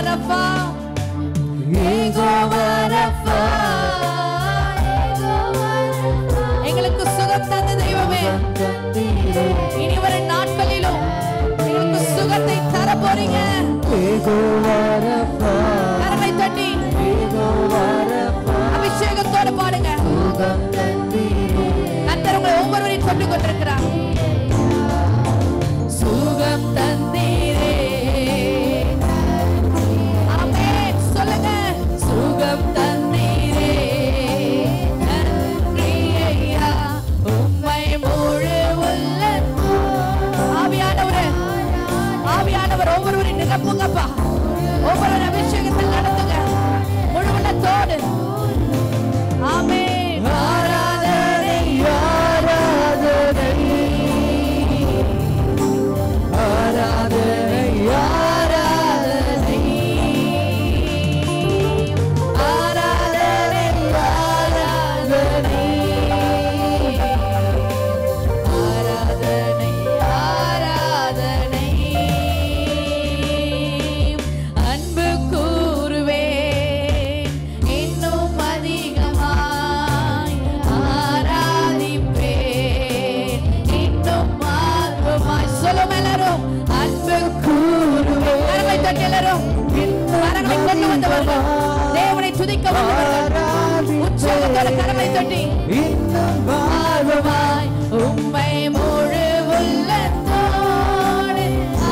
Rafah Jehovah Rafah எங்களுக்கு சுகம் தந்த தெய்வமே இனி வரும் நாட்களிலும் எங்களுக்கு சுகத்தை தர போறீங்க கரங்களை தட்டி அபிஷேகத்தோட பாடுங்க கர்த்தர் உங்களை ஒவ்வொருவரையும் தொட்டு கொண்டிருக்கிறார் சுகம் தந்தீரே ஆமென் சொல்லுங்க சுகம் தந்தீரே நன்றி ஐயா உம்மை முழு உள்ள ஆவியானவரே ஆவியானவர் ஒவ்வொருவரையும் நிரப்புங்கப்பா ஒவ்வொரு அபிஷேகத்தில் நடத்துங்க முழு உள்ளத்தோடு ஆமென் ஆராதனை ஆராதனை ஆராதனை ஆராதனை ஆராதனை ஆராதனை ஆராதனை அன்பு கூறுவேன் இன்னும் அதிகமாய் ஆராதிப்பேன் இன்னும் ஆர்வமாய் சொல்லும் எல்லாரும் அன்பு கூறுவேன் கரங்களை தட்டி எல்லாரும் கரங்களை கொண்டு வந்தவர்கள் தேவனை துதிக்க வந்தவர்கள் உற்சாகத்தோட கரங்களை தட்டி ஆர்வமாய் உம்மை முழு உள்ளத்தோடு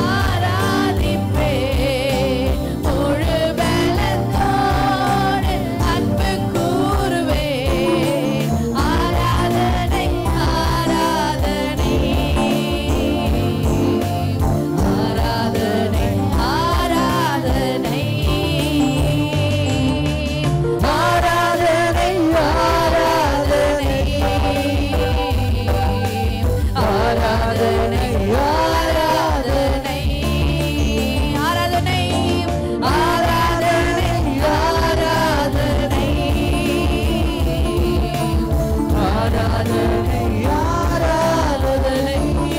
ஆராதிப்பேன் முழு பலத்தோடு அன்பு கூறுவேன் ஆராதனை ஆராதனை ஆராதனை ஆராதனை ஆராதனை ஆராதனை ஆராதனை ஆராதனை ஆராதனை ஆராதனை ஆராதனை ஆராதனை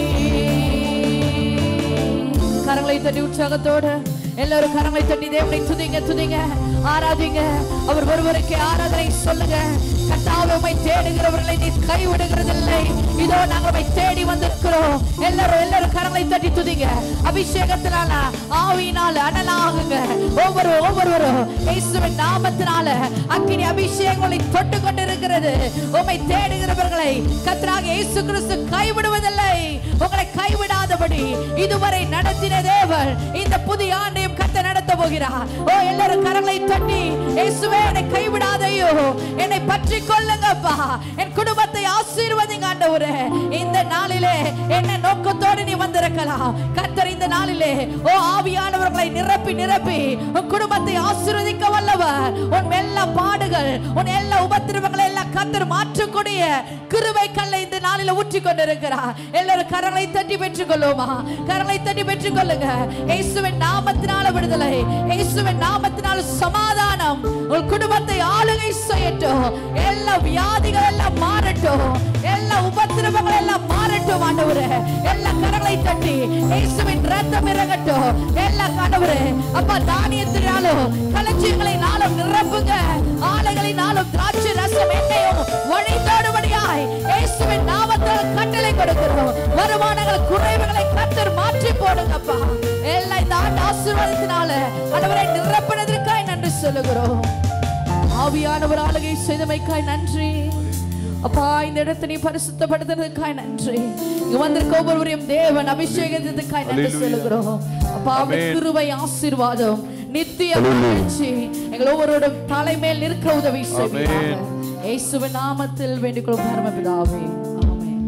கரங்களை தட்டி உற்சாகத்தோடு எல்லாரும் கரங்களை தட்டி தேவனை துதிங்க துதிங்க ஆராதிங்க அவர் ஒருவருக்கே ஆராதனை சொல்லுங்க கர்த்தாவே உம்மை தேடுகிறவர்களை நீ கைவிடுகிறதில்லை இதோ நாங்கள் உம்மை தேடி வந்திருக்கிறோம் எல்லாரும் எல்லாரும் கரங்களை தட்டி துதிங்க அபிஷேகத்தினால ஆவியினால அனலாகுங்க ஒவ்வொரு ஒவ்வொருவரும் இயேசுவின் நாமத்தினால அக்கினி அபிஷேகங்களை தொட்டு கொண்டிருக்கிறது உம்மை தேடுகிறவர்களை கர்த்தராக இயேசு கிறிஸ்து கைவிடுவதில்லை உங்களை கைவிடாதபடி இதுவரை நடத்தின தேவன் இந்த புதிய ஆண்டையும் கத்த நடத்த போகிறார் ஓ எல்லாரும் கரங்களை தட்டி இயேசுவே என்னை கைவிடாதையோ என்னை பற்றி கொள்ளுங்கப்பா என் குடும்பத்தை ஆசீர்வதிங்க ஆண்டவரே இந்த நாளிலே என்ன நோக்கத்தோடு நீ வந்திருக்கலாம் கர்த்தர் இந்த நாளிலே ஓ ஆவியானவர்களை நிரப்பி நிரப்பி உன் குடும்பத்தை ஆசீர்வதிக்க வல்லவர் உன் எல்லா பாடுகள் உன் எல்லா உபத்திரவங்களை எல்லாம் கர்த்தர் மாற்றக்கூடிய கிருபை கல்லை இந்த நாளில ஊற்றி கொண்டிருக்கிறார் எல்லாரும் கரங்களை தட்டி பெற்றுக் கொள்ளுமா கரங்களை தட்டி பெற்றுக் கொள்ளுங்க இயேசுவின் நாமத்தினால விடுதலை இயேசுவின் நாமத்தினால சமாதானம் உன் குடும்பத்தை ஆளுகை செய்யட்டும் எல்லா வியாதிகள் எல்லாம் மாறட்டும் எல்லா உபத்திரவங்கள் எல்லாம் மாறட்டும் ஆண்டவரே எல்லா கரங்களை தட்டி இயேசுவின் ரத்தம் இறங்கட்டும் எல்லா கணவரே அப்பா தானியத்தினாலும் களஞ்சியங்களினாலும் நிரப்புங்க ஆலைகளினாலும் திராட்சை ரசம் எண்ணெயும் வழிந்தோடுபடியாய் இயேசுவின் நாமத்தால் கட்டளை கொடுக்கிறோம் வருமானங்கள் குறைவுகளை கத்தர் மாற்றி போடுங்கப்பா எல்லாம் இந்த ஆண்டு ஆசீர்வாதத்தினால ஆண்டவரை நிரப்பினதற்காய் நன்றி சொல்லுகிறோம் ஆவியானவர் ஆளுகை செய்தமைக்காய் நன்றி அப்பா இந்த இடத்தை நீ பரிசுத்தப்படுத்துறதுக்காய் நன்றி இங்க வந்திருக்க ஒவ்வொருவரையும் தேவன் அபிஷேகத்துக்காய் நன்றி Hallelujah. சொல்லுகிறோம் அப்பா அவருடைய Amen. கிருபை ஆசீர்வாதம் நித்திய மகிழ்ச்சி எங்கள் ஒவ்வொருவரோட தலைமையில் நிற்க உதவி செய்வீராக Amen. இயேசுவின் நாமத்தில் வேண்டிக் கொள்ளும் பரமபிதாவே ஆமென்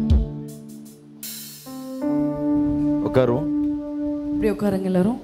உட்காருவோம் இப்படி உட்காருங்க எல்லாரும்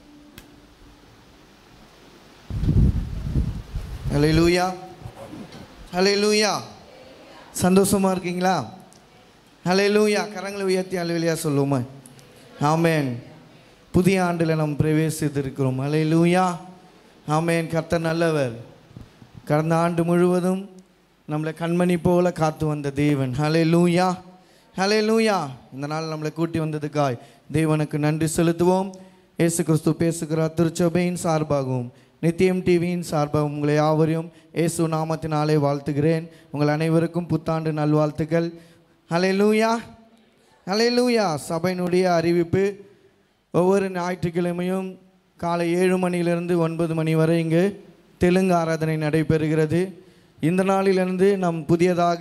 ஹalleluya ஹalleluya சந்தோஷமா இருக்கீங்களா ஹalleluya கரங்களை உயர்த்தி ஹalleluya சொல்லுவோமா ஆமென் புதிய ஆண்டில் நாம் பிரவேசித்திருக்கிறோம் ஹalleluya ஆமென் கர்த்தர் நல்லவர் கடந்த ஆண்டு முழுவதும் நம்மளை கண்மணி போல காத்து வந்த தேவன் ஹalleluya ஹalleluya இந்த நாள் நம்மளை கூட்டி வந்ததுக்காய் தேவனுக்கு நன்றி செலுத்துவோம் இயேசு கிறிஸ்து பேசுகிறார் திருச்சபையின் சார்பாகவும் நித்தியம் டிவியின் சார்பாகவும் உங்களை யாவரையும் இயேசு நாமத்தினாலே வாழ்த்துகிறேன் உங்கள் அனைவருக்கும் புத்தாண்டு நல்வாழ்த்துக்கள் ஹalleluya ஹalleluya சபையினுடைய அறிவிப்பு ஒவ்வொரு ஞாயிற்றுக்கிழமையும் காலை ஏழு மணியிலிருந்து ஒன்பது மணி வரை இங்கு தெலுங்கு ஆராதனை நடைபெறுகிறது இந்த நாளிலிருந்து நம் புதியதாக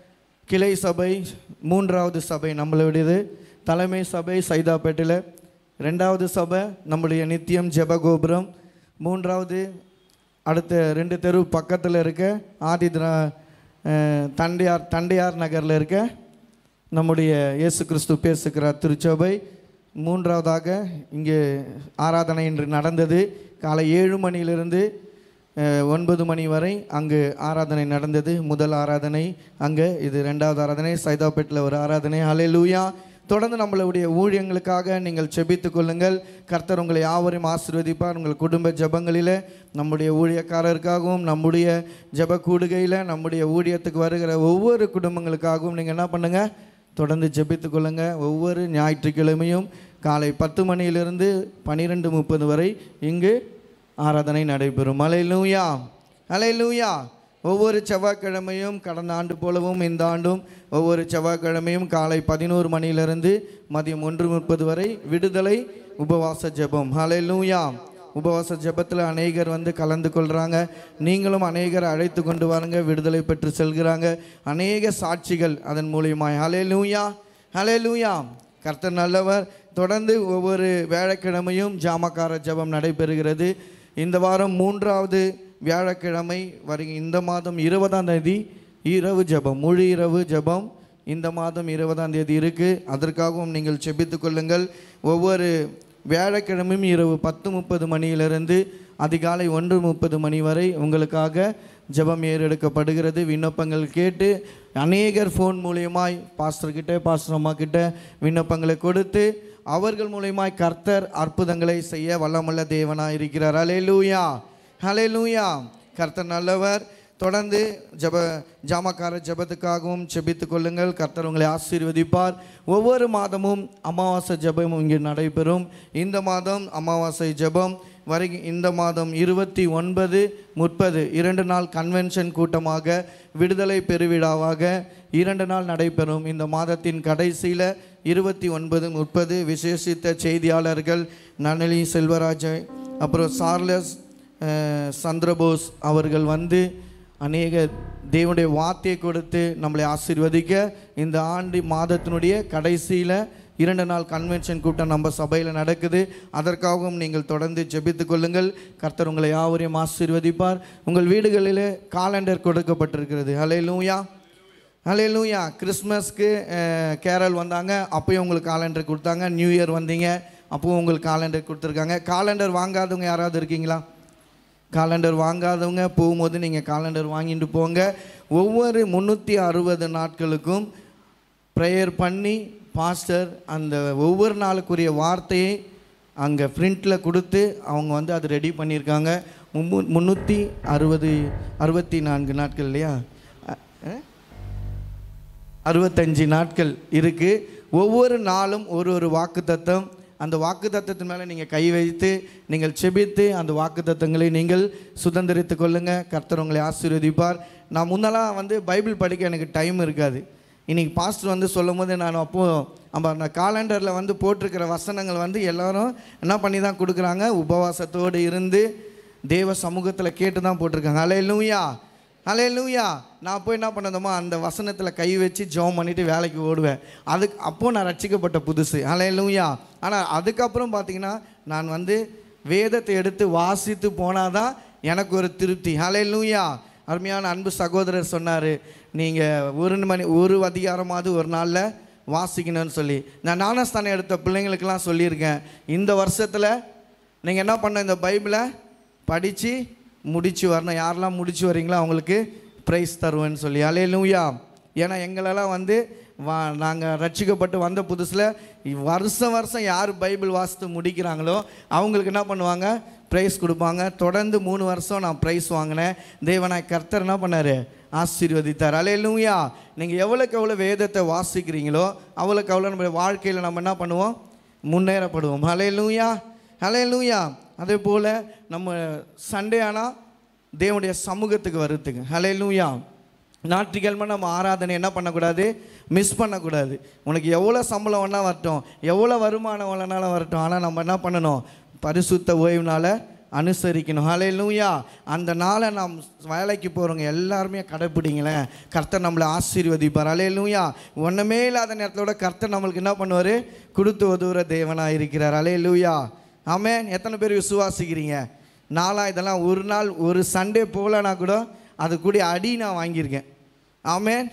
கிளை சபை மூன்றாவது சபை நம்மளுடையது தலைமை சபை சைதாப்பேட்டில் ரெண்டாவது சபை நம்முடைய நித்தியம் ஜெபகோபுரம் மூன்றாவது அடுத்த ரெண்டு தெரு பக்கத்தில் இருக்க ஆதி திரா அஹ், தண்டையார் தண்டையார் நகரில் இருக்க நம்முடைய இயேசு கிறிஸ்து பேசுகிற திருச்சபை மூன்றாவதாக இங்கே ஆராதனை இன்று நடந்தது காலை ஏழு மணியிலிருந்து அஹ், ஒன்பது மணி வரை அங்கு ஆராதனை நடந்தது முதல் ஆராதனை அங்கே இது ரெண்டாவது ஆராதனை சைதாப்பேட்டில் ஒரு ஆராதனை ஹalleluya தொடர்ந்து நம்மளுடைய ஊழியங்களுக்காக நீங்கள் செபித்துக் கொள்ளுங்கள் கர்த்தர் உங்களை யாவரையும் ஆசீர்வதிப்பார் உங்கள் குடும்ப ஜெபங்களில் நம்முடைய ஊழியக்காரருக்காகவும் நம்முடைய ஜெப கூடுகையில் நம்முடைய ஊழியத்துக்கு வருகிற ஒவ்வொரு குடும்பங்களுக்காகவும் நீங்கள் என்ன பண்ணுங்கள் தொடர்ந்து ஜெபித்துக் கொள்ளுங்க ஒவ்வொரு ஞாயிற்றுக்கிழமையும் காலை பத்து மணியிலிருந்து பன்னிரெண்டு முப்பது வரை இங்கு ஆராதனை நடைபெறும் அலையிலூயா அலையிலூயா ஒவ்வொரு செவ்வாய்க்கிழமையும் கடந்த ஆண்டு போலவும் இந்த ஆண்டும் ஒவ்வொரு செவ்வாய்க்கிழமையும் காலை பதினோரு மணியிலிருந்து மதியம் ஒன்று முப்பது வரை விடுதலை உபவாச ஜெபம் ஹalleluya உபவாச ஜெபத்தில் அநேகர் வந்து கலந்து கொள்கிறாங்க நீங்களும் அநேகர் அழைத்து கொண்டு வாருங்க விடுதலை பெற்று செல்கிறாங்க அநேக சாட்சிகள் அதன் மூலியமாய் ஹalleluya ஹalleluya கர்த்தர் நல்லவர் தொடர்ந்து ஒவ்வொரு வியாழக்கிழமையும் ஜாமக்கார ஜெபம் நடைபெறுகிறது இந்த வாரம் மூன்றாவது வியாழக்கிழமை வருகை இந்த மாதம் இருபதாம் தேதி இரவு ஜெபம் முழு இரவு ஜெபம் இந்த மாதம் இருபதாம் தேதி இருக்குது அதற்காகவும் நீங்கள் செபித்துக் கொள்ளுங்கள் ஒவ்வொரு வியாழக்கிழமையும் இரவு பத்து முப்பது மணியிலிருந்து அதிகாலை ஒன்று முப்பது மணி வரை உங்களுக்காக ஜெபம் ஏறெடுக்கப்படுகிறது விண்ணப்பங்கள் கேட்டு அநேகர் ஃபோன் மூலியமாய் பாஸ்டர் கிட்ட பாஸ்டர் அம்மா கிட்ட விண்ணப்பங்களை கொடுத்து அவர்கள் மூலியமாய் கர்த்தர் அற்புதங்களை செய்ய வல்லமுள்ள தேவனாய் இருக்கிறார் ஹalleluya ஹalleluya கர்த்தர் நல்லவர் தொடர்ந்து ஜப ஜாமக்கார ஜபத்துக்காகவும் ஜெபித்துக் கொள்ளுங்கள் கர்த்தர் உங்களை ஆசீர்வதிப்பார் ஒவ்வொரு மாதமும் அமாவாசை ஜெபம் இங்கே நடைபெறும் இந்த மாதம் அமாவாசை ஜெபம் வரை இந்த மாதம் இருபத்தி ஒன்பது முப்பது இரண்டு நாள் கன்வென்ஷன் கூட்டமாக விடுதலை பெருவிழாவாக இரண்டு நாள் நடைபெறும் இந்த மாதத்தின் கடைசியில் இருபத்தி ஒன்பது முப்பது விசேஷித்த செய்தியாளர்கள் நளினி செல்வராஜ் அப்புறம் சார்லஸ் அஹ், சந்திரபோஸ் அவர்கள் வந்து அநேக தேவனுடைய வார்த்தையை கொடுத்து நம்மளை ஆசீர்வதிக்க இந்த ஆண்டு மாதத்தினுடைய கடைசியில் இரண்டு நாள் கன்வென்ஷன் கூட்டம் நம்ம சபையில் நடக்குது அதற்காகவும் நீங்கள் தொடர்ந்து ஜெபித்துக் கொள்ளுங்கள் கர்த்தர் உங்களை யாவரையும் ஆசீர்வதிப்பார் உங்கள் வீடுகளிலே காலண்டர் கொடுக்கப்பட்டிருக்கிறது ஹலே லூயா ஹலே லூயா கிறிஸ்மஸ்க்கு அஹ், கேரள் வந்தாங்க அப்போயும் உங்களுக்கு காலண்டர் கொடுத்தாங்க நியூ இயர் வந்தீங்க அப்போவும் உங்களுக்கு காலண்டர் கொடுத்துருக்காங்க காலண்டர் வாங்காதவங்க யாராவது இருக்கீங்களா காலண்டர் வாங்காதவங்க போகும்போது நீங்கள் காலண்டர் வாங்கிட்டு போங்க ஒவ்வொரு முந்நூற்றி அறுபது நாட்களுக்கும் ப்ரேயர் பண்ணி பாஸ்டர் அந்த ஒவ்வொரு நாளுக்குரிய வார்த்தையை அங்கே பிரிண்டில் கொடுத்து அவங்க வந்து அது ரெடி பண்ணியிருக்காங்க மும்மு முந்நூற்றி அறுபது அறுபத்தி நான்கு நாட்கள் இல்லையா அ- அ? அறுபத்தஞ்சு நாட்கள் இருக்குது ஒவ்வொரு நாளும் ஒரு ஒரு வாக்குத்தத்தம் அந்த வாக்குத்தத்தத்தின் மேலே நீங்கள் கை வைத்து நீங்கள் செபித்து அந்த வாக்குத்தத்தங்களை நீங்கள் சுதந்திரித்து கொள்ளுங்க கர்த்தர் உங்களை ஆசீர்வதிப்பார் நான் முன்னெல்லாம் வந்து பைபிள் படிக்க எனக்கு டைம் இருக்காது இன்னைக்கு பாஸ்டர் வந்து சொல்லும் போது நான் அப்போது நம்ம அந்த காலண்டரில் வந்து போட்டிருக்கிற வசனங்கள் வந்து எல்லாரும் என்ன பண்ணி தான் கொடுக்குறாங்க உபவாசத்தோடு இருந்து தேவ சமூகத்தில் கேட்டு தான் போட்டிருக்காங்க அலையிலூயா ஹலே லூயா நான் போய் என்ன பண்ணதுமா அந்த வசனத்தில் கை வச்சு ஜெபம் பண்ணிட்டு வேலைக்கு ஓடுவேன் அதுக்கு அப்போது நான் ரட்சிக்கப்பட்ட புதுசு ஹலே லூயா ஆனால் அதுக்கப்புறம் பார்த்தீங்கன்னா நான் வந்து வேதத்தை எடுத்து வாசித்து போனாதான் எனக்கு ஒரு திருப்தி ஹலே லூயா அருமையான அன்பு சகோதரர் சொன்னார் நீங்கள் ஒரு மணி ஒரு அதிகாரமாவது ஒரு நாளில் வாசிக்கணும்னு சொல்லி நான் ஞானஸ்தானம் எடுத்த பிள்ளைங்களுக்கெல்லாம் சொல்லியிருக்கேன் இந்த வருஷத்தில் நீங்கள் என்ன பண்ண இந்த பைபிளை படித்து முடிச்சு வரணும் யாரெல்லாம் முடிச்சு வரீங்களோ அவங்களுக்கு ப்ரைஸ் தருவேன்னு சொல்லி அலே லூயா ஏன்னா எங்களெல்லாம் வந்து வா நாங்கள் ரட்சிக்கப்பட்டு வந்த புதுசில் வருஷம் வருஷம் யார் பைபிள் வாசித்து முடிக்கிறாங்களோ அவங்களுக்கு என்ன பண்ணுவாங்க ப்ரைஸ் கொடுப்பாங்க தொடர்ந்து மூணு வருஷம் நான் ப்ரைஸ் வாங்கினேன் தேவனாய் கர்த்தர் என்ன பண்ணார் ஆசீர்வதித்தார் அலே லூயா நீங்கள் எவ்வளோக்கு எவ்வளோ வேதத்தை வாசிக்கிறீங்களோ அவ்வளோக்கு அவ்வளோ நம்ம வாழ்க்கையில் நம்ம என்ன பண்ணுவோம் முன்னேறப்படுவோம் ஹலே லூயா ஹலே லூயா அதே போல் நம்ம சண்டே ஆனால் தேவனுடைய சமூகத்துக்கு வருதுங்க ஹலே லூயா ஞாயிற்றுக்கிழமை நம்ம ஆராதனை என்ன பண்ணக்கூடாது மிஸ் பண்ணக்கூடாது உனக்கு எவ்வளோ சம்பளம் வேணால் வரட்டும் எவ்வளோ வருமானம் வேணாலும் வரட்டும் ஆனால் நம்ம என்ன பண்ணணும் பரிசுத்த ஓய்வுனால அனுசரிக்கணும் ஹலே லூயா அந்த நாளை நாம் வேலைக்கு போகிறவங்க எல்லாருமே கடைப்பிடிங்களேன் கர்த்தர் நம்மளை ஆசீர்வதிப்பார் ஹலே லூயா ஒன்றுமே இல்லாத நேரத்தோட கர்த்தர் நம்மளுக்கு என்ன பண்ணுவார் கொடுத்து உதவுற தேவனாக இருக்கிறார் ஹலே லூயா ஆமென் எத்தனை பேர் விசுவாசிக்கிறீங்க நாளா இதெல்லாம் ஒரு நாள் ஒரு சண்டே போகலனா கூட அது கூட அடி நான் வாங்கியிருக்கேன் ஆமென்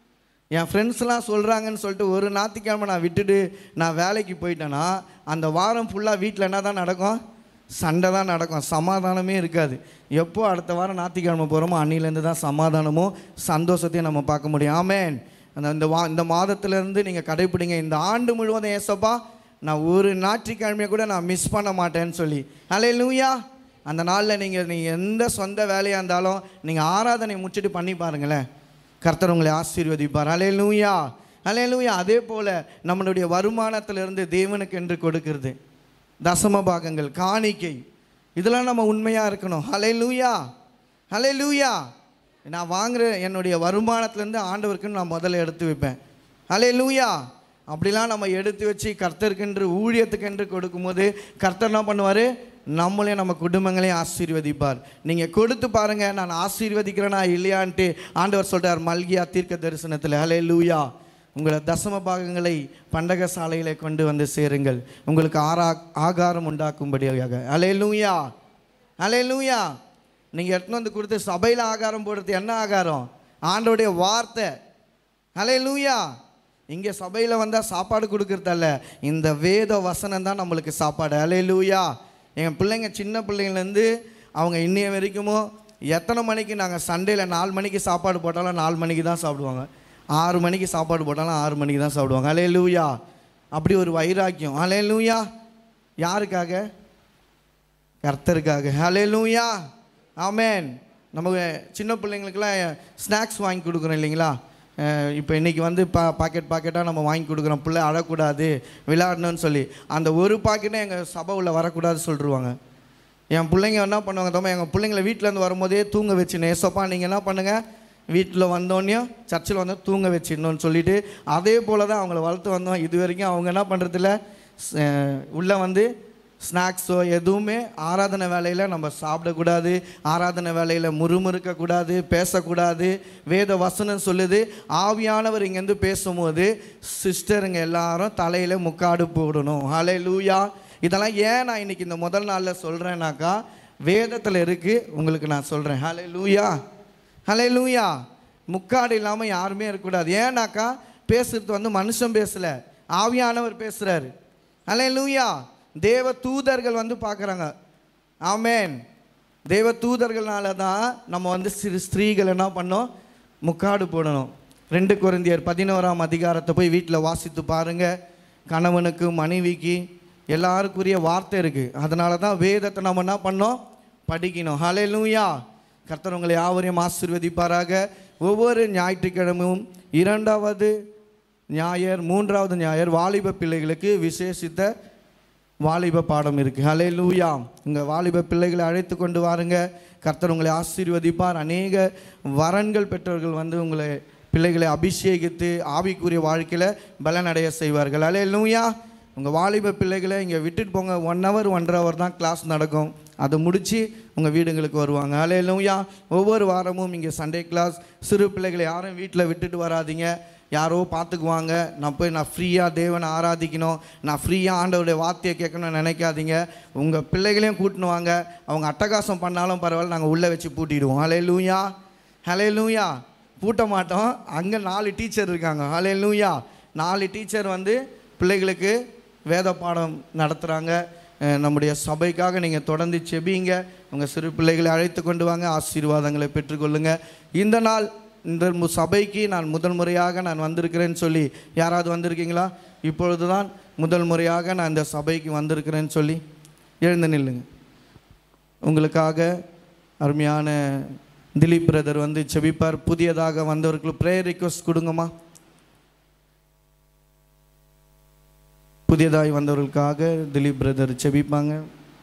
என் ஃப்ரெண்ட்ஸ்லாம் சொல்கிறாங்கன்னு சொல்லிட்டு ஒரு ஞாயிற்றுக்கிழமை நான் விட்டுட்டு நான் வேலைக்கு போயிட்டேன்னா அந்த வாரம் ஃபுல்லாக வீட்டில் என்ன தான் நடக்கும் சண்டை தான் நடக்கும் சமாதானமே இருக்காது எப்போ அடுத்த வாரம் ஞாயிற்றுக்கிழமை போகிறோமோ அன்னிலேருந்து தான் சமாதானமும் சந்தோஷத்தையும் நம்ம பார்க்க முடியும் ஆமென் அந்த இந்த வா இந்த மாதத்துலேருந்து நீங்கள் கடைப்பிடிங்க இந்த ஆண்டு முழுவதும் ஏசப்பா நான் ஒரு ஞாயிற்றுக்கிழமையை கூட நான் மிஸ் பண்ண மாட்டேன்னு சொல்லி ஹலே லூயா அந்த நாளில் நீங்கள் நீங்கள் எந்த சொந்த வேலையாக இருந்தாலும் நீங்கள் ஆராதனை முடிச்சுட்டு பண்ணி பாருங்களேன் கர்த்தர் உங்களை ஆசீர்வதிப்பார் அலே லூயா அலே லூயா அதே போல் நம்மளுடைய வருமானத்திலிருந்து தேவனுக்கு என்று கொடுக்கிறது தசம பாகங்கள் காணிக்கை இதெல்லாம் நம்ம உண்மையாக இருக்கணும் ஹலே லூயா ஹலே லூயா நான் வாங்குற என்னுடைய வருமானத்துலேருந்து ஆண்டவருக்குன்னு நான் முதல்ல எடுத்து வைப்பேன் ஹலே லூயா அப்படிலாம் நம்ம எடுத்து வச்சு கர்த்தருக்கென்று ஊழியத்துக்கென்று கொடுக்கும்போது கர்த்தர் என்ன பண்ணுவார் நம்மளையும் நம்ம குடும்பங்களையும் ஆசீர்வதிப்பார் நீங்கள் கொடுத்து பாருங்கள் நான் ஆசீர்வதிக்கிறேனா இல்லையான்ட்டு ஆண்டவர் சொல்கிறார் மல்கியா தீர்க்க தரிசனத்தில் ஹலே லூயா உங்களை தசம பாகங்களை பண்டக சாலையிலே கொண்டு வந்து சேருங்கள் உங்களுக்கு ஆரா ஆகாரம் உண்டாக்கும்படியாக ஹலே லூயா ஹலே லூயா நீங்கள் எடுத்துன்னு வந்து கொடுத்து சபையில் ஆகாரம் போடுறது என்ன ஆகாரம் ஆண்டோடைய வார்த்தை ஹலே லூயா இங்கே சபையில் வந்தால் சாப்பாடு கொடுக்கறதல்ல இந்த வேத வசனம் தான் நம்மளுக்கு சாப்பாடு ஹலே லூயா எங்கள் பிள்ளைங்க சின்ன பிள்ளைங்கள்லேருந்து அவங்க இன்னைய வரைக்குமோ எத்தனை மணிக்கு நாங்கள் சண்டேல நாலு மணிக்கு சாப்பாடு போட்டாலும் நாலு மணிக்கு தான் சாப்பிடுவாங்க ஆறு மணிக்கு சாப்பாடு போட்டாலும் ஆறு மணிக்கு தான் சாப்பிடுவாங்க ஹலே லூயா அப்படி ஒரு வைராக்கியம் ஹலே லூயா யாருக்காக கர்த்தருக்காக ஹலே லூயா ஆமேன் நமக்கு சின்ன பிள்ளைங்களுக்கெல்லாம் ஸ்நாக்ஸ் வாங்கி கொடுக்குறோம் இல்லைங்களா இப்போ இன்றைக்கி வந்து பா பாக்கெட் பாக்கெட்டாக நம்ம வாங்கி கொடுக்குறோம் பிள்ளை அழக்கூடாது விளையாடணும்னு சொல்லி அந்த ஒரு பாக்கெட்டே எங்கள் சபை உள்ள வரக்கூடாது சொல்லிருவாங்க என் பிள்ளைங்க என்ன பண்ணுவாங்க தம்மா எங்கள் பிள்ளைங்கள வீட்டிலேருந்து வரும்போதே தூங்க வச்சுன்னு ஏசப்பா நீங்கள் என்ன பண்ணுங்கள் வீட்டில் வந்தோடனையும் சர்ச்சில் வந்து தூங்க வச்சிடணும்னு சொல்லிட்டு அதே போல் தான் அவங்கள வளர்த்து வந்தோம் இது வரைக்கும் அவங்க என்ன பண்ணுறதில்ல உள்ளே வந்து ஸ்நாக்ஸோ எதுவுமே ஆராதனை வேலையில் நம்ம சாப்பிடக்கூடாது ஆராதனை வேலையில் முறுமுறுக்கக்கூடாது பேசக்கூடாது வேத வசனம் சொல்லுது ஆவியானவர் இங்கேருந்து பேசும்போது சிஸ்டருங்க எல்லாரும் தலையில் முக்காடு போடணும் ஹலே லூயா இதெல்லாம் ஏன் நான் இன்னைக்கு இந்த முதல் நாளில் சொல்கிறேன்னாக்கா வேதத்தில் இருக்குது உங்களுக்கு நான் சொல்கிறேன் ஹலே லூயா ஹலே லூயா முக்காடு இல்லாமல் யாருமே இருக்கக்கூடாது ஏன்னாக்கா பேசுறது வந்து மனுஷன் பேசலை ஆவியானவர் பேசுகிறாரு ஹலே லூயா தேவ தூதர்கள் வந்து பார்க்குறாங்க ஆமேன் தேவ தூதர்களால தான் நம்ம வந்து சிறு ஸ்திரீகள் என்ன பண்ணோம் முக்காடு போடணும் ரெண்டு குருந்தியர் பதினோராம் அதிகாரத்தை போய் வீட்டில் வாசித்து பாருங்க கணவனுக்கு மனைவிக்கு எல்லாருக்குரிய வார்த்தை இருக்குது அதனால தான் வேதத்தை நம்ம என்ன பண்ணோம் படிக்கணும் ஹலே லூயா கர்த்தர் உங்களை யாவரையும் ஆசீர்வதிப்பாராக ஒவ்வொரு ஞாயிற்றுக்கிழமையும் இரண்டாவது ஞாயர் மூன்றாவது ஞாயர் வாலிப பிள்ளைகளுக்கு விசேஷித்த வாலிப பாடம் இருக்குது ஹலே லூயா உங்கள் வாலிப பிள்ளைகளை அழைத்து கொண்டு வாருங்க கர்த்தர் உங்களை ஆசீர்வதிப்பார் அநேக வரன்கள் பெற்றவர்கள் வந்து உங்களை பிள்ளைகளை அபிஷேகித்து ஆவிக்குரிய வாழ்க்கையில் பலனடைய செய்வார்கள் ஹலே லூயா உங்கள் வாலிப பிள்ளைகளை இங்கே விட்டுட்டு போங்க ஒன் ஹவர் ஒன்றரை ஹவர் தான் கிளாஸ் நடக்கும் அதை முடித்து உங்கள் வீடுங்களுக்கு வருவாங்க ஹலே லூயா ஒவ்வொரு வாரமும் இங்கே சண்டே கிளாஸ் சிறு பிள்ளைகளை யாரும் வீட்டில் விட்டுட்டு வராதீங்க யாரோ பார்த்துக்குவாங்க நான் போய் நான் ஃப்ரீயாக தேவனை ஆராதிக்கணும் நான் ஃப்ரீயாக ஆண்டவருடைய வார்த்தையை கேட்கணும்னு நினைக்காதீங்க உங்கள் பிள்ளைகளையும் கூட்டின்னு வாங்க அவங்க அட்டகாசம் பண்ணாலும் பரவாயில்ல நாங்கள் உள்ளே வச்சு பூட்டிடுவோம் ஹலே லூயா ஹலே லூயா பூட்ட மாட்டோம் அங்கே நாலு டீச்சர் இருக்காங்க ஹலே லூயா நாலு டீச்சர் வந்து பிள்ளைகளுக்கு வேத பாடம் நடத்துகிறாங்க அஹ் நம்முடைய சபைக்காக நீங்கள் தொடர்ந்து செபிங்க உங்கள் சிறு பிள்ளைகளை அழைத்து கொண்டு வாங்க ஆசீர்வாதங்களை பெற்றுக்கொள்ளுங்க இந்த நாள் இந்த மு- சபைக்கு நான் முதல் முறையாக நான் வந்திருக்கிறேன்னு சொல்லி யாராவது வந்திருக்கீங்களா இப்பொழுது தான் முதல் முறையாக நான் இந்த சபைக்கு வந்திருக்கிறேன்னு சொல்லி எழுந்து நில்லுங்க உங்களுக்காக அருமையான திலீப் பிரதர் வந்து செபிப்பார் புதியதாக வந்தவர்களுக்கு ப்ரேயர் ரிக்வஸ்ட் கொடுங்கம்மா புதியதாய் வந்தவர்களுக்காக திலீப் பிரதர் செபிப்பாங்க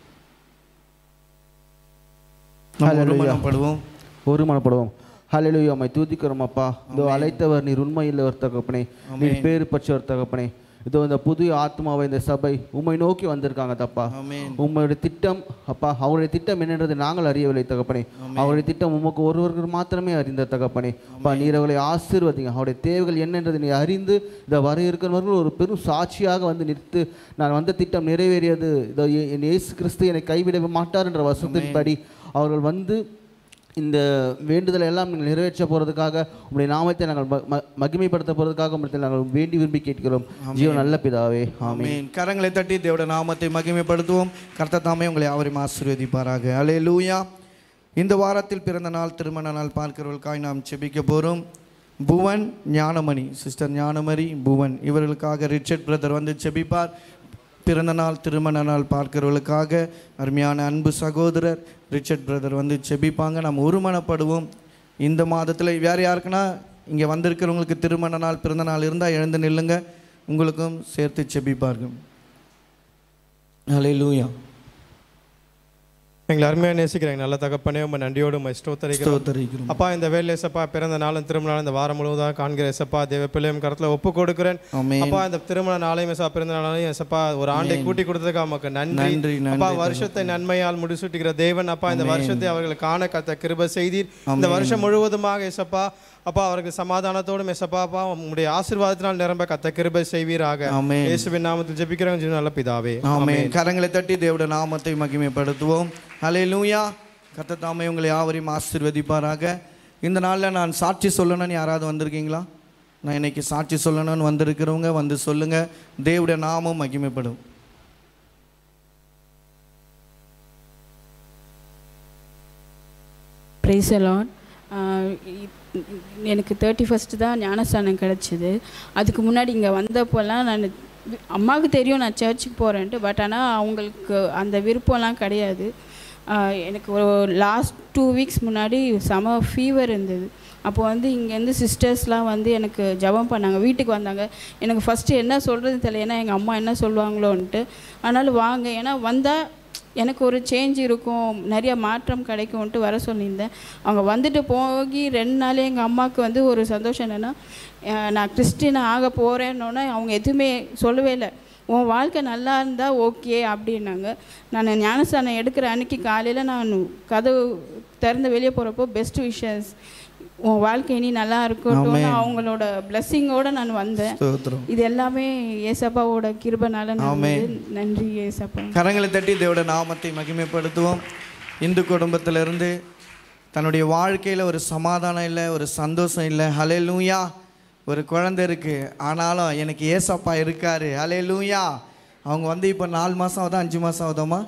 நம்ம Hallelujah. ஒருமனப்படுவோம் ஒருமனப்படுவோம் ஹalleluya உம்மை துதிக்கிறோம் அப்பா இதோ அழைத்தவர் நீர் உண்மையில் ஒரு தகப்பனே நீர் பேறு பற்ற ஒரு தகப்பனே இதோ இந்த புதிய ஆத்மாவை இந்த சபை உம்மை நோக்கி வந்திருக்காங்க தப்பா ஆமென் உம்முடைய திட்டம் அப்பா அவருடைய திட்டம் என்னன்றது நாங்கள் அறியவில்லை தகப்பனே அவருடைய திட்டம் உமக்கு ஒருவருக்கு மாத்திரமே அறிந்த தகப்பனே அப்பா நீர் அவர்களை ஆசீர்வதிங்க அவருடைய தேவைகள் என்னன்றது நீ அறிந்து இந்த வர இருக்கிறவர்கள் ஒரு பெரும் சாட்சியாக வந்து நிறுத்து நான் வந்த திட்டம் நிறைவேறியது இதோ எ- என் இயேசு கிறிஸ்து என்னை கைவிட மாட்டார் என்ற வசத்தின்படி அவர்கள் வந்து இந்த வேண்டுதலை எல்லாம் நீங்கள் நிறைவேற்ற போகிறதுக்காக உங்களுடைய நாமத்தை நாங்கள் ம- ம- மகிமைப்படுத்த போகிறதுக்காக உங்களை நாங்கள் வேண்டி விரும்பி கேட்கிறோம் ஜீவ நல்ல பிதாவே ஆமென் ஆமென் கரங்களை தட்டி தேவட நாமத்தை மகிமைப்படுத்துவோம் கர்த்தர் தாமே உங்களை யாவரையும் ஆசீர்வதிப்பாராக அலே லூயா இந்த வாரத்தில் பிறந்த நாள் திருமண நாள் பார்க்கிறவர்களுக்காக நாம் செபிக்க போகிறோம் புவன் ஞானமணி சிஸ்டர் ஞானமணி புவன் இவர்களுக்காக ரிச்சர்ட் பிரதர் வந்து செபிப்பார் பிறந்த நாள் திருமண நாள் பார்க்கிறவர்களுக்காக அருமையான அன்பு சகோதரர் ரிச்சர்ட் பிரதர் வந்து செபிப்பாங்க நாம் ஒருமனப்படுவோம் இந்த மாதத்தில் வேறு யாருக்குன்னா இங்கே வந்திருக்கிறவங்களுக்கு திருமண நாள் பிறந்த நாள் இருந்தால் எழுந்து நில்லுங்க உங்களுக்கும் சேர்த்து செபிப்பார்கள் ஹalleluya எங்களை அருமையாக நேசிக்கிறேன் நல்ல தகப்பனே உங்க நன்றியோடு உண்மை ஸ்தோத்தரிக்கிறோம் ஸ்தோத்தரிக்கிறோம் அப்பா இந்த வேலை ஏசப்பா பிறந்த நாளும் திருமண நாளும் இந்த வாரம் முழுவதும் காண்கிற எசப்பா தேவ பிள்ளையும் கருத்தில் ஒப்பு கொடுக்கிறேன் ஆமென் அப்பா இந்த திருமண நாளையும் எசப்பா பிறந்த நாளையும் எசப்பா ஒரு ஆண்டை கூட்டி கொடுத்ததுக்கு நமக்கு நன்றி நன்றி, நன்றி, அப்பா வருஷத்தை நன்மையால் முடிசூட்டுகிற தேவன் அப்பா இந்த வருஷத்தை அவர்கள் காண கத்த கிருப செய்தீர் இந்த வருஷம் முழுவதுமாக எசப்பா அப்பா அவருக்கு சமாதானத்தோடும் எசப்பா அப்பா உங்களுடைய ஆசீர்வாதத்தினால் நிரம்ப கத்த கிருபை செய்வீராக ஆமென் இயேசுவின் நாமத்தில் ஜெபிக்கிறோம் ஜீவன் நல்ல பிதாவே ஆமென் கரங்களை தட்டி தேவட நாமத்தை மகிமைப்படுத்துவோம் ஹalleluya கர்த்தர் தாமே உங்களை யாவரையும் ஆசீர்வதிப்பாராக இந்த நாளில் நான் சாட்சி சொல்லணும்னு யாராவது வந்திருக்கீங்களா நான் இன்னைக்கு சாட்சி சொல்லணும்னு வந்திருக்கிறவங்க வந்து சொல்லுங்க தேவட நாமம் மகிமைப்படும் ப்ரைஸ் அலான் எனக்கு தேர்ட்டி ஃபஸ்ட்டு தான் ஞானஸ்தானம் கிடச்சிது அதுக்கு முன்னாடி இங்கே வந்தப்போல்லாம் நான் அம்மாவுக்கு தெரியும் நான் சர்ச்சுக்கு போகிறேன்ட்டு பட் ஆனால் அவங்களுக்கு அந்த விருப்பம்லாம் கிடையாது ஆஹ் எனக்கு ஒரு லாஸ்ட் டூ வீக்ஸ் முன்னாடி செம ஃபீவர் இருந்தது அப்போ வந்து இங்கேருந்து சிஸ்டர்ஸ்லாம் வந்து எனக்கு ஜெபம் பண்ணாங்க வீட்டுக்கு வந்தாங்க எனக்கு ஃபஸ்ட்டு என்ன சொல்கிறது தெரியல ஏன்னா எங்கள் அம்மா என்ன சொல்லுவாங்களோன்ட்டு ஆனாலும் வாங்க ஏன்னா வந்தால் எனக்கு ஒரு சேஞ்ச் இருக்கும் நிறைய மாற்றம் கிடைக்கும்ன்ட்டு வர சொல்லியிருந்தேன் அவங்க வந்துட்டு போகி ரெண்டு நாளே எங்கள் அம்மாவுக்கு வந்து ஒரு சந்தோஷம் என்னென்னா நான் கிறிஸ்டின் ஆக போகிறேன்னொன்னே அவங்க எதுவுமே சொல்லவே இல்லை உன் வாழ்க்கை நல்லா இருந்தால் ஓகே அப்படின்னாங்க நான் ஞானஸ்தானம் எடுக்கிற அன்னைக்கு காலையில் நான் கதவு திறந்து வெளியே போகிறப்போ பெஸ்ட் விஷஸ் உன் வாழ்க்கை இனி நல்லா இருக்கட்டும்னு ஆமென். அவங்களோட பிளெஸ்ஸிங்கோடு நான் வந்தேன் ஸ்தோத்திரம் இது எல்லாமே ஏசப்பாவோட கிருபனால ஆமென். நடந்தது நன்றி ஏசப்பா கரங்களை தட்டி தேவட நாமத்தை மகிமைப்படுத்துவோம் இந்து குடும்பத்திலிருந்து தன்னுடைய வாழ்க்கையில் ஒரு சமாதானம் இல்லை ஒரு சந்தோஷம் இல்லை ஹலே லூயா ஒரு குழந்தை இருக்கு ஆனாலும் எனக்கு ஏசப்பா இருக்காரு ஹலே லூயா அவங்க வந்து இப்போ நாலு மாதம் ஆகுதா அஞ்சு மாதம் ஆகுதாம்மா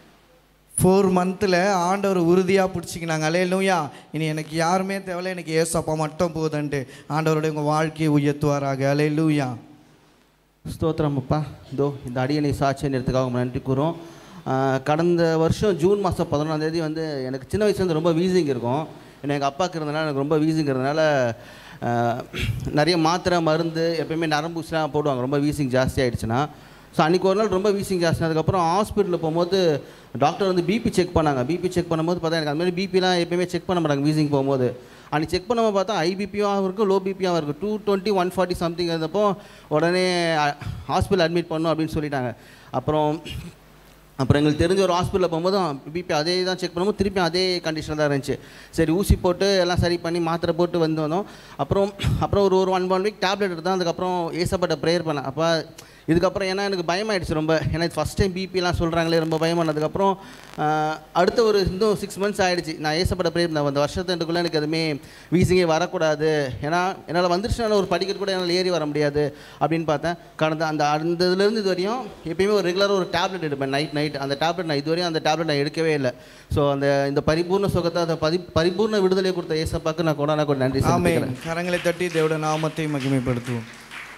ஃபோர் மந்தில் ஆண்டவர் உறுதியாக பிடிச்சிக்கினாங்க அலே லூயா இனி எனக்கு யாருமே தேவையில்ல எனக்கு ஏசப்பா மட்டும் போதுன்ட்டு ஆண்டவருடைய உங்கள் வாழ்க்கையை உயர்த்துவாராக அலே லூயா ஸ்தோத்திரம் அப்பா இதோ இந்த அடியணை சாட்சி நேரத்துக்காக உங்களை நன்றி கூறும் ஆஹ் கடந்த வருஷம் ஜூன் மாதம் பதினொன்றாம் தேதி வந்து எனக்கு சின்ன வயசுலேருந்து ரொம்ப வீசிங் இருக்கும் ஏன்னா எங்கள் அப்பாவுக்கு இருந்தனால எனக்கு ரொம்ப வீசிங் இருந்தனால ஆஹ் நிறைய மாத்திரை மருந்து எப்பயுமே நரம்பு ஊசிலாம் போடுவாங்க ரொம்ப வீசிங் ஜாஸ்தி ஆயிடுச்சுன்னா ஸோ அன்றைக்கி ஒரு நாள் ரொம்ப வீசிங் ஜாஸ்தி அதுக்கப்புறம் ஹாஸ்பிட்டலில் போகும்போது டாக்டர் வந்து பிபி செக் பண்ணாங்க பிபி செக் பண்ணும்போது பார்த்தா எனக்கு அந்த மாதிரி பிபிலாம் எப்பயுமே செக் பண்ண மாட்டாங்க வீசிங் போகும்போது அன்றைக்கி செக் பண்ணும்போது பார்த்தா ஐபிபியும் இருக்கும் லோ பிபியும் இருக்கும் two twenty one forty something இருந்தப்போ உடனே ஹாஸ்பிட்டல் அட்மிட் பண்ணணும் அப்படின்னு சொல்லிட்டாங்க அப்புறம் அப்புறம் எங்களுக்கு தெரிஞ்ச ஒரு ஹாஸ்பிட்டலில் போகும்போது பிபி அதே தான் செக் பண்ணும்போது திருப்பி அதே கண்டிஷனில் தான் இருந்துச்சு சரி ஊசி போட்டு எல்லாம் சரி பண்ணி மாத்திரை போட்டு வந்து வந்தோம் அப்புறம் அப்புறம் ஒரு ஒரு ஒன் ஒன் வீக் டேப்லெட் எடுத்தோம் அதுக்கப்புறம் ஏசப்பட்ட ப்ரேயர் பண்ணேன் அப்போ இதுக்கப்புறம் ஏன்னா எனக்கு பயமாயிடுச்சு ரொம்ப ஏன்னா இது ஃபஸ்ட் டைம் பிபிலாம் சொல்கிறாங்களே ரொம்ப பயமானதுக்கப்புறம் ஆஹ், அடுத்த ஒரு இன்னும் சிக்ஸ் மந்த்ஸ் ஆகிடுச்சு நான் ஏசப்பட்ட ப்ரேயர் பண்ணேன் அந்த வருஷத்துக்குள்ளே எனக்கு எதுவுமே வீசிங்கே வரக்கூடாது ஏன்னா என்னால் வந்துருச்சுனால ஒரு படிக்கட்டு கூட என்னால் ஏறி வர முடியாது அப்படின்னு பார்த்தேன் கடந்த அந்த அந்த இதுலேருந்து இது வரையும் எப்பயுமே ஒரு ரெகுலராக ஒரு டேப்லெட் எடுப்பேன் நைட் நைட் அந்த டேப்லெட் நான் இதுவரையும் அந்த டேப்லெட் நான் எடுக்கவே இல்லை ஸோ அந்த இந்த பரிபூர்ண சுகத்தை அந்த பரி பரிபூர்ண விடுதலை கொடுத்த ஏசப்பாக்கு நான் கொண்டாட கூட நன்றி ஆமென் செலுத்துகிறேன் கரங்களை தட்டி தேவட நாமத்தை மகிமைப்படுத்துவோம்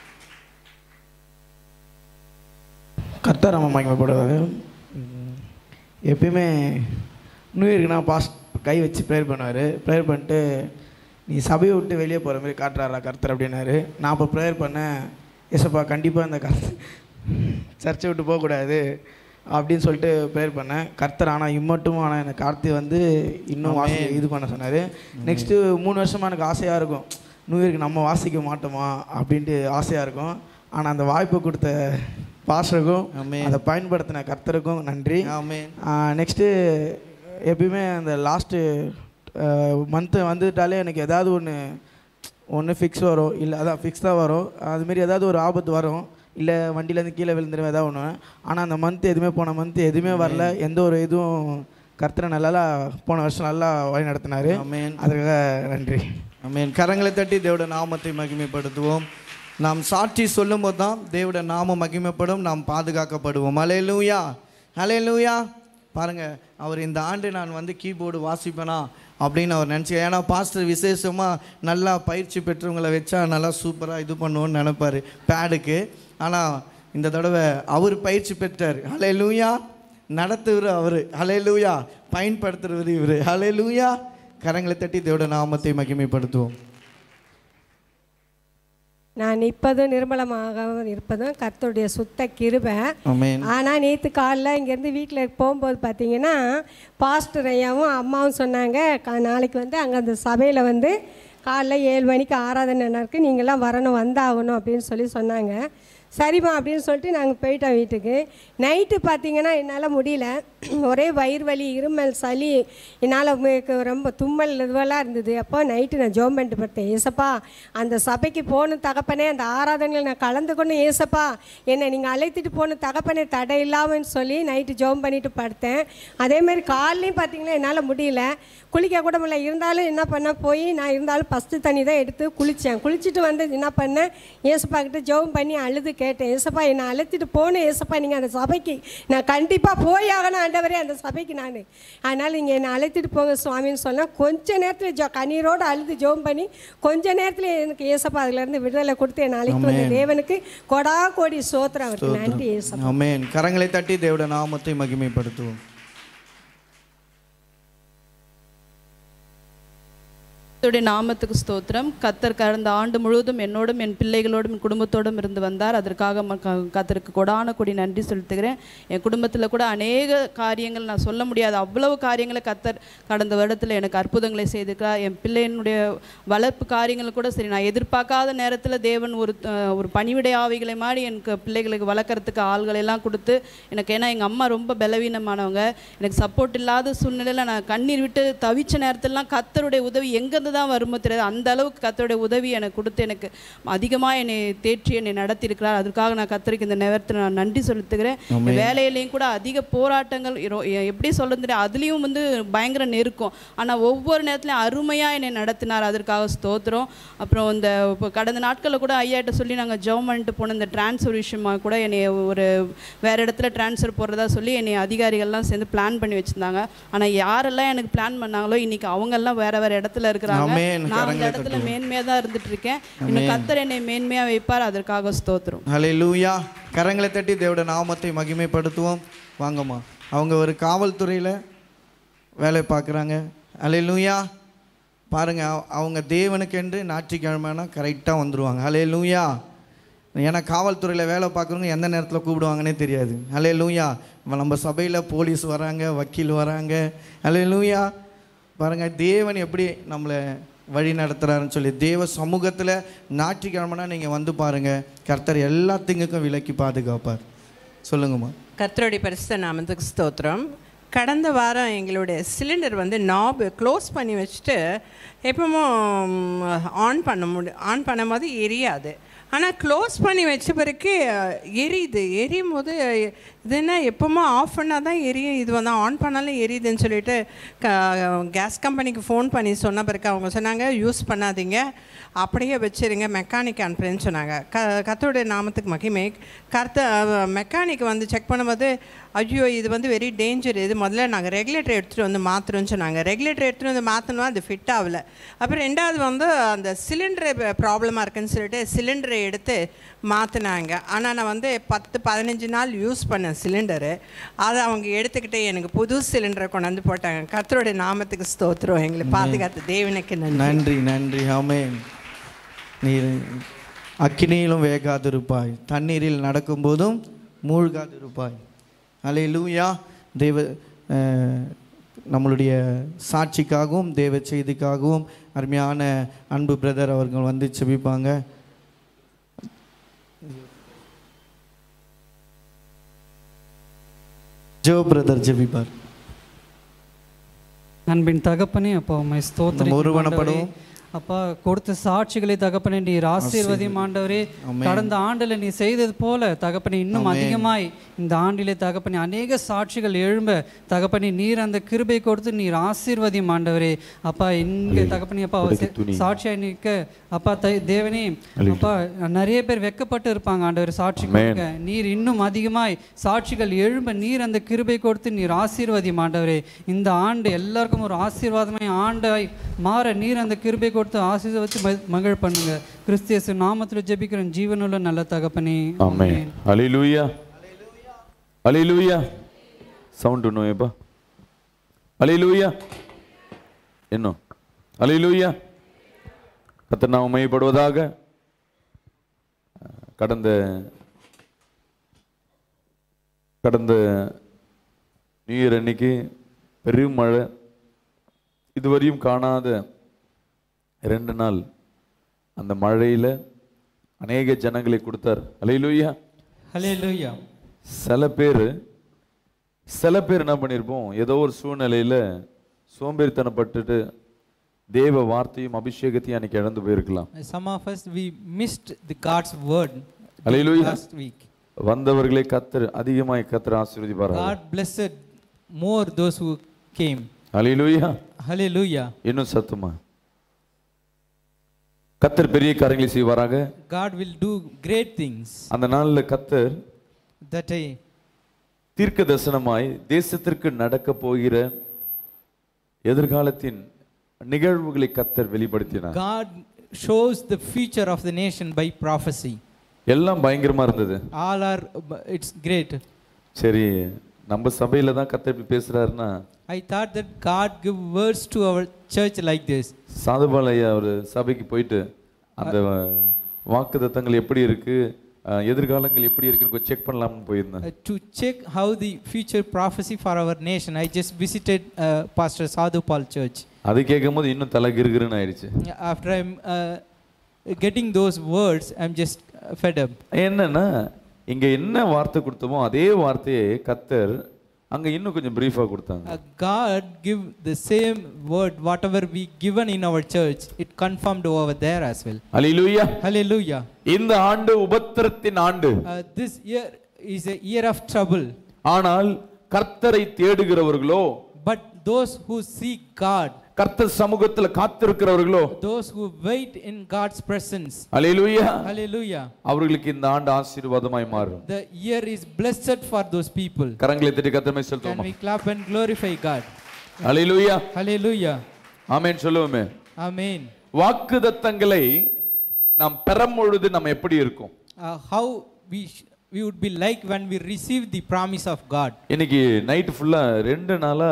கர்த்தர் நம்ம மகிமைப்படுவார் எப்பயுமே நியூ இயர்க்குனா பாஸ்ட் கை வச்சு ப்ரேயர் பண்ணுவார் ப்ரேயர் பண்ணிட்டு நீ சபையை விட்டு வெளியே போகிற மாதிரி காட்டுறாரா கர்த்தர் அப்படின்னாரு நான் இப்போ ப்ரேயர் பண்ணேன் ஏசப்பா கண்டிப்பாக இந்த கர்த்த சர்ச்சை விட்டு போகக்கூடாது அப்படின்னு சொல்லிட்டு ப்ரேயர் பண்ணேன் கர்த்தர் ஆனால் இம்மட்டும் ஆனால் எனக்கு கார்த்தி வந்து இன்னும் வாசி இது பண்ண சொன்னார் நெக்ஸ்ட்டு மூணு வருஷமாக எனக்கு ஆசையாக இருக்கும் நியூ இயர்க்கு நம்ம வாசிக்க மாட்டோமா அப்படின்ட்டு ஆசையாக இருக்கும் ஆனால் அந்த வாய்ப்பு கொடுத்த பாஸ்டருக்கும் ஆமென். அதை பயன்படுத்தின கர்த்தருக்கும் நன்றி ஆமென் நெக்ஸ்ட்டு எப்பயுமே அந்த லாஸ்ட்டு மந்த்து வந்துட்டாலே எனக்கு ஏதாவது ஒன்று ஒன்று ஃபிக்ஸ் வரும் இல்லை அதான் ஃபிக்ஸ் தான் வரும் அதுமாரி ஏதாவது ஒரு ஆபத்து வரும் இல்லை வண்டியிலேருந்து கீழே விழுந்துடும் ஏதாவது ஒன்று ஆனால் அந்த மந்த் எதுவுமே போன மந்த் எதுவுமே வரல எந்த ஒரு இதுவும் கர்த்தரை நல்லா போன வருஷம் நல்லா வழி நடத்தினார் ஆமென் அதுக்காக நன்றி ஆமென் கரங்களை தட்டி தேவோட நாமத்தை மகிமைப்படுத்துவோம் நாம் சாட்சி சொல்லும்போது தான் தேவோட நாமம் மகிமைப்படும் நாம் பாதுகாக்கப்படுவோம் அலே லூயா அலே லூயா பாருங்க அவர் இந்த ஆண்டு நான் வந்து கீபோர்டு வாசிப்பேனா அப்படின்னு அவர் நினச்சி ஏன்னா பாஸ்டர் விசேஷமாக நல்லா பயிற்சி பெற்றவங்களை வச்சா நல்லா சூப்பராக இது பண்ணுவோன்னு நினைப்பாரு பேடுக்கு ஆனால் இந்த தடவை அவர் பயிற்சி பெற்றார் ஹலே லூயா நடத்துவர் அவர் ஹலே லூயா பயன்படுத்துறவர் இவர் ஹலே லூயா கரங்களை தட்டி தேவோட நாமத்தை மகிமைப்படுத்துவோம் நான் நிற்பதும் நிர்மலமாக இருப்பதும் கர்த்தருடைய சுத்த கிருபை ஆமென் ஆனால் நேற்று காலைல இங்கேருந்து வீட்டில் போகும்போது பார்த்தீங்கன்னா பாஸ்டர் ஐயாவும் அம்மாவும் சொன்னாங்க "கா- நாளைக்கு வந்து அங்கே அந்த சபையில் வந்து காலைல ஏழு மணிக்கு ஆராதனை நடக்கு நீங்களாம் வரணும் வந்தாகணும் அப்படின்னு சொல்லி சொன்னாங்க சரிம்மா அப்படின்னு சொல்லிட்டு நாங்கள் போயிட்டோம் வீட்டுக்கு நைட்டு பார்த்தீங்கன்னா என்னால் முடியல ஒரே வயிறு வலி இருமல் சளி என்னால் ரொம்ப தும்மல் இதுவெல்லாம் இருந்தது அப்போ நைட்டு நான் ஜோம் பண்ணிட்டு படுத்தேன் ஏசப்பா அந்த சபைக்கு போகணும் தகப்பனே அந்த ஆராதனையில் நான் கலந்துக்கணும் ஏசப்பா என்னை நீங்கள் அழைத்துட்டு போகணும் தகப்பனே தடை இல்லாமன்னு சொல்லி நைட்டு ஜோம் பண்ணிட்டு படுத்தேன் அதே மாதிரி காலையும் பார்த்தீங்கன்னா என்னால் முடியல குளிக்க கூட முடியல இருந்தாலும் என்ன பண்ண போய் நான் இருந்தாலும் ஃபஸ்ட்டு தண்ணி தான் எடுத்து குளித்தேன் குளிச்சுட்டு வந்து என்ன பண்ணேன் ஏசப்பா கிட்ட ஜெபம் பண்ணி அழுது கேட்டேன் ஏசப்பா என்னை அழைச்சிட்டு போகணும் ஏசப்பா நீங்கள் அந்த சபைக்கு நான் கண்டிப்பாக போய் ஆகணும் ஆண்டவரே அந்த சபைக்கு நான் அதனால் நீங்கள் என்னை அழைச்சிட்டு போங்க சுவாமின்னு சொன்னால் கொஞ்ச நேரத்தில் ஜோ கண்ணீரோடு அழுது ஜெபம் பண்ணி கொஞ்ச நேரத்தில் எனக்கு ஏசப்பா அதுலேருந்து விடுதலை கொடுத்து என்னை அழைத்து வந்த தேவனுக்கு கொடா கோடி சோத்திரம் அவருக்கு நன்றி ஏசப்பா ஆமென் கரங்களை தட்டி தேவோட நாமத்தை மகிமைப்படுத்துவோம் கர்த்தருடைய நாமத்துக்கு ஸ்தோத்திரம் கத்தர் கடந்த ஆண்டு முழுவதும் என்னோடும் என் பிள்ளைகளோடும் என் குடும்பத்தோடும் இருந்து வந்தார் அதற்காக ம- க- கர்த்தருக்கு கொடான கொடி நன்றி செலுத்துகிறேன் என் குடும்பத்தில் கூட அநேக காரியங்கள் நான் சொல்ல முடியாத அவ்வளவு காரியங்களை கத்தர் கடந்த வருடத்தில் எனக்கு அற்புதங்களை செய்திருக்கிறார் என் பிள்ளையினுடைய வளர்ப்பு காரியங்கள் கூட சரி நான் எதிர்பார்க்காத நேரத்தில் தேவன் ஒரு அஹ், ஒரு பணிவிடை ஆவிகளை மாதிரி எனக்கு பிள்ளைகளுக்கு வளர்க்குறதுக்கு ஆள்களை எல்லாம் கொடுத்து எனக்கு ஏன்னா எங்கள் அம்மா ரொம்ப பலவீனமானவங்க எனக்கு சப்போர்ட் இல்லாத சூழ்நிலையில் நான் கண்ணீர் விட்டு தவிச்ச நேரத்திலலாம் கத்தருடைய உதவி எங்கேருந்து தான் வருமோ தெரியாது அந்த அளவுக்கு கத்தருடைய உதவி எனக்கு கொடுத்து எனக்கு அதிகமாக என்னை தேற்றி என்னை நடத்தியிருக்கிறார் அதுக்காக நான் கத்தருக்கு இந்த நேரத்தில் நான் நன்றி செலுத்துகிறேன் என் வேலையிலையும் கூட அதிக போராட்டங்கள் இரு- எ- எப்படி சொல்றது தெரியாது அதுலேயும் வந்து பயங்கர நெருக்கம் ஆனால் ஒவ்வொரு நேரத்துலையும் அருமையாக என்னை நடத்தினார் அதற்காக ஸ்தோத்திரம் அப்புறம் இந்த இப்போ கடந்த நாட்களில் கூட ஐயாட்ட சொல்லி நாங்கள் ஜெபம் பண்ணிட்டு போன இந்த டிரான்ஸ்ஃபர் விஷயமா கூட என்னை ஒரு வேறு இடத்துல டிரான்ஸ்ஃபர் போடுறதா சொல்லி என்னை அதிகாரிகள்லாம் சேர்ந்து பிளான் பண்ணி வச்சுருந்தாங்க ஆனால் யாரெல்லாம் எனக்கு பிளான் பண்ணாங்களோ இன்னைக்கு அவங்கெல்லாம் வேற வேற இடத்துல இருக்கிறாங்க ஆமென். நான் அந்த கரங்களை இடத்துல தட்டுவோம். மேன்மையாக தான் இருந்துட்டு இருக்கேன் இன்னும் கத்தர் என்னை மேன்மையாக வைப்பார் அதற்காக ஸ்தோத்திரம் ஹalleluya கரங்களை தட்டி தேவோட நாமத்தை மகிமைப்படுத்துவோம் வாங்கம்மா அவங்க ஒரு காவல்துறையில் வேலை பார்க்குறாங்க ஹalleluya பாருங்க அவ- அவங்க தேவனுக்கென்று ஞாயிற்றுக்கிழமைனா கரெக்டாக வந்துடுவாங்க ஹalleluya ஏன்னா காவல்துறையில் வேலை பார்க்குறவங்க எந்த நேரத்தில் கூப்பிடுவாங்கன்னே தெரியாது ஹalleluya நம்ம சபையில் போலீஸ் வராங்க வக்கீல் வராங்க ஹalleluya பாருங்க தேவன் எப்படி நம்மளை வழி நடத்துகிறாருன்னு சொல்லி தேவ சமூகத்தில் ஞாயிற்றுக்கிழமைனா நீங்கள் வந்து பாருங்கள் கர்த்தர் எல்லா திங்குக்கும் விலக்கி பாதுகாப்பார் சொல்லுங்கம்மா கர்த்தருடைய பரிசுத்த நாமத்துக்கு ஸ்தோத்திரம் கடந்த வாரம் எங்களுடைய சிலிண்டர் வந்து நாப் க்ளோஸ் பண்ணி வச்சுட்டு எப்பவும் ஆன் பண்ண முடி ஆன் பண்ணும்போது எரியாது ஆனால் க்ளோஸ் பண்ணி வச்ச பிறகு அஹ், எரியுது எரியும் போது இது என்ன எப்பவுமே ஆஃப் பண்ணால் தான் எரியும் இது வந்து ஆன் பண்ணாலும் எரியுதுன்னு சொல்லிட்டு க கேஸ் கம்பெனிக்கு ஃபோன் பண்ணி சொன்ன பிறகு அவங்க சொன்னாங்க யூஸ் பண்ணாதீங்க அப்படியே வச்சிருங்க மெக்கானிக் அனுப்புறேன்னு சொன்னாங்க க கத்தோடைய நாமத்துக்கு மகிமை கர்த்த மெக்கானிக் வந்து செக் பண்ணும்போது ஐயோ இது வந்து வெரி டேஞ்சர் இது முதல்ல நாங்கள் ரெகுலேட்டர் எடுத்துகிட்டு வந்து மாற்றுறோன்னு சொன்னாங்க ரெகுலேட்டர் எடுத்துகிட்டு வந்து மாற்றணும் அது ஃபிட் ஆகல அப்புறம் ரெண்டாவது வந்து அந்த சிலிண்டர் ப்ராப்ளமாக இருக்குன்னு சொல்லிட்டு சிலிண்டரை எடுத்து மாற்றினாங்க ஆனால் நான் வந்து பத்து பதினஞ்சு நாள் யூஸ் பண்ணேன் சிலிண்டரு அதை அவங்க எடுத்துக்கிட்டு எனக்கு புது சிலிண்டரை கொண்டாந்து போட்டாங்க கர்த்தருடைய நாமத்துக்கு ஸ்தோத்திரம் எங்களை பாதுகாத்து தேவனுக்கு நன்றி நன்றி நன்றி ஆமென் நீர் அக்கினியிலும் வேகாதிருப்பாய் தண்ணீரில் நடக்கும்போதும் மூழ்காதிருப்பாய் அல்லேலூயா தேவ அஹ், நம்மளுடைய சாட்சிக்காகவும் தேவ செய்திக்காகவும் அருமையான அன்பு பிரதர் அவர்கள் வந்து செபிப்பாங்க ஜோ பிரதர் ஜெபிப்பார் அன்பின் தகப்பனே அப்பா உம்மை ஸ்தோத்திரம் நம்ம ஒருவனப்படுவோம். அப்பா கொடுத்த சாட்சிகளை தகப்பனே நீர் ஆசீர்வதியும் ஆண்டவரே ஆமென். கடந்த ஆண்டுல நீ செய்தது போல தகப்பனே இன்னும் அதிகமாய் இந்த ஆண்டிலே தகப்பனே அநேக சாட்சிகள் எழும்ப தகப்பனே நீர் அந்த கிருபை கொடுத்து நீர் ஆசீர்வதியும் ஆண்டவரே அப்பா இங்க தகப்பனே அப்பா சாட்சியாய் நிற்க அப்பா தை தேவனே அப்பா நிறைய பேர் வெக்கப்பட்டு இருப்பாங்க ஆண்டவர் சாட்சி கொடுக்க நீர் இன்னும் அதிகமாய் சாட்சிகள் எழும்ப நீர் அந்த கிருபை கொடுத்து நீர் ஆசீர்வதியும் ஆண்டவரே இந்த ஆண்டு எல்லாருக்கும் ஒரு ஆசீர்வாதமாய் ஆண்டாய் மாற நீர் அந்த கிருபை கொடுத்து ஆசீர்வதித்து ம- மகிழ் பண்ணுங்க கிறிஸ்தியசு நாமத்தில் ஜெபிக்கிற ஜீவனுள்ள நல்ல தகப்பனே ஆமென் ஹalleluya ஹalleluya சவுண்ட் இன்னும் ஏப்பா ஹalleluya இன்னும் ஹalleluya கர்த்தர் நாமம் மையப்படுவதாக கடந்த கடந்த நியூ இயர் அன்னைக்கு பெரும் மழை இதுவரையும் காணாத ரெண்டு நாள் அந்த மழையில் அநேக ஜனங்களை கொடுத்தார் அலையிலுயா ஹalleluya சில பேர் சில பேர் என்ன பண்ணியிருப்போம் ஏதோ ஒரு சூழ்நிலையில் சோம்பேறித்தனப்பட்டுட்டு தேவ வார்த்தையும் அபிஷேகத்தையும் அன்னைக்கு இழந்து போயிருக்கலாம் Some of us, we missed the God's word Hallelujah. last week. வந்தவர்களை கத்தர் அதிகமாய் கத்தர் ஆசீர்வதிப்பார் God blessed more those who came. அலையிலுயா Hallelujah. இன்னும் சத்துமா கத்தர் பெரிய காரியங்களை செய்வாராக God will do great things அந்த நாளில் கத்தர் that I, தீர்க்க தரிசனமாய் தேசத்திற்கு நடக்க போகிற எதிர்காலத்தின் நிகழ்வுகளை கத்தர் வெளிப்படுத்தினார் God shows the future of the nation by prophecy. எல்லாம் பயங்கரமா இருந்தது All are, it's great. சரி நம்ம சபையில தான் கத்தர் இப்படி பேசுறாருன்னா I thought that God give words to our church like this. சாதுபால் ஐயா ஒரு சபைக்கு போயிட்டு அந்த வாக்குத்தத்தங்கள் எப்படி இருக்கு அஹ், எதிர்காலங்கள் எப்படி இருக்குன்னு கொஞ்சம் செக் பண்ணலாம்னு போயிருந்தேன் Uh, to check how the future prophecy for our nation, I just visited uh, Pastor Sadhu Paul Church. அது கேட்கும் போது இன்னும் தலை கிருகிருன்னு ஆயிடுச்சு After I'm uh, getting those words, I'm just uh, fed up. என்னன்னா இங்க என்ன வார்த்தை கொடுத்தோமோ அதே வார்த்தையை கத்தர் அங்க இன்னும் கொஞ்சம் பிரீஃபா கொடுத்தாங்க Uh, God give the same word, whatever we given in our church, it confirmed over there as well. அலிலூயா Hallelujah. இந்த ஆண்டு உபத்திரத்தின் ஆண்டு Uh, this year is a year of trouble, ஆனால் கர்த்தரை தேடுகிறவர்களோ but those who seek God, கர்த்தர் சமூகத்துல காத்திருக்கிறவர்களோ those who wait in God's presence, அலிலூயா hallelujah. அவர்களுக்கு இந்த ஆண்டு ஆசீர்வாதமாய் மாறும் The year is blessed for those people. கரங்களை தட்டி கத்தமை Can செலுத்துவோமா we clap and glorify God? அலிலூயா Hallelujah. ஆமென் சொல்லுவோமே Amen. வாக்குதத்தங்களை நாம் பெறும் பொழுது நம்ம எப்படி இருக்கும் Uh, how we sh- we would be like when we receive the promise of God. இன்னைக்கு நைட்டு ஃபுல்லா ரெண்டு நாளா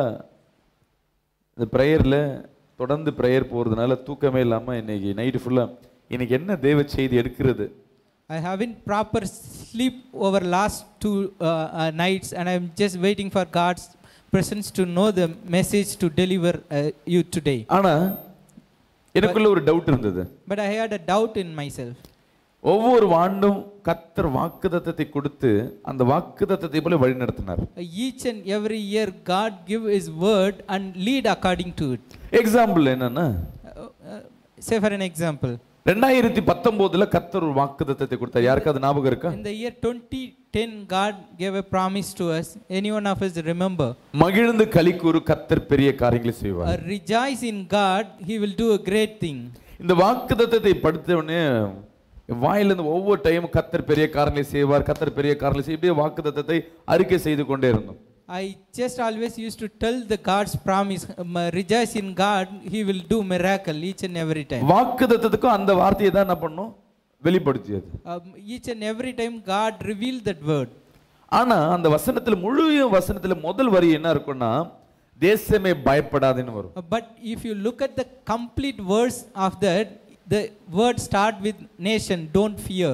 இந்த ப்ரேயர்ல தொடர்ந்து ப்ரேயர் போறதுனால தூக்கமே இல்லாம இன்னைக்கு நைட்டு ஃபுல்லா இன்னைக்கு என்ன தேவ செய்தி எடுக்கிறது I haven't proper sleep over last two uh, uh, nights, and I'm just waiting for God's presence to know the message to deliver uh, you today. ஆனா எனக்குள்ள ஒரு டவுட் இருந்தது But I had a doubt in myself. ஒவ்வொரு ஆண்டும் கத்தர் வாக்குதத்தத்தை கொடுத்து அந்த வாக்குதத்தத்தை போல வழி நடத்தினார் Uh, each and every year, God give His word and lead according to it. Example என்னன்னா Uh, uh, say for an example, ரெண்டாயிரத்தி பத்தொன்பதுல கத்தர் ஒரு வாக்குதத்தத்தை கொடுத்தார் யாருக்காவது ஞாபகம் இருக்கா in the year 2010, God gave a promise to us. Any one of us remember? மகிழ்ந்து களிக்கூறு கத்தர் பெரிய காரியங்களை செய்வார் Uh, rejoice in God, He will do a great thing. இந்த வாக்குதத்தத்தை படுத்த உடனே என் வாயிலிருந்து ஒவ்வொரு டைமும் கத்தர் பெரிய காரியங்களை செய்வார் கத்தர் பெரிய காரியங்களை செய்ய இப்படியே வாக்குதத்தத்தை அறிக்கை செய்து கொண்டே இருந்தோம் I just always used to tell the God's promise, um, uh, rejoice in God, He will do miracle each and every time. வாக்குதத்தத்துக்கும் அந்த வார்த்தையை தான் என்ன பண்ணும் வெளிப்படுத்தியது Um, each and every time God revealed that word. ஆனா அந்த வசனத்துல முழு வசனத்துல முதல் வரி என்ன இருக்கும்னா தேசமே பயப்படாதுன்னு வரும் Uh, But if you look at the complete verse of that, the word start with nation, don't fear.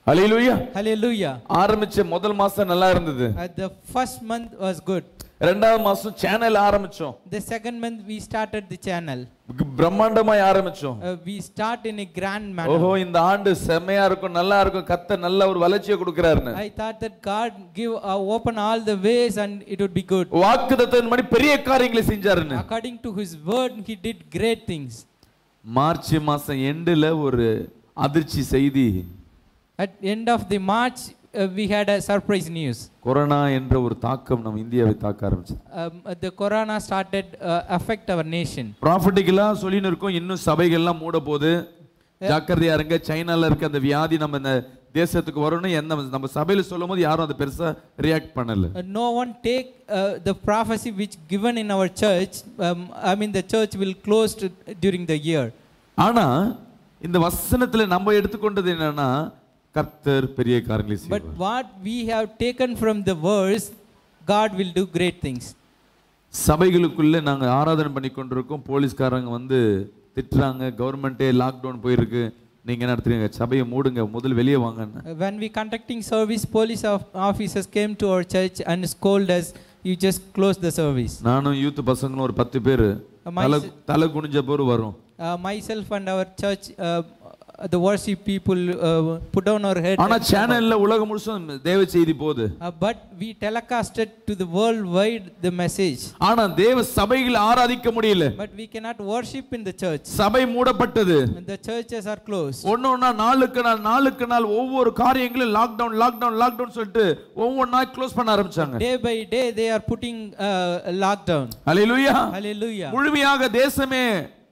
ஹalleluya Hallelujah. ஆரம்பிச்ச முதல் மாசம் நல்லா இருந்தது Uh, the first month was good. ரெண்டாவது மாசம் சேனல் ஆரம்பிச்சோம் The second month we started the channel. பிரம்மாண்டமாய் ஆரம்பிச்சோம் Uh, we start in a grand manner. ஓஹோ இந்த ஆண்டு செம்மையா இருக்கும் நல்லா இருக்கும் கத்த நல்ல ஒரு வளர்ச்சியை கொடுக்கிறாருன்னு I thought that God give uh, open all the ways and it would be good. வாக்குதத்தின்படி பெரிய காரியங்களை செஞ்சாருன்னு According to His word, He did great things. March மாசம் எண்டுல ஒரு அதிர்ச்சி செய்தி At end of the March, uh, we had a surprise news. Corona என்ற ஒரு தாக்கம் நம்ம இந்தியாவை தாக்க ஆரம்பிச்சு Um, uh, the corona started uh, affect our nation. ப்ராஃபிட்டிக்கலா சொல்லின்னு இருக்கோம் இன்னும் சபைகள்லாம் மூட போகுது ஜாக்கிரதையா இருங்க சைனால இருக்க அந்த வியாதி நம்ம இந்த தேசத்துக்கு வரும்னு என்ன நம்ம சபையில சொல்லும் போது யாரும் அதை பெருசா ரியாக்ட் பண்ணல Uh, no one take uh, the prophecy which given in our church. Um, I mean, the church will close to, during the year. ஆனா இந்த வசனத்துல நம்ம எடுத்துக்கொண்டது என்னன்னா கர்த்தர் பெரிய காரியங்களை But செய்வார் what we have taken from the verse, God will do great things. சபைகளுக்குள்ள நாங்க ஆராதனை பண்ணி கொண்டிருக்கோம் போலீஸ்காரங்க வந்து திட்டுறாங்க கவர்மெண்ட்டே லாக்டவுன் போயிருக்கு நீங்க நடத்துறீங்க சபையை மூடுங்க முதல் வெளியே வாங்கன்னு Uh, When we conducting service, police of officers came to our church and scold us. You just close the service. நானும் யூத் பசங்களும் ஒரு பத்து பேர் my தலை s- தலை குனிஞ்ச பேர் வரும் Uh, myself and our church, uh, the worship people uh, put down our head. ஆனா and- சேனல்ல உலகம் முழுசும் தேவ செய்தி போகுது Uh, but we telecasted to the worldwide the message. ஆனா தேவ சபைகளை ஆராதிக்க முடியல But we cannot worship in the church. சபை மூடப்பட்டது And the churches are closed. ஒண்ணு ஒண்ணா நாளுக்கு நாள் நாளுக்கு நாள் ஒவ்வொரு காரியங்களும் லாக்டவுன் லாக்டவுன் லாக்டவுன் சொல்லிட்டு ஒவ்வொன்றா க்ளோஸ் பண்ண ஆரம்பிச்சாங்க Day by day, they are putting uh, lockdown. Hallelujah Hallelujah. முழுமையாக தேசமே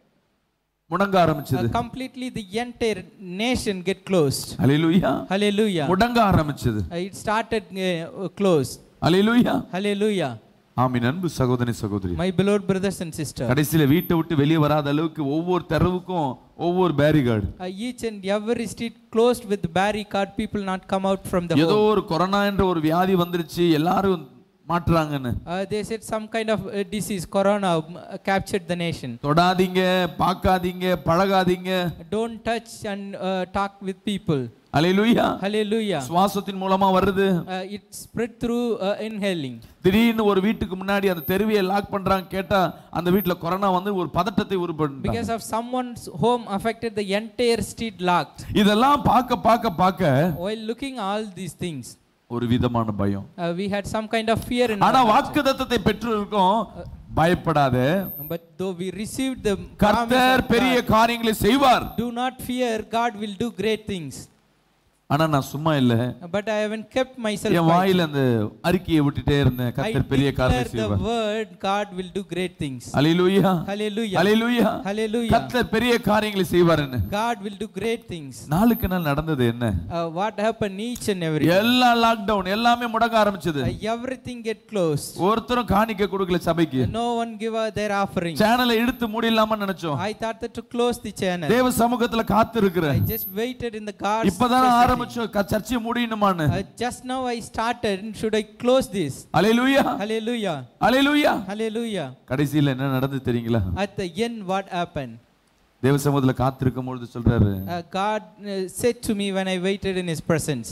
முடங்க ஆரம்பிச்சது Uh, completely, the entire nation get closed. Hallelujah Hallelujah. முடங்க ஆரம்பிச்சது Uh, it started uh, closed. Hallelujah Hallelujah. ஆமீன் அன்பு சகோதரி சகோதரி My beloved brothers and sisters. கடைசியில வீட்டை விட்டு வெளியே வராத அளவுக்கு ஒவ்வொரு தெருவுக்கும் ஒவ்வொரு barricade Uh, each and every street closed with barricade, people not come out from the ஏதோ home. ஒரு கொரோனா என்ற ஒரு வியாதி வந்துருச்சு எல்லாரும் மாட்டுறாங்கன்னு Uh, they said some kind of uh, disease, corona, um, uh, captured the nation. தொடாதீங்க பார்க்காதீங்க பழகாதீங்க Don't touch and uh, talk with people. அலையிலுயா Hallelujah. சுவாசத்தின் மூலமா வருது Uh, it spread through uh, inhaling. திடீர்னு ஒரு வீட்டுக்கு முன்னாடி அந்த தெருவியை லாக் பண்றாங்க கேட்டா அந்த வீட்டுல கொரோனா வந்து ஒரு பதட்டத்தை உருப்படுறாங்க Because of someone's home affected the entire street locked. இதெல்லாம் பார்க்க பார்க்க பார்க்க While looking all these things, ஒரு விதமான பயம் uh, we had some kind of fear in ஆனா our hearts. வாக்கு தத்தத்தை பெற்று இருக்கோம் பயப்படாத But though we received the promise கர்த்தர் of பெரிய God, காரியங்களை செய்வார் do not fear, God will do great things. ஆனா நான் சும்மா இல்ல But I haven't kept myself N quiet. வாயில அந்த அறிக்கையை விட்டுட்டே இருந்தேன் I கர்த்தர் பெரிய declare காரியங்களை the செய்வார் word, God will do great things. அலையிலுயா Hallelujah. அலையிலுயா Hallelujah. கர்த்தர் பெரிய காரியங்களை செய்வாருன்னு God will do great things. நாளுக்கு நாள் நடந்தது என்ன Uh, what happened each and every எல்லா லாக்டவுன் எல்லாமே முடங்க ஆரம்பிச்சது Uh, everything get closed. ஒருத்தரும் காணிக்க கொடுக்கல சபைக்கு No one give uh, their offering. சேனலை இழுத்து மூடிடலாமா நினைச்சோம் I thought that to close the channel. தேவ சமூகத்துல காத்து இருக்கிறேன் I just waited in the God's இப்பதான் presence. ஆரம்பிச்சோம் க- சர்ச்சையை முடியணுமான்னு Uh, just now I started. Should I close this? அலையிலுயா Hallelujah. அலையிலுயா Hallelujah. கடைசியில என்ன நடந்து தெரியுங்களா At the end, what happened? தேவ சமூகத்துல காத்திருக்கும் பொழுது சொல்றாரு Uh, God uh, said to me when I waited in His presence.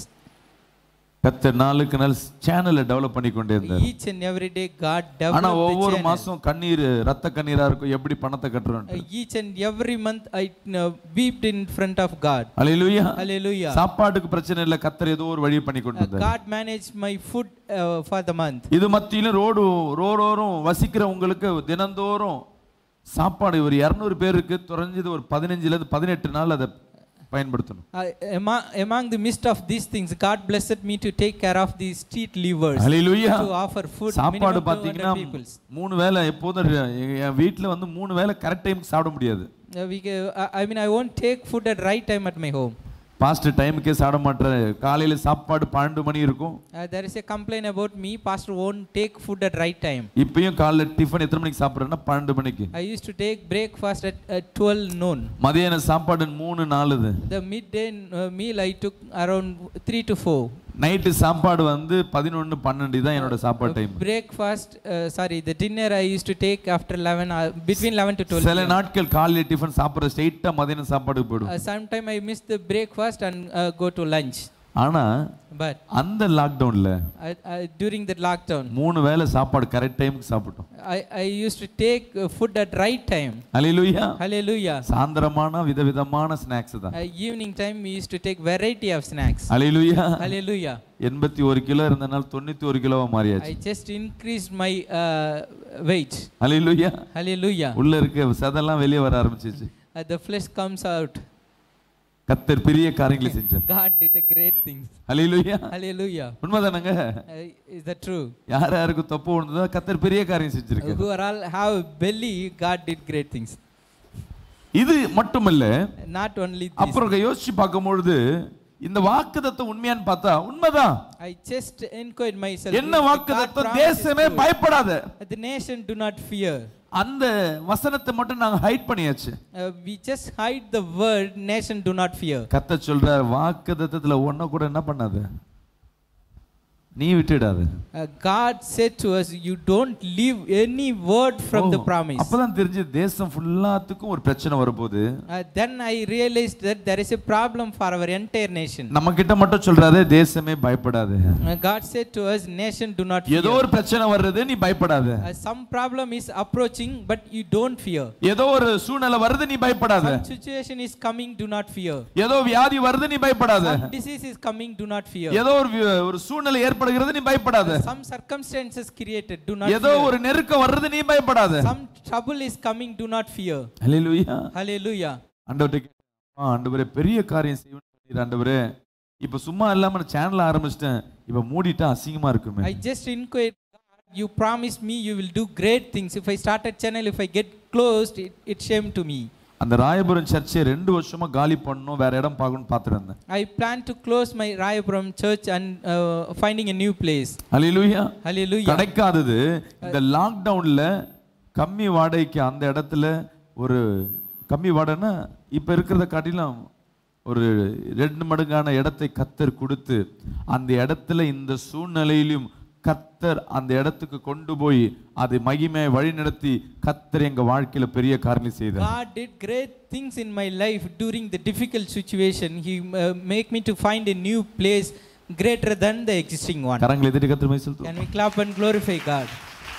கர்த்தர் நாளுக்கு நாள் சேனலை டெவலப் பண்ணி கொண்டே இருந்தார் Each and every day, God ஆனா developed the ஒவ்வொரு channel. மாசம் கண்ணீர் ரத்த கண்ணீரா இருக்கும் எப்படி பணத்தை கட்டுறோம் Uh, each and every month, I uh, wept in front of God. அலையிலுயா Hallelujah. சாப்பாட்டுக்கு பிரச்சனை இல்ல கர்த்தர் ஏதோ ஒரு வழி பண்ணி கொண்டு Uh, வந்தார் God managed my food uh, for the month. இது மத்தியிலும் ரோடு ரோடோறும் வசிக்கிறவங்களுக்கு தினந்தோறும் சாப்பாடு ஒரு இரநூறு பேருக்கு குறைஞ்சது ஒரு பதினஞ்சுல இருந்து பதினெட்டு நாள் அதை பயன்படுத்தணும் Uh, among, among the midst of these things, God blessed me to take care of these street livers. Hallelujah To offer food சாப்பாடு minimum பாத்தீங்கன்னா 200 peoples. மூணு வேளை எப்போதும் எ- என் வீட்ல வந்து மூணு வேளை கரெக்ட் டைம்க்கு சாப்பிட முடியாது Uh, we, ca- I I mean, I won't take food at right time at my home. பாஸ்ட் டைமுக்கே சாப்பிட மாட்டேன் காலையில சாப்பாடு பன்னெண்டு மணி இருக்கும் Uh, there is a complaint about me. Pastor won't take food at right time. இப்பயும் காலைல டிஃபன் எத்தனை மணிக்கு சாப்பிட்றேன்னா பன்னெண்டு மணிக்கு I used to take breakfast at, at 12 noon. மதியான சாப்பாடு மூணு நாலுது The midday uh, meal I took around 3 to 4. நைட்டு சாப்பாடு வந்து பதினொன்று பன்னெண்டு தான் என்னோட சாப்பாடு time Breakfast, uh, sorry, the dinner I used to take after 11, uh, between 11 to 12. சில PM. நாட்கள் காலையில டிஃபன் சாப்பிட்ற ஸ்ட்ரெயிட்டா மதியானம் சாப்பாடுக்கு போயிடும் Uh, sometime I miss the breakfast and uh, go to lunch. ஆனா But அந்த லாக்டவுன்ல I, I, during the lockdown, மூணு வேளை சாப்பாடு கரெக்ட் டைமுக்கு சாப்பிட்டோம் I, I used to take uh, food at right time. அலையிலுயா Hallelujah. சாயந்தரமான விதவிதமான ஸ்நாக்ஸ் தான் Uh, evening time, we used to take variety of snacks. அலையிலுயா Hallelujah. எண்பத்தி ஒரு கிலோ இருந்தனால தொண்ணூத்தி ஒரு கிலோவா I மாறியாச்சு just increased my uh, weight. அலையிலுயா Hallelujah. உள்ள இருக்க சதெல்லாம் வெளியே வர ஆரம்பிச்சிச்சு Uh, the flesh comes out. கத்தர் பெரிய காரியங்களை செஞ்சார் God did a great thing. அலையிலுயா Hallelujah. உண்மைதானங்க Uh, is that true? யார் யாருக்கு தொப்பு விழுந்ததோ கத்தர் பெரிய காரியம் செஞ்சிருக்கு Who are all have belly, God did great things. இது மட்டுமல்ல Not only this. அப்புறம் யோசிச்சு பார்க்கும்பொழுது இந்த வாக்குதத்தம் உண்மையான்னு பார்த்தா உண்மைதான் I just inquired myself. என்ன if God வாக்குதத்தம் promises தேசமே to- பயப்படாத The nation do not fear. அந்த வசனத்தை மட்டும் நாங்க ஹைட் பண்ணியாச்சு Uh, we just hide the word, nation do not fear. கத்த சொல்ற வாக்குதத்தத்துல ஒன்ன கூட என்ன பண்ணாத நீ விட்டுடாத Uh, God said to us, You don't leave any word from the O, promise. அப்பதான் தெரிஞ்சு தேசம் ஃபுல்லாத்துக்கும் ஒரு பிரச்சனை வரப்போகுது Uh, then I realized that there is a problem for our entire nation. நம்ம கிட்ட மட்டும் சொல்றாரு தேசமே பயப்படாத Uh, God said to us, Nation do not ஏதோ fear. ஒரு பிரச்சனை வர்றது நீ பயப்படாத Uh, some problem is approaching, but you don't fear. ஏதோ ஒரு சூழ்நிலை வருது நீ பயப்படாத Some situation is coming, do not fear. ஏதோ வியாதி வருது நீ பயப்படாத Some disease is coming, do not fear. ஏதோ ஒரு வி- ஒரு சூழ்நிலை ஏற்படுகிறது நீ பயப்படாத Some circumstances created, do not ஏதோ fear. ஒரு நெருக்கம் வர்றது நீ பயப்படாத Some trouble is coming, do not fear. ஹalleluya Hallelujah. ஆண்டவர்ட்ட கே- ஆ, ஆண்டவரே பெரிய காரியம் செய்வேன் ஆண்டவரே இப்ப சும்மா இல்லாம நான் சேனல் ஆரம்பிச்சிட்டேன் இப்ப மூடிட்டா அசிங்கமா இருக்குமே I just inquired, God, you promised me you will do great things. If I start a channel, if I get closed, it, it's shame to me. அந்த ராயபுரம் சர்ச்சை ரெண்டு வருஷமா காலி பண்ணணும் வேற இடம் பார்க்கணும்னு பார்த்துட்டு இருந்தேன் I plan to close my Rayapuram church and uh, finding a new place. Hallelujah Hallelujah. கிடைக்காதது இந்த லாக்டவுன்ல கம்மி வாடகைக்கு அந்த இடத்துல ஒரு கம்மி வாடகைன்னா இப்ப இருக்கிறத காட்டிலும் ஒரு ரெண்டு மடங்கான இடத்தை கத்தர் கொடுத்து அந்த இடத்துல இந்த சூழ்நிலையிலும் கத்தர் அந்த இடத்துக்கு கொண்டு போய் அதை மகிமை வழிநடத்தி கத்தர் எங்க வாழ்க்கையில பெரிய காரியம் செய்தார் God did great things in my life during the difficult situation. He uh, make me to find a new place greater than the existing one. கரங்களை எதிர்த்து கத்தர் மை செலுத்துவோம். Can we clap and glorify God?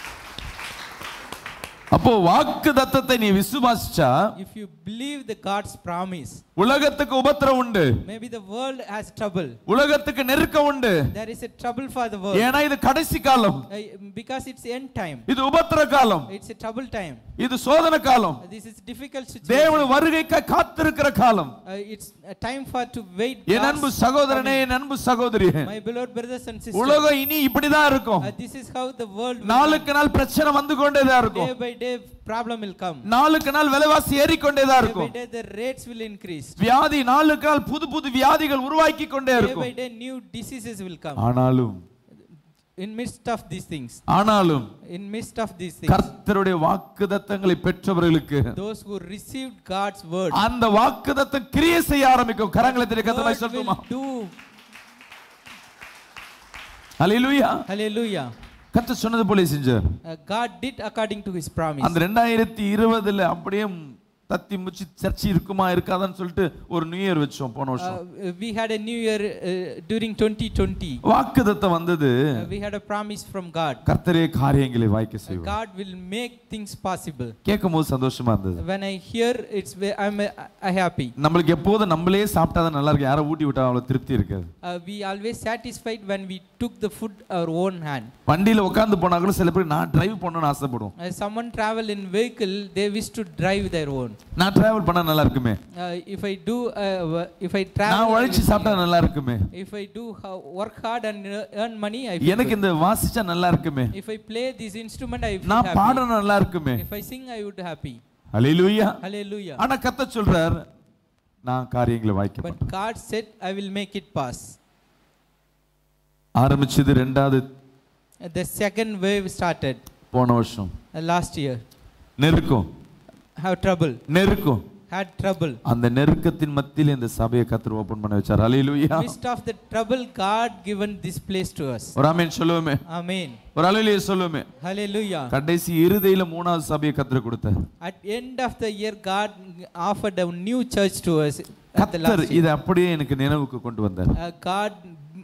அப்போ வாக்கு தத்தத்தை நீ விசுவாசிச்சா If you believe the God's promise, உலகத்துக்கு உபத்திரம் உண்டு maybe the world has trouble. உலகத்துக்கு நெருக்கம் உண்டு There is a trouble for the world. ஏன்னா இது கடைசி காலம் Uh, because it's end time. இது உபத்திர காலம் It's a trouble time. இது சோதனை காலம் Uh, This is difficult தேவன் situation. வருகைக்கு காத்திருக்கிற காலம் Uh, it's a time for to wait. N God's அன்பு சகோதரனே coming. என் அன்பு சகோதரி My beloved brothers and sisters. உலகம் இனி இப்படிதான் இருக்கும் Uh, this is how the world will நாளுக்கு நாள் பிரச்சனை வந்து கொண்டேதான் Day இருக்கும் by day problem will come. நாளுக்கு நாள் விலைவாசி ஏறிக்கொண்டேதான் Day by இருக்கும் day the rates will increase. வியாதி நாளுக்கு நாள் புது புது வியாதிகள் உருவாக்கி கொண்டே Day by இருக்கும் day new diseases will come. ஆனாலும் In midst of these things. ஆனாலும் In midst of these things. கர்த்தருடைய வாக்குதத்தங்களை பெற்றவர்களுக்கு Those who received God's word. அந்த வாக்குதத்தம் கிரியை செய்ய ஆரம்பிக்கும் கரங்களை திரு கத்தமாய் word சொல்லுமா will do. Hallelujah Hallelujah. கர்த்தர் சொன்னது போல செஞ்சார் Uh, God did according to his promise. அந்த ரெண்டாயிரத்தி இருபதுல அப்படியே தத்தி முச்சி சர்ச்சை இருக்குமா இருக்காதான்னு சொல்லிட்டு ஒரு நியூ இயர் வச்சோம் போன வருஷம் Uh, we had a new year uh, during 2020. வாக்குதத்தம் வந்தது Uh, we had a promise from God. கர்த்தரே காரியங்களை வாய்க்க Uh, செய்வார் God will make things possible. கேட்கும் போது சந்தோஷமா இருந்தது When I hear, it's ve- I'm uh, I happy. நம்மளுக்கு எப்போதும் நம்மளே சாப்பிட்டாதான் நல்லா இருக்கு யாரை ஊட்டி விட்டா அவ்வளவு திருப்தி இருக்காது Uh, we always satisfied when we took the food our own hand. வண்டியில உட்கார்ந்து போனாங்களும் சில பேர் நான் டிரைவ் பண்ணணும்னு ஆசைப்படுவோம் Uh, someone travel in vehicle, they wish to drive their own. நான் டிராவல் பண்ணா நல்லா இருக்குமே Uh, if I do, uh, wo- if I travel, நான் I உழைச்சு will- சாப்பிட்டா நல்லா இருக்குமே if I do ho- work hard and uh, earn money, I feel எனக்கு good. இந்த வாசிச்சா நல்லா இருக்குமே If I play this instrument, I feel நான் happy. பாடணும் நல்லா இருக்குமே If I sing, I would happy. Hallelujah Hallelujah. ஆனா கத்த சொல்றார் நான் காரியங்களை வாய்க்க But God said, I will make it pass. ஆரம்பிச்சது ரெண்டாவது Uh, The second wave started போன வருஷம் uh, last year. நெருக்கம் Have trouble. நெருக்கம் Had trouble. அந்த நெருக்கத்தின் மத்தியில் இந்த சபையை கத்தர் ஓபன் பண்ண வச்சார் ஹalleluya Midst of the trouble, God given this place to us. ஒரு ஆமென் சொல்லுவோமே Amen. ஒரு அலுவலியை சொல்லுவோமே Hallelujah. கடைசி இறுதியில மூணாவது சபையை கத்தர் கொடுத்தார் At end of the year, God offered a new church to us. At the கத்தர் last year. இதை அப்படியே எனக்கு நினைவுக்கு கொண்டு வந்தார் Uh, God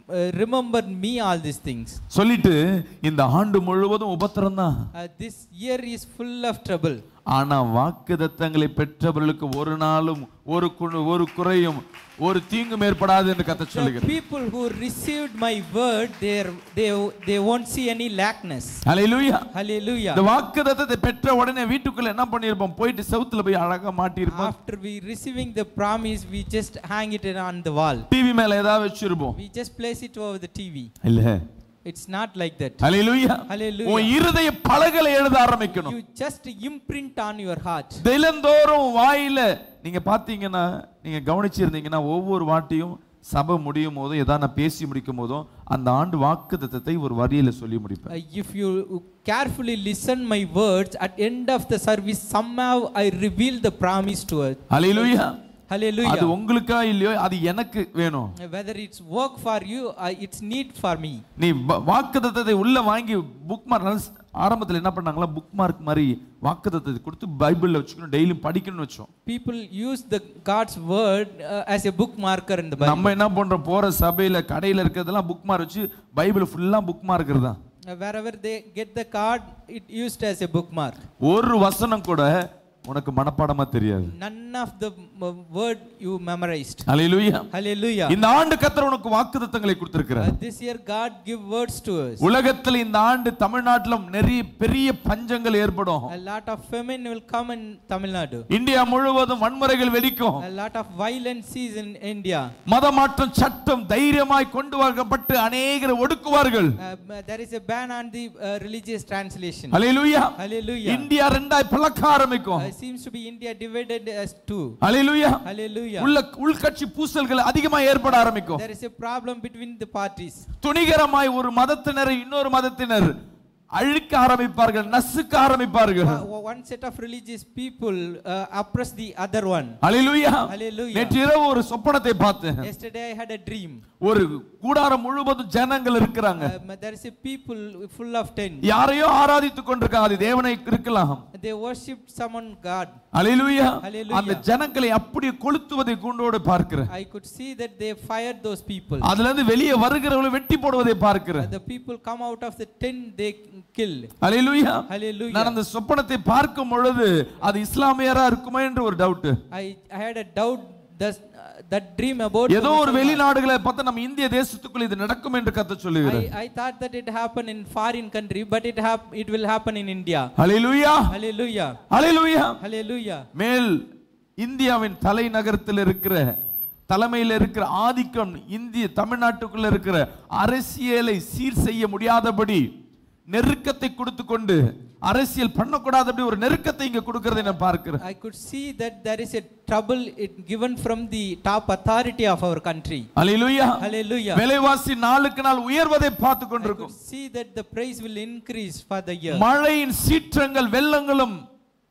uh, remember me all these things. சொல்லிட்டு இந்த ஆண்டு முழுவதும் உபத்திரம் தான் Uh, this year is full of trouble. ஆனா வாக்குதத்தங்களை பெற்றவர்களுக்கு ஒரு நாளும் ஒரு குணு ஒரு குறையும் ஒரு தீங்கும் ஏற்படாது என்று கத்த The சொல்லுகிறேன் people who received my word, they they they won't see any lackness. Hallelujah Hallelujah. இந்த வாக்குதத்தத்தை பெற்ற உடனே வீட்டுக்குள்ள என்ன பண்ணிருப்போம் போயிட்டு செவுத்துல போய் அழகா மாட்டியிருப்போம் After we receiving the promise, we just hang it on the wall. TV மேல ஏதாவது வச்சிருப்போம் We just place it over the TV. இல்ல It's not like that. Hallelujah Hallelujah. உன் இருதய பலகலை எழுத ஆரம்பிக்கணும் You just imprint on your heart. தினந்தோறும் வாயில நீங்க பாத்தீங்கன்னா நீங்க கவனிச்சிருந்தீங்கன்னா ஒவ்வொரு வாட்டியும் சபை முடியும் போதும் ஏதாவது நான் பேசி முடிக்கும் போதும் அந்த ஆண்டு வாக்குத்தத்தத்தை ஒரு வரியில சொல்லி முடிப்பேன் Uh, if you carefully listen my words, at end of the service, somehow I reveal the promise to us. ஹalleluya Hallelujah. அது உங்களுக்கா இல்லையோ அது எனக்கு வேணும் Whether it's work for you, uh, it's need for me. நீ வாக்குத்தத்தத்தை உள்ள வாங்கி புக் மார்க் ஆரம்பத்துல என்ன பண்ணாங்களா புக் மார்க் மாதிரி வாக்குத்தத்தத்தை கொடுத்து பைபிள்ல வச்சுக்கணும் டெய்லியும் படிக்கணும்னு வச்சோம் People use the God's word uh, as a bookmarker in the Bible. நம்ம என்ன பண்றோம் போற சபையில கடையில இருக்கிறதெல்லாம் புக் மார்க் வச்சு பைபிள் ஃபுல்லா புக் மார்க் தான் Uh, wherever they get the card, it used as a bookmark. ஒரு வசனம் கூட உனக்கு மனப்பாடமா தெரியாது None of the uh, word you memorized. Hallelujah Hallelujah. இந்த ஆண்டு கத்தர் உனக்கு வாக்குத்தத்தங்களை கொடுத்திருக்கிறார் Uh, this year God give words to us. உலகத்தில் இந்த ஆண்டு தமிழ்நாட்டிலும் நிறைய பெரிய பஞ்சங்கள் ஏற்படும் A lot of famine will come in Tamil Nadu. India முழுவதும் வன்முறைகள் வெடிக்கும் A lot of violence is in India. மதமாற்றம் சட்டம் தைரியமாய் கொண்டு வரப்பட்டு அநேகர் ஒடுக்குவார்கள் Uh, there is a ban on the uh, religious translation. ஹalleluya Hallelujah. இந்தியா ரெண்டாய் பிளக்க ஆரம்பிக்கும் Uh, seems to be India divided as two. Hallelujah Hallelujah. உள்ள உள்கட்சி பூசல்கள் அதிகமா ஏற்பட ஆரம்பிக்கும் There is a problem between the parties. துணிகரமாய் ஒரு மதத்தினரை இன்னொரு மதத்தினர் அழிக்க ஆரம்பிப்பார்கள் நசுக்க ஆரம்பிப்பார்கள் Uh, one set of religious people uh, oppress the other one. Hallelujah Hallelujah. நேற்று இரவு ஒரு சொப்பனத்தை பார்த்தேன் Yesterday I had a dream. ஒரு கூடாரம் முழுவதும் ஜனங்கள் இருக்கிறாங்க Um, there is a people full of tents. யாரையோ ஆராதித்துக் கொண்டிருக்காங்க அது தேவனை இருக்கலாம் They worshipped someone God. அலையிலுயா Hallelujah. அந்த ஜனங்களை அப்படியே கொளுத்துவதை கூண்டோடு பார்க்கிறேன் I could see that they fired those people. அதுல இருந்து வெளியே வருகிறவர்களை வெட்டி போடுவதை பார்க்கிறேன் The people come out of the tent they killed. அலையிலுயா Hallelujah. நான் அந்த சொப்பனத்தை பார்க்கும் பொழுது அது இஸ்லாமியரா இருக்குமா என்று ஒரு doubt I, I had a doubt that, uh, that dream about ஏதோ ஒரு Muhammad. வெளிநாடுகளை பார்த்தா நம்ம இந்திய தேசத்துக்குள்ள இது நடக்கும் என்று கத்த சொல்லுகிறேன் I, I thought that it happened in foreign country, but it hap- it will happen in India. அலையிலுயா Hallelujah. அலையிலுயா Hallelujah. மேல் இந்தியாவின் தலைநகரத்தில் இருக்கிற தலைமையில் இருக்கிற ஆதிக்கம் இந்திய தமிழ்நாட்டுக்குள்ள இருக்கிற அரசியலை சீர் செய்ய முடியாதபடி நெருக்கத்தை கொடுத்து கொண்டு அரசியல் பண்ணக்கூடாதபடி ஒரு நெருக்கத்தை இங்க கொடுக்கறதை நான் பார்க்கிறேன் I could see that there is a trouble it given from the top authority of our country. அலையிலுயா Hallelujah. விலைவாசி நாளுக்கு நாள் உயர்வதை பார்த்து கொண்டிருக்கும் See that the price will increase for the year. மழையின் சீற்றங்கள் வெள்ளங்களும்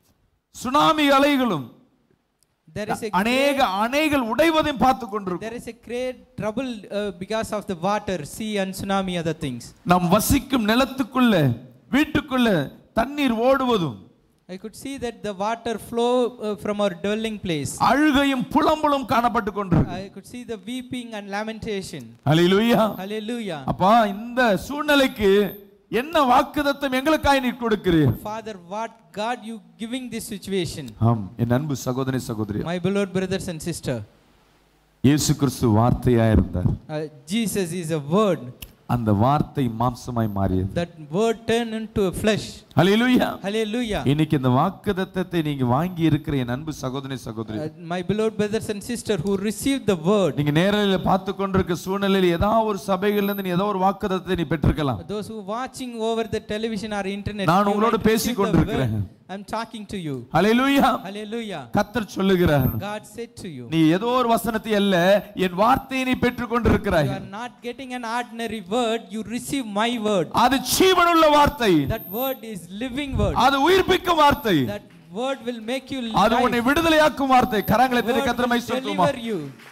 சுனாமி அலைகளும் There is a அநேக அணைகள் உடைவதையும் பார்த்து கொண்டிருக்கும் There is a great trouble uh, because of the water, sea and tsunami, other things. நாம் வசிக்கும் நிலத்துக்குள்ள வீட்டுக்குள்ள தண்ணீர் ஓடுவதும் I could see that the water flow uh, from our dwelling place. அழுகையும் புலம்பலும் காணப்பட்டு கொண்டிருக்கு I could see the weeping and lamentation. Hallelujah Hallelujah. அப்பா இந்த சூழ்நிலைக்கு என்ன வாக்குதத்தம் எங்களுக்காய் நீ கொடுக்கிறீர் Father, what God you giving this situation? ஆம் என் அன்பு சகோதரி சகோதரி My beloved brothers and sister, இயேசு கிறிஸ்து வார்த்தையா இருந்தார் uh, Jesus is a word. அந்த வார்த்தை மாம்சமாய் மாறியது That word turned into a flesh. Hallelujah Hallelujah. இன்னைக்கு இந்த வாக்குதத்தத்தை நீங்க வாங்கி இருக்கிற என் அன்பு சகோதரி சகோதரி Uh, my beloved brothers and sisters who received the word, நீங்க நேரலையில பார்த்து கொண்டிருக்க சூழ்நிலையில் ஏதாவது ஒரு சபைகள்ல இருந்து நீ ஏதோ ஒரு வாக்குதத்தை நீ பெற்றிருக்கலாம் those who watching over the television or internet, நான் you உங்களோடு might பேசிக் receive the கொண்டிருக்கிறேன். word. I'm talking to you. Hallelujah Hallelujah. கத்தர் சொல்லுகிறார் God said to you, நீ ஏதோ ஒரு வசனத்தை அல்ல என் வார்த்தையை நீ பெற்றுக் கொண்டிருக்கிறாய் You are not getting an ordinary word, you receive my word. அது ஜீவனுள்ள வார்த்தை That word is living word. அது உயிர்ப்பிக்கும் வார்த்தை That word will make you அது life. உன்னை விடுதலையாக்கும் வார்த்தை கரங்களை Word திரு will கத்திரமை சொல்லுமா deliver you.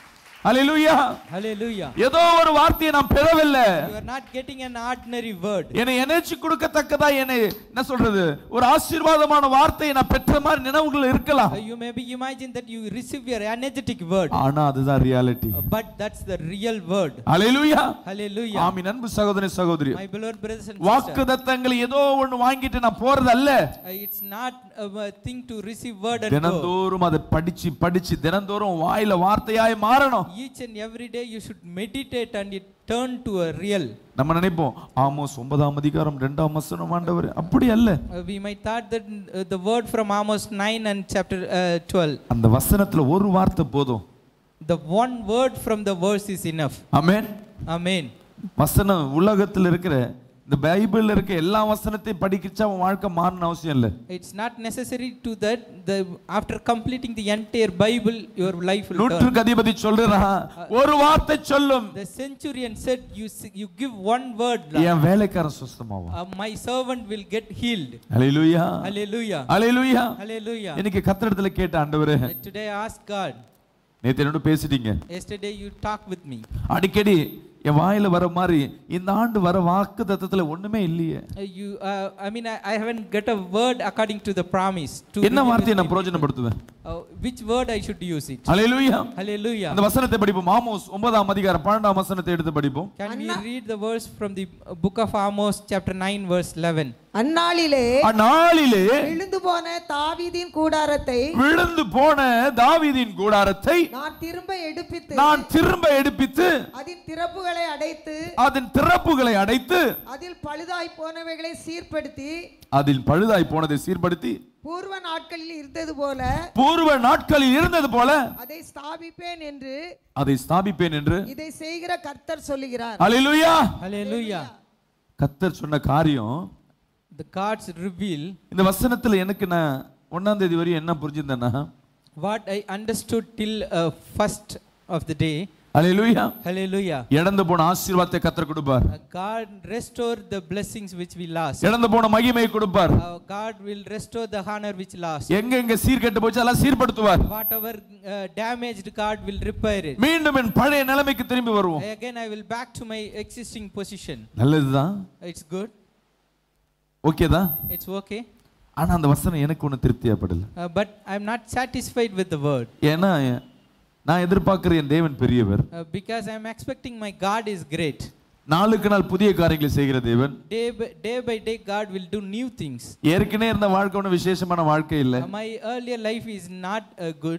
Hallelujah Hallelujah. ஏதோ ஒரு வார்த்தையை நான் பெறவில்லை You are not getting an ordinary word. என்னை எனர்ஜி கொடுக்கத்தக்கதா என்னை என்ன சொல்றது ஒரு ஆசீர்வாதமான வார்த்தையை நான் பெற்ற மாதிரி நினைவுகள் இருக்கலாம் Uh, You maybe imagine that you receive your energetic word, ஆனா அதுதான் reality uh, but that's the real word. ஹalleluya Hallelujah. ஆமீன் அன்பு சகோதரி சகோதரி My beloved brothers and வாக்கு sisters, தத்தங்களை ஏதோ ஒண்ணு வாங்கிட்டு நான் போறது அல்ல uh, it's not a a thing to receive word and go. தினந்தோறும் அதை படிச்சு படிச்சு தினந்தோறும் வாயில வார்த்தையாய் மாறணும் Each and every day you should meditate and it turn to a real. நம்ம நினைப்போம் ஆமோஸ் ஒன்பதாம் அதிகாரம் ரெண்டாம் வசனம் ஆண்டவர் அப்படி அல்ல Uh, we might thought that uh, the word from Amos 9 and chapter uh, 12, அந்த வசனத்துல ஒரு வார்த்தை போதும் the one word from the verse is enough. Amen Amen. வசனம் உலகத்துல இருக்கிற இந்த பைபிள்ல இருக்க எல்லா வசனத்தையும் படிக்கிச்சா அவன் வாழ்க்கை மாறணும் அவசியம் இல்லை It's not necessary to that. The after completing the entire Bible, your life will turn. நூற்றுக்கு அதிபதி சொல்றான் ஒரு வார்த்தை சொல்லும் The centurion said, "You s- you give one word, Lord. என் வேலைக்காரன் சுஸ்தமாவான் Uh, my servant will get healed." Hallelujah Hallelujah. Hallelujah Hallelujah. இன்னைக்கு கத்திரத்துல கேட்ட ஆண்டவரே Uh, Today I asked God. நேத்து என்னோட பேசிட்டீங்க Yesterday you talked with me. அடிக்கடி என் வாயில வர மாதிரி இந்த ஆண்டு வர வாக்கு தத்தத்துல ஒண்ணுமே இல்லையே Uh, you, uh, I mean, I, I haven't got a word according to the promise. To என்ன begin வார்த்தையை with நான் my- பிரயோஜனப்படுத்துவேன் Uh, which word I should use it? Hallelujah Hallelujah. அந்த வசனத்தை படிப்போம் ஆமோஸ் ஒன்பதாம் அதிகாரம் பன்னெண்டாம் வசனத்தை எடுத்து படிப்போம் Can we read the verse from the uh, book of Amos, chapter 9, verse 11? அந்நாளிலே அந்நாளிலே விழுந்து போன தாவீதின் கூடாரத்தை விழுந்து போன தாவீதின் கூடாரத்தை நான் திரும்ப எடுப்பித்து நான் திரும்ப எடுப்பித்து அதின் திறப்புகளை அடைத்து அதன் திறப்புகளை அடைத்து அதில் பழுதாய் போனவைகளை சீர்படுத்தி அதில் பழுதாய் போனதை சீர்படுத்தி பூர்வ நாட்களில் இருந்தது போல பூர்வ நாட்களில் இருந்தது போல அதை ஸ்தாபிப்பேன் என்று அதை ஸ்தாபிப்பேன் என்று இதை செய்கிற கர்த்தர் சொல்லுகிறார் ஹalleluya Hallelujah. கத்தர் சொன்ன காரியம் The gods reveal இந்த வசனத்துல எனக்கு நான் ஒன்னாம் தேதி வரையும் என்ன புரிஞ்சிருந்தேன்னா what I understood till uh, first of the day. Hallelujah Hallelujah. இழந்து போன ஆசீர்வாதத்தை கத்தர் கொடுப்பார் Uh, God restore the blessings which we lost. இழந்து போன மகிமையை கொடுப்பார் Uh, God will restore the honor which lost. எங்க எங்க சீர்கெட்டு போச்சு அதெல்லாம் சீர்படுத்துவார் Whatever uh, damaged, God will repair it. மீண்டும் என் பழைய நிலைமைக்கு திரும்பி வருவோம் Again, I will back to my existing position. நல்லதுதான் It's good. ஓகே தான் It's okay. ஆனா அந்த வசனம் எனக்கு ஒன்றும் திருப்தியாப்படல Uh, but I'm not satisfied with the word ஏன்னா நான் எதிர்பார்க்கிற என் தேவன் பெரியவர் uh, because I'm expecting my God is great. நாளுக்கு நாள் புதிய காரியங்களை செய்கிற தேவன் Day by, day by day, God will do new things. ஏற்கனவே இருந்த வாழ்க்கை ஒன்றும் விசேஷமான வாழ்க்கை இல்லை Uh, my earlier life is not uh, good.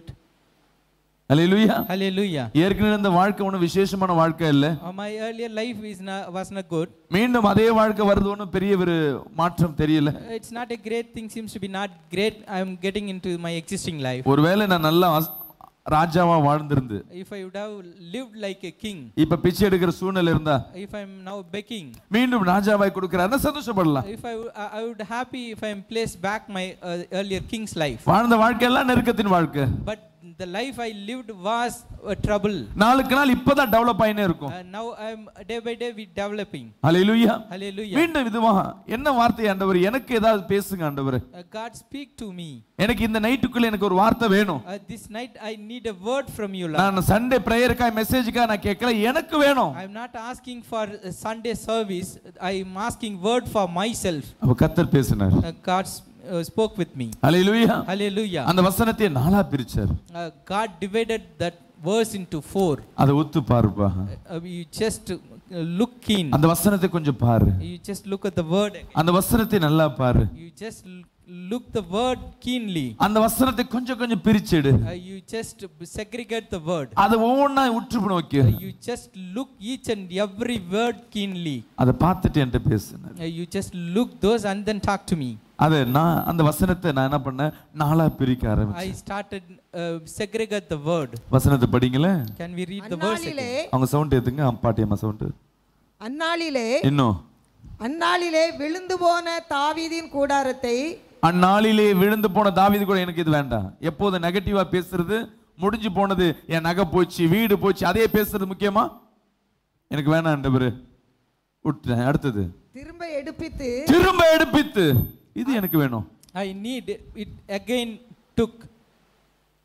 Hallelujah Hallelujah. ஏற்கனவே இருந்த வாழ்க்கை ஒன்றும் விசேஷமான வாழ்க்கை இல்லை Uh, my earlier life is not, was not good. மீண்டும் அதே வாழ்க்கை வருது ஒன்றும் பெரிய ஒரு மாற்றம் தெரியல Uh, It's not a great thing, seems to be not great. I'm getting into my existing life. ஒருவேளை நான் நல்லா ஆஸ்- ராஜாவா வாழ்ந்திருந்து If I would have lived like a king, இப்ப பிச்சை எடுக்கிற சூழ்நிலை இருந்தா if I'm now begging, மீண்டும் ராஜாவாய் கொடுக்கிறாருன்னா சந்தோஷப்படலாம் if I, w- I- I would happy if I'm placed back my uh, earlier king's life. வாழ்ந்த வாழ்க்கை எல்லாம் நெருக்கத்தின் வாழ்க்கை But the life I lived was a trouble. நாளுக்கு நாள் இப்பதான் டெவலப் ஆயினே இருக்கும் Uh, now I'm day by day we developing. Hallelujah Hallelujah. மீண்டும் இதுவா என்ன வார்த்தை ஆண்டவர் எனக்கு ஏதாவது பேசுங்க ஆண்டவர் Uh, God speak to me. எனக்கு இந்த நைட்டுக்குள்ள எனக்கு ஒரு வார்த்தை வேணும் Uh, this night I need a word from you, Lord. நான் சண்டே பிரேயருக்கா மெசேஜுக்கா நான் கேட்கல எனக்கு வேணும் I'm not asking for a Sunday service. I'm asking word for myself. அப்ப கத்தர் பேசினார் Uh, God s- uh, spoke with me. Hallelujah Hallelujah. அந்த வசனத்தை நாலா பிரிச்சார் Uh, God divided that verse into four. அதை ஒத்து பாருப்பா Uh, you just uh, look keen. அந்த வசனத்தை கொஞ்சம் பாரு You just look at the word. again. அந்த வசனத்தை நல்லா பாரு You just l- look the word keenly. அந்த வசனத்தை கொஞ்சம் கொஞ்சம் பிரிச்செடு Uh, you just segregate the word. அதை ஒவ்வொன்றா உற்று நோக்கி Uh, you just look each and every word keenly. அதை பார்த்துட்டு என்கிட்ட பேசுனார் Uh, you just look those and then talk to me. அதை நான் அந்த வசனத்தை நான் என்ன பண்ணேன் நாலா பிரிக்க I ஆரம்பிச்சேன் started uh, segregate the word. வசனத்தை படிங்களேன் Can we read the verse அந்நாளிலே again? அவங்க சவுண்ட் ஏத்துங்க பாட்டியம்மா சவுண்ட் அந்நாளிலே இன்னும் அந்நாளிலே விழுந்து போன தாவீதின் கூடாரத்தை அந்நாளிலே விழுந்து போன தாவீது கூட எனக்கு இது வேண்டாம் எப்போது நெகட்டிவா பேசுறது முடிஞ்சு போனது என் நகை போச்சு வீடு போச்சு அதே பேசுறது முக்கியமா எனக்கு வேணாம் ஆண்டவரு விட்டுட்டேன் அடுத்தது திரும்ப எடுப்பித்து திரும்ப எடுப்பித்து இது எனக்கு வேணும் I need it again took.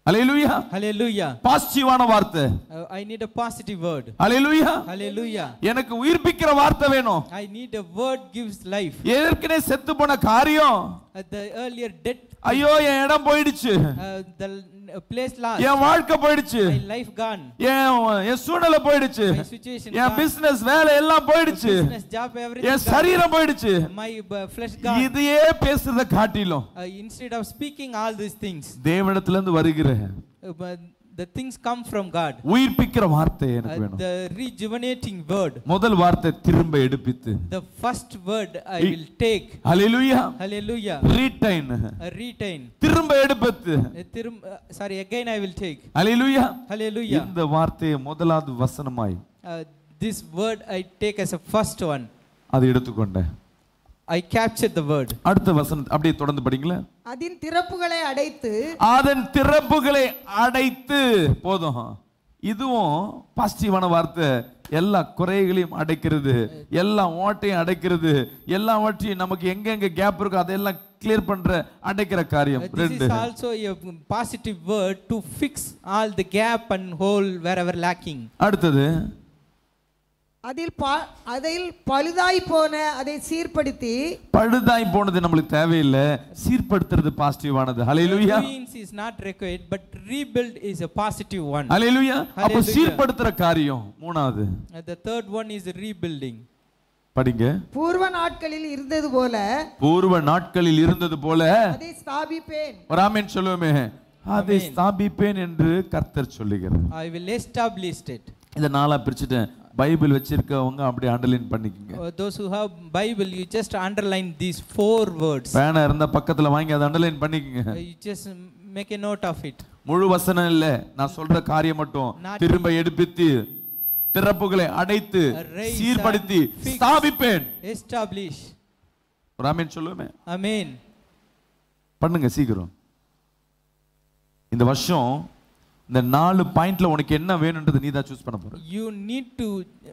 அலையிலுயா Hallelujah. பாசிட்டிவான வார்த்தை Uh, I need a positive word. அலையிலுயா Hallelujah. எனக்கு உயிர்ப்பிக்கிற வார்த்தை வேணும் I need a word gives life. ஏற்கனவே செத்து போன காரியம் Uh, the earlier death, ஐயோ என் இடம் போயிடுச்சு uh, the uh, place lost. என் வாழ்க்கை போயிடுச்சு My life gone. என் என் சூழ்நிலை போயிடுச்சு My situation என் gone. பிசினஸ் வேலை எல்லாம் போயிடுச்சு Business, job, everything என் gone. சரீரம் போயிடுச்சு My uh, flesh gone. இதையே பேசுறத காட்டிலும் Uh, instead of speaking all these things, தேவனிடத்துல இருந்து வருகிற uh, but the things come from God. உயிர்ப்பிக்கிற வார்த்தை Uh, எனக்கு வேணும் the rejuvenating word. முதல் வார்த்தை திரும்ப எடுப்பித்து The first word I I- will take. ஹalleluya Hallelujah. Retain Uh, retain. திரும்ப எடுப்பித்து Uh, திரும் uh, sorry, again I will take. ஹalleluya Hallelujah. இந்த வார்த்தையை முதலாவது வசனமாய் Uh, this word I take as a first one. அதை எடுத்துக்கொண்டேன் I captured the word. அடுத்த வசனம் அப்படியே தொடர்ந்து படிங்களேன் அதன் திறப்புகளை அடைத்து அதன் திறப்புகளை அடைத்து போதும் இதுவும் பாசிட்டிவான வார்த்தை எல்லா குறைகளையும் அடைக்கிறது எல்லா ஓட்டையும் அடைக்கிறது எல்லாவற்றையும் நமக்கு எங்கெங்க கேப் இருக்கோ அதெல்லாம் கிளியர் பண்ற அடைக்கிற காரியம் Uh, this ரெண்டு is also a positive word to fix all the gap and hole wherever lacking. அடுத்தது அதில் பா அதில் பழுதாய் போன அதை சீர்படுத்தி பழுதாய் போனது நம்மளுக்கு தேவையில்லை சீர்படுத்துறது பாசிட்டிவானது ஹalleluya Ruins is not required, but rebuild is a positive one. ஹalleluya அப்ப Hallelujah. சீர்படுத்துற காரியம் மூணாவது Uh, the third one is rebuilding. படிங்க பூர்வ நாட்களில் இருந்தது போல பூர்வ நாட்களில் இருந்தது போல அதை ஸ்தாபிப்பேன் ஒரு ஆமென் சொல்லுவோமே அதை ஸ்தாபிப்பேன் என்று கர்த்தர் சொல்லுகிறார் I will establish it. இதை நாளா பிரிச்சுட்டேன் பைபிள் வச்சிருக்கவங்க அப்படியே அண்டர்லைன் பண்ணிக்கங்க Uh, those who have Bible, you just underline these four words. பேனா இருந்தா பக்கத்துல வாங்கி அதை அண்டர்லைன் பண்ணிக்கங்க Uh, you just make a note of it. முழு வசனம் இல்ல நான் சொல்ற காரியம் மட்டும் Not- திரும்ப எடுப்பித்து திறப்புகளை அடைத்து Raise சீர்படுத்தி and fix. ஸ்தாபிப்பேன் Establish. ஒரு ஆமென் சொல்லுவோமே Amen. பண்ணுங்க சீக்கிரம் இந்த வருஷம் இந்த நாலு பாயிண்ட்ல உனக்கு என்ன வேணும்ன்றது நீ தான் சூஸ் பண்ண போற You need to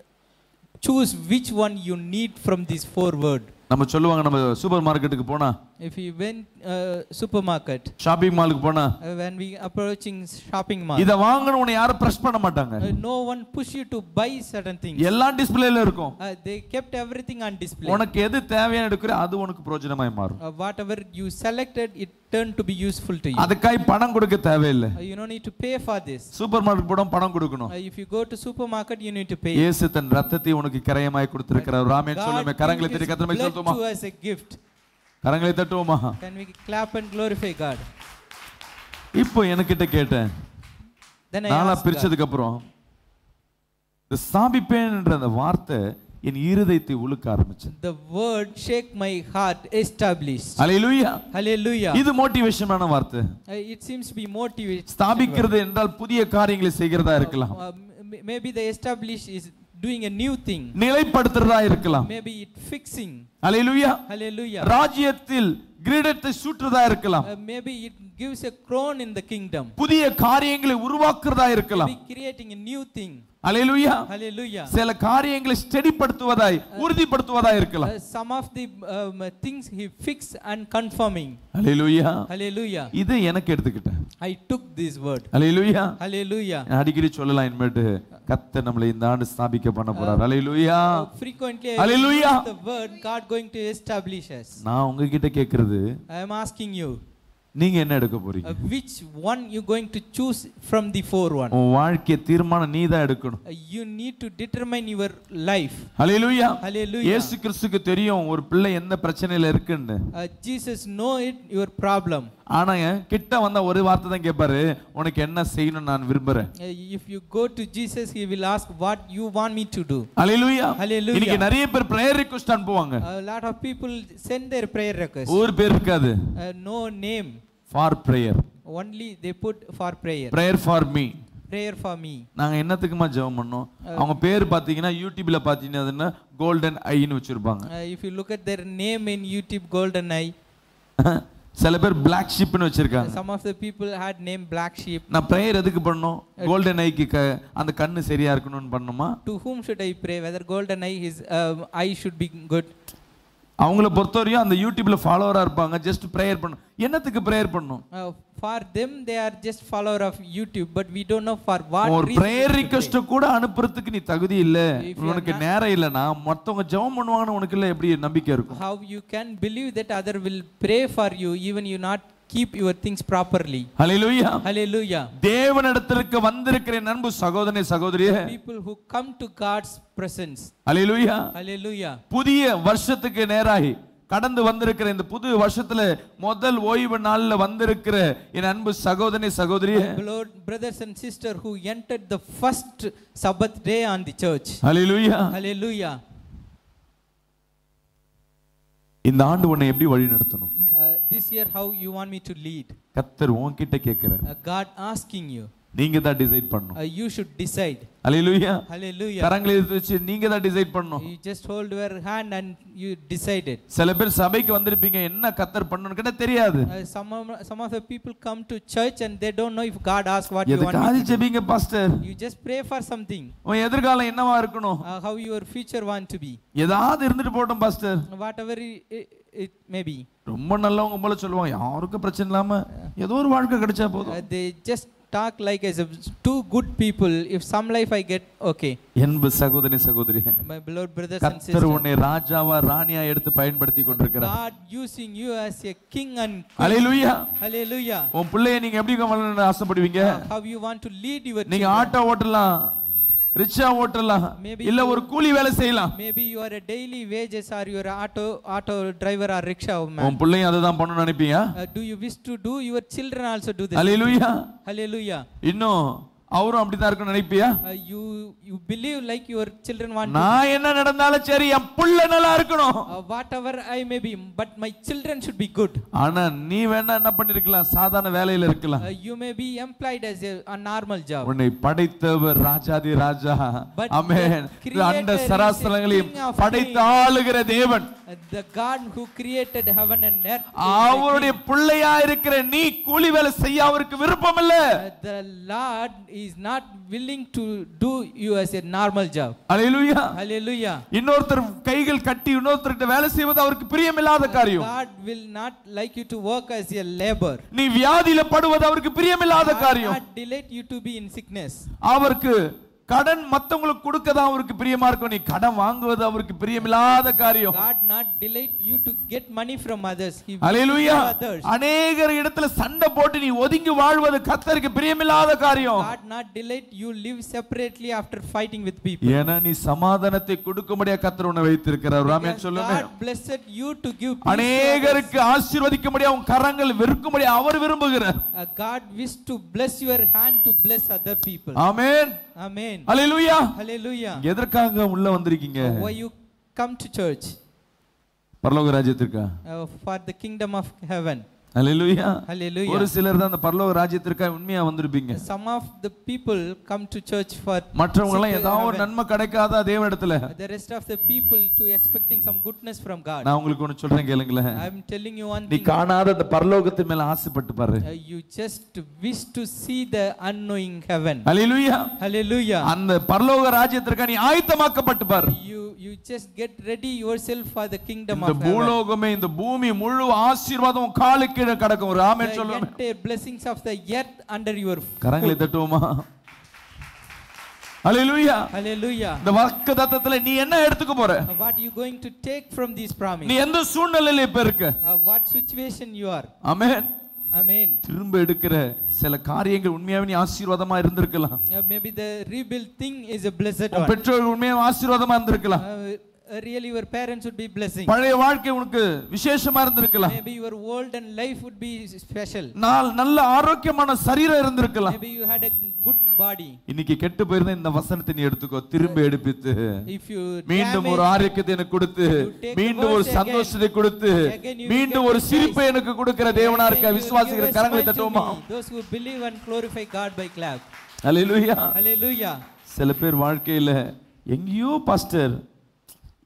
choose which one you need from these four words. நம்ம சொல்லுவாங்க நம்ம சூப்பர் மார்க்கெட்டுக்கு போனா If you went uh, supermarket, shopping மாலுக்கு போனா uh, when we approaching shopping mall, இத வாங்கணும் உன்னை யாரும் பிரஸ் பண்ண மாட்டாங்க uh, no one push you to buy certain things. எல்லா டிஸ்பிளேல இருக்கும் Uh, they kept everything on display. உனக்கு எது தேவையான எடுக்கிற அது உனக்கு பிரயோஜனமாய் மாறும் Uh, whatever you selected, it turned to be useful to you. அதுக்காய் பணம் கொடுக்க தேவையில்லை Uh, you don't need to pay for this. Supermarket போட பணம் கொடுக்கணும் Uh, if you go to supermarket, you need to pay. இயேசு தன் ரத்தத்தை உனக்கு கிரயமாய் கொடுத்திருக்கிறார் ராமேன் சொல்லுமே கரங்களை gives தட்டி his கத்திரமே blood சொல்லுமா to us a gift. கரங்களை தட்டுவோமா Can we clap and glorify God? இப்போ என்கிட்ட கேட்டேன் Then I நாளா asked God, பிரிச்சதுக்கு அப்புறம் இந்த ஸ்தாபிப்பேன்ன்ற அந்த வார்த்தை என் இருதயத்தை உழுக்க ஆரம்பிச்சு the word shake my heart established. அலையிலுயா Hallelujah. இது மோட்டிவேஷனான வார்த்தை Uh, it seems to be motivated. ஸ்தாபிக்கிறது என்றால் புதிய காரியங்களை செய்கிறதா இருக்கலாம் Uh, m- maybe the establish is doing a new thing. நிலைப்படுத்துறதா இருக்கலாம் Maybe it fixing. அலையிலுயா Hallelujah. ராஜ்யத்தில் கிரீடத்தை சூற்றுறதா இருக்கலாம் Uh, maybe it gives a crown in the kingdom. புதிய காரியங்களை உருவாக்குறதா இருக்கலாம் Maybe creating a new thing. அலையிலுயா Hallelujah. சில காரியங்களை ஸ்டெடிப்படுத்துவதாய் உறுதிப்படுத்துவதாய் இருக்கலாம் Uh, some of the um, things he fixed and confirming. அலையிலுயா Hallelujah. இது எனக்கு எடுத்துக்கிட்டேன் I took this word. அலையிலுயா Hallelujah. நான் அடிக்கடி சொல்லலாம் இனிமேட்டு கத்த நம்மளை இந்த ஆண்டு ஸ்தாபிக்க பண்ண போறார் அலையிலுயா Frequently, I Hallelujah. use the word God going to establish us. நான் உங்ககிட்ட கேட்கறது I am asking you, நீங்க என்ன எடுக்க போறீங்க uh, which one you going to choose from the four one? உன் வாழ்க்கை தீர்மானம் நீ தான் எடுக்கணும் Uh, you need to determine your life. Hallelujah Hallelujah. இயேசு கிறிஸ்துக்கு தெரியும் ஒரு பிள்ளை எந்த பிரச்சனையில இருக்குன்னு Uh, Jesus know it your problem. ஆனா கிட்ட வந்த ஒரு வார்த்தை தான் கேட்பாரு உனக்கு என்ன செய்யணும் நான் விரும்புறேன் Uh, if you go to Jesus, he will ask what you want me to do. Hallelujah Hallelujah. இன்னைக்கு நிறைய பேர் பிரேயர் ரிக்வெஸ்ட் அனுப்புவாங்க A lot of people send their prayer request. ஊர் பேர் இருக்காது Uh, no name. For prayer Only they put for prayer. Prayer for me Prayer for me. நாங்க என்னத்துக்குமா ஜெபம் பண்ணோம் அவங்க பேர் பாத்தீங்கன்னா யூடியூப்ல பாத்தீங்கன்னா கோல்டன் ஐன்னு வச்சிருப்பாங்க Uh, if you look at their name in YouTube, Golden Eye, சில பேர் பிளாக் ஷிப்னு வச்சிருக்காங்க some of the people had name Black Sheep. நான் பிரேயர் எதுக்கு பண்ணோம் கோல்டன் ஐக்கு க அந்த கண்ணு சரியா இருக்கணும்னு பண்ணுமா To whom should I pray? Whether Golden Eye, his um, eye should be good. அவங்கள பொறுத்தவரையும் அந்த யூடியூப்ல ஃபாலோவரா இருப்பாங்க ஜஸ்ட் ப்ரேயர் பண்ணும் என்னத்துக்கு ப்ரேயர் பண்ணும் Uh, for them, they are just follower of YouTube, but we don't know for what ஒரு reason prayer to pray. Request கூட அனுப்புறதுக்கு நீ தகுதி இல்ல If you are உனக்கு not- நேரம் இல்லைன்னா மத்தவங்க ஜெபம் பண்ணுவாங்கன்னு உனக்கு இல்ல எப்படி நம்பிக்கை இருக்கும் How you can believe that other will pray for you, even you not keep your things properly. Hallelujah Hallelujah. தேவனிடத்திற்கு வந்திருக்கிற என் அன்பு சகோதரனே சகோதரியே People who come to God's presence. Hallelujah Hallelujah. புதிய வருஷத்துக்கு நேராகி கடந்து வந்திருக்கிற இந்த புது வருஷத்துல முதல் ஓய்வு நாள்ல வந்திருக்கிற என் அன்பு சகோதரனே சகோதரியே Beloved brothers and sisters who entered the first Sabbath day on the church. Hallelujah Hallelujah. இந்த ஆண்டு உன்னை எப்படி வழி நடத்தணும் Uh, this year, how you want me to lead? கத்தர் உன்கிட்ட கேட்கிறார் Uh, God asking you. நீங்க தான் டிசைட் பண்ணணும் Uh, you should decide. Hallelujah Hallelujah. கரங்களை எடுத்து வச்சு நீங்க தான் டிசைட் பண்ணணும் You just hold your hand and you decided. சில பேர் சபைக்கு வந்திருப்பீங்க என்ன கத்தர் பண்ணணும் கிட்ட தெரியாது Uh, some, of, some of the people come to church and they don't know if God asks what you want. எதுக்காக me to do. ஜெபிங்க pastor You just pray for something. உன் எதிர்காலம் என்னவா இருக்கணும் Uh, how your future want to be. ஏதாவது இருந்துட்டு போட்டோம் pastor Whatever it, it may be. ரொம்ப நல்லவங்க போல சொல்லுவாங்க யாருக்கும் பிரச்சனை இல்லாம ஏதோ ஒரு வாழ்க்கை கிடைச்சா Uh, போதும் they just talk like as a two good people. If some life I get, okay. என்பு சகோதரி சகோதரி My beloved brothers and கத்தர் sisters. உன்னை ராஜாவா ராணியா எடுத்து பயன்படுத்தி கொண்டிருக்கிறார் God using you as a king and queen. Hallelujah. Hallelujah. உன் பிள்ளைய நீங்க எப்படி வளரணும்னு ஆசைப்படுவீங்க How you want to lead your நீங்க children. ஆட்டோ ஓட்டலாம் ரிக்ஷா ஓட்டலாம் Maybe இல்ல you- ஒரு கூலி வேலை செய்யலாம் Maybe you are a daily wages or you are a auto auto driver or rickshaw man. உன் பிள்ளையும் அதுதான் பண்ணணும்னு நினைப்பீங்க Uh, do you wish to do your children also do this? Hallelujah. Hallelujah. இன்னும் அவரும் அப்படிதான் இருக்கும்னு நினைப்பியா Uh, you you believe like your children want நான் என்ன நடந்தாலும் சரி என் புள்ள நல்லா இருக்கணும் to. Uh, whatever I may be, but my children should be good. ஆனா நீ வேணா என்ன பண்ணிருக்கலாம் சாதாரண வேலையில இருக்கலாம் Uh, you may be employed as a, a normal job. உன்னை படைத்தவர் ராஜாதி ராஜா But அமேன் the creator அண்ட is a சராசரங்களையும் king of படைத்து kings. ஆளுகிற தேவன் Uh, the God who created heaven and earth. is a அவருடைய பிள்ளையா இருக்கிற நீ கூலி வேலை செய்ய அவருக்கு விருப்பம் இல்ல Uh, the Lord is not willing to do you as a normal job. அலையிலுயா Hallelujah. இன்னொருத்தர் கைகள் கட்டி இன்னொருத்தர்கிட்ட வேலை செய்வது அவருக்கு பிரியமில்லாத காரியம் God will not like you to work as a labor. நீ வியாதியில படுவது அவருக்கு பிரியமில்லாத God காரியம் not delight you to be in sickness. அவருக்கு கடன் மத்தவங்களுக்கு கொடுக்க தான் அவருக்கு பிரியமா இருக்கும் நீ கடன் வாங்குவது அவருக்கு பிரியமில்லாத காரியம் God not delight you to get money from others. He will அலையிலுயா give others. அநேகர் இடத்துல சண்டை போட்டு நீ ஒதுங்கி வாழ்வது கத்தருக்கு பிரியமில்லாத காரியம் God not delight you live separately after fighting with people. ஏன்னா நீ சமாதானத்தை கொடுக்கும்படியா கத்தர் உன்னை வைத்திருக்கிறார் ராமேன் Because சொல்லுமே God blessed you to give peace to others. அநேகருக்கு ஆசீர்வதிக்கும்படியா உன் கரங்கள் விற்கும்படியா அவர் விரும்புகிறார் Uh, God wish to bless your hand to bless other people. Amen Amen. Hallelujah Hallelujah. எதற்காக உள்ள வந்திருக்கீங்க Why you come to church? பரலோக ராஜ்யத்திற்கா Uh, for the kingdom of heaven. Hallelujah Hallelujah. ஒரு சிலர் தான் அந்த பரலோக ராஜ்யத்திற்காக உண்மையா வந்திருப்பீங்க Some of the people come to church for மற்றவங்க எல்லாம் seek ஏதாவது ஒரு heaven. நன்மை கிடைக்காதா தேவனிடத்துல The rest of the people to expecting some goodness from God. நான் உங்களுக்கு ஒண்ணு சொல்றேன் கேளுங்களேன் I'm telling you one நீ thing. காணாத அந்த பரலோகத்து மேல ஆசைப்பட்டு பாரு Uh, you just wish to see the unknowing heaven. Hallelujah Hallelujah. அந்த பரலோக ராஜ்யத்திற்காக நீ ஆயத்தமாக்கப்பட்டு பாரு You you just get ready yourself for the kingdom இந்த of heaven. பூலோகமே இந்த பூமி முழு ஆசீர்வாதம் உன் காலு கீழே கிடக்கும் ஒரு ஆமென் The சொல்லுவேன் entire blessings of the earth under your கரங்களை foot. தட்டுவோமா அல்லேலூயா Hallelujah. இந்த வாக்கு தத்தத்துல நீ என்ன எடுத்துக்க போற Uh, What you going to take from this promise? நீ எந்த சூழ்நிலையில இப்ப இருக்க Uh, what situation you are? Amen Amen. திரும்ப எடுக்கிற சில காரியங்கள் உண்மையாவே நீ ஆசீர்வாதமா இருந்திருக்கலாம் Uh, maybe the rebuild thing is a blessed உன் one. பெற்றோர்கள் உண்மையாக ஆசீர்வாதமா இருந்திருக்கலாம் Uh, uh, really your parents would be blessing. பழைய வாழ்க்கை உனக்கு விசேஷமா இருந்திருக்கலாம் Maybe your world and life would be special. நாள் நல்ல ஆரோக்கியமான சரீரம் இருந்திருக்கலாம் Maybe you had a good body. இன்னைக்கு கெட்டு போயிருந்தா இந்த வசனத்தை நீ எடுத்துக்கோ திரும்ப எடுப்பித்து If you மீண்டும் ஒரு damage- ஆரோக்கியத்தை எனக்கு கொடுத்து You take the மீண்டும் ஒரு words again. சந்தோஷத்தை கொடுத்து Again you மீண்டும் get ஒரு the சிரிப்பை Christ. எனக்கு கொடுக்கிற தேவனா இருக்க Again you விசுவாசிக்கிற give a கரங்களை smile to தட்டுவோமா me. Those who believe and glorify God by clap. Hallelujah Hallelujah. சில பேர் வாழ்க்கையில எங்கேயோ பாஸ்டர்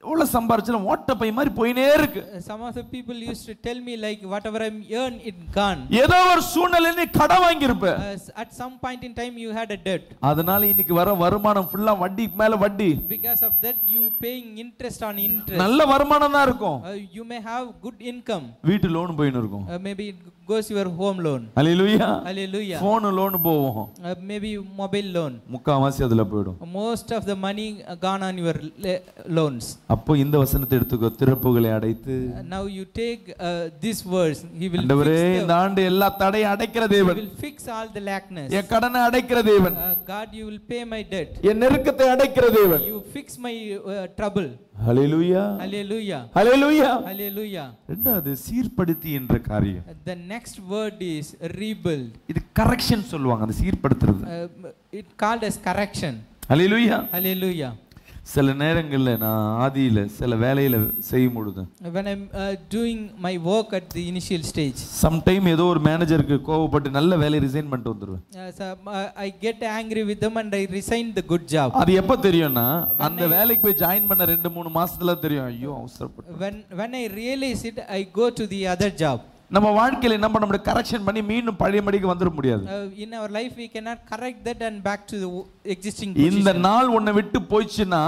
எவ்வளவு சம்பாரிச்சாலும் ஓட்ட பை மாதிரி போயினே இருக்கு Uh, Some of the people used to tell me like whatever I'm earn it gone. ஏதோ ஒரு சூழ்நிலை நீ கடன் வாங்கியிருப்ப Uh, s- at some point in time you had a debt. அதனால இன்னைக்கு வர வருமானம் ஃபுல்லா வட்டி மேல வட்டி Because of that you paying interest on interest. நல்ல வருமானம் தான் இருக்கும் Uh, you may have good income. வீட்டு லோன் போயின்னு இருக்கும் Uh, maybe it goes your home loan. அலையிலுயா Hallelujah. போன் லோன் போவோம் Uh, maybe mobile loan. முக்காவாசி அதுல போயிடும் Most of the money uh, gone on your le- loans. அப்போ இந்த வசனத்தை எடுத்துக்கோ திறப்புகளை அடைத்து Uh, now you take uh, this verse. He will ஆண்டவரே fix இந்த the, ஆண்டு எல்லா தடையும் அடைக்கிற he தேவன் will fix all the lackness. என் கடனை அடைக்கிற தேவன் Uh, God, you will pay my debt. என் நெருக்கத்தை அடைக்கிற தேவன் You fix my uh, trouble. Hallelujah Hallelujah. Hallelujah Hallelujah. ரெண்டாவது சீர்படுத்தி என்ற காரியம் The next word is rebuild. இது கரெக்ஷன் சொல்லுவாங்க அந்த சீர்படுத்துறது Uh, it called as correction. Hallelujah Hallelujah. சில நேரங்கள்ல நான் ஆதியில சில வேலையில செய்யும் பொழுது When I'm uh, doing my work at the initial stage, sometime ஏதோ ஒரு மேனேஜருக்கு கோவப்பட்டு நல்ல வேலையை ரிசைன் பண்ணிட்டு வந்துருவேன் uh, so, uh, I get angry with them and I resign the good job. அது எப்ப தெரியும்னா அந்த வேலைக்கு போய் ஜாயின் பண்ண ரெண்டு மூணு மாசத்துல தெரியும் ஐயோ அவசரப்பட்டு When, when I realize it, I go to the other job. நம்ம வாழ்க்கையில என்ன பண்ண முடியும் கரெக்ஷன் பண்ணி மீண்டும் பழைய மடிக்கு வந்துட முடியாது Uh, in our life, we cannot correct that and back to the w- existing இந்த position. நாள் உன்னை விட்டு போயிடுச்சுன்னா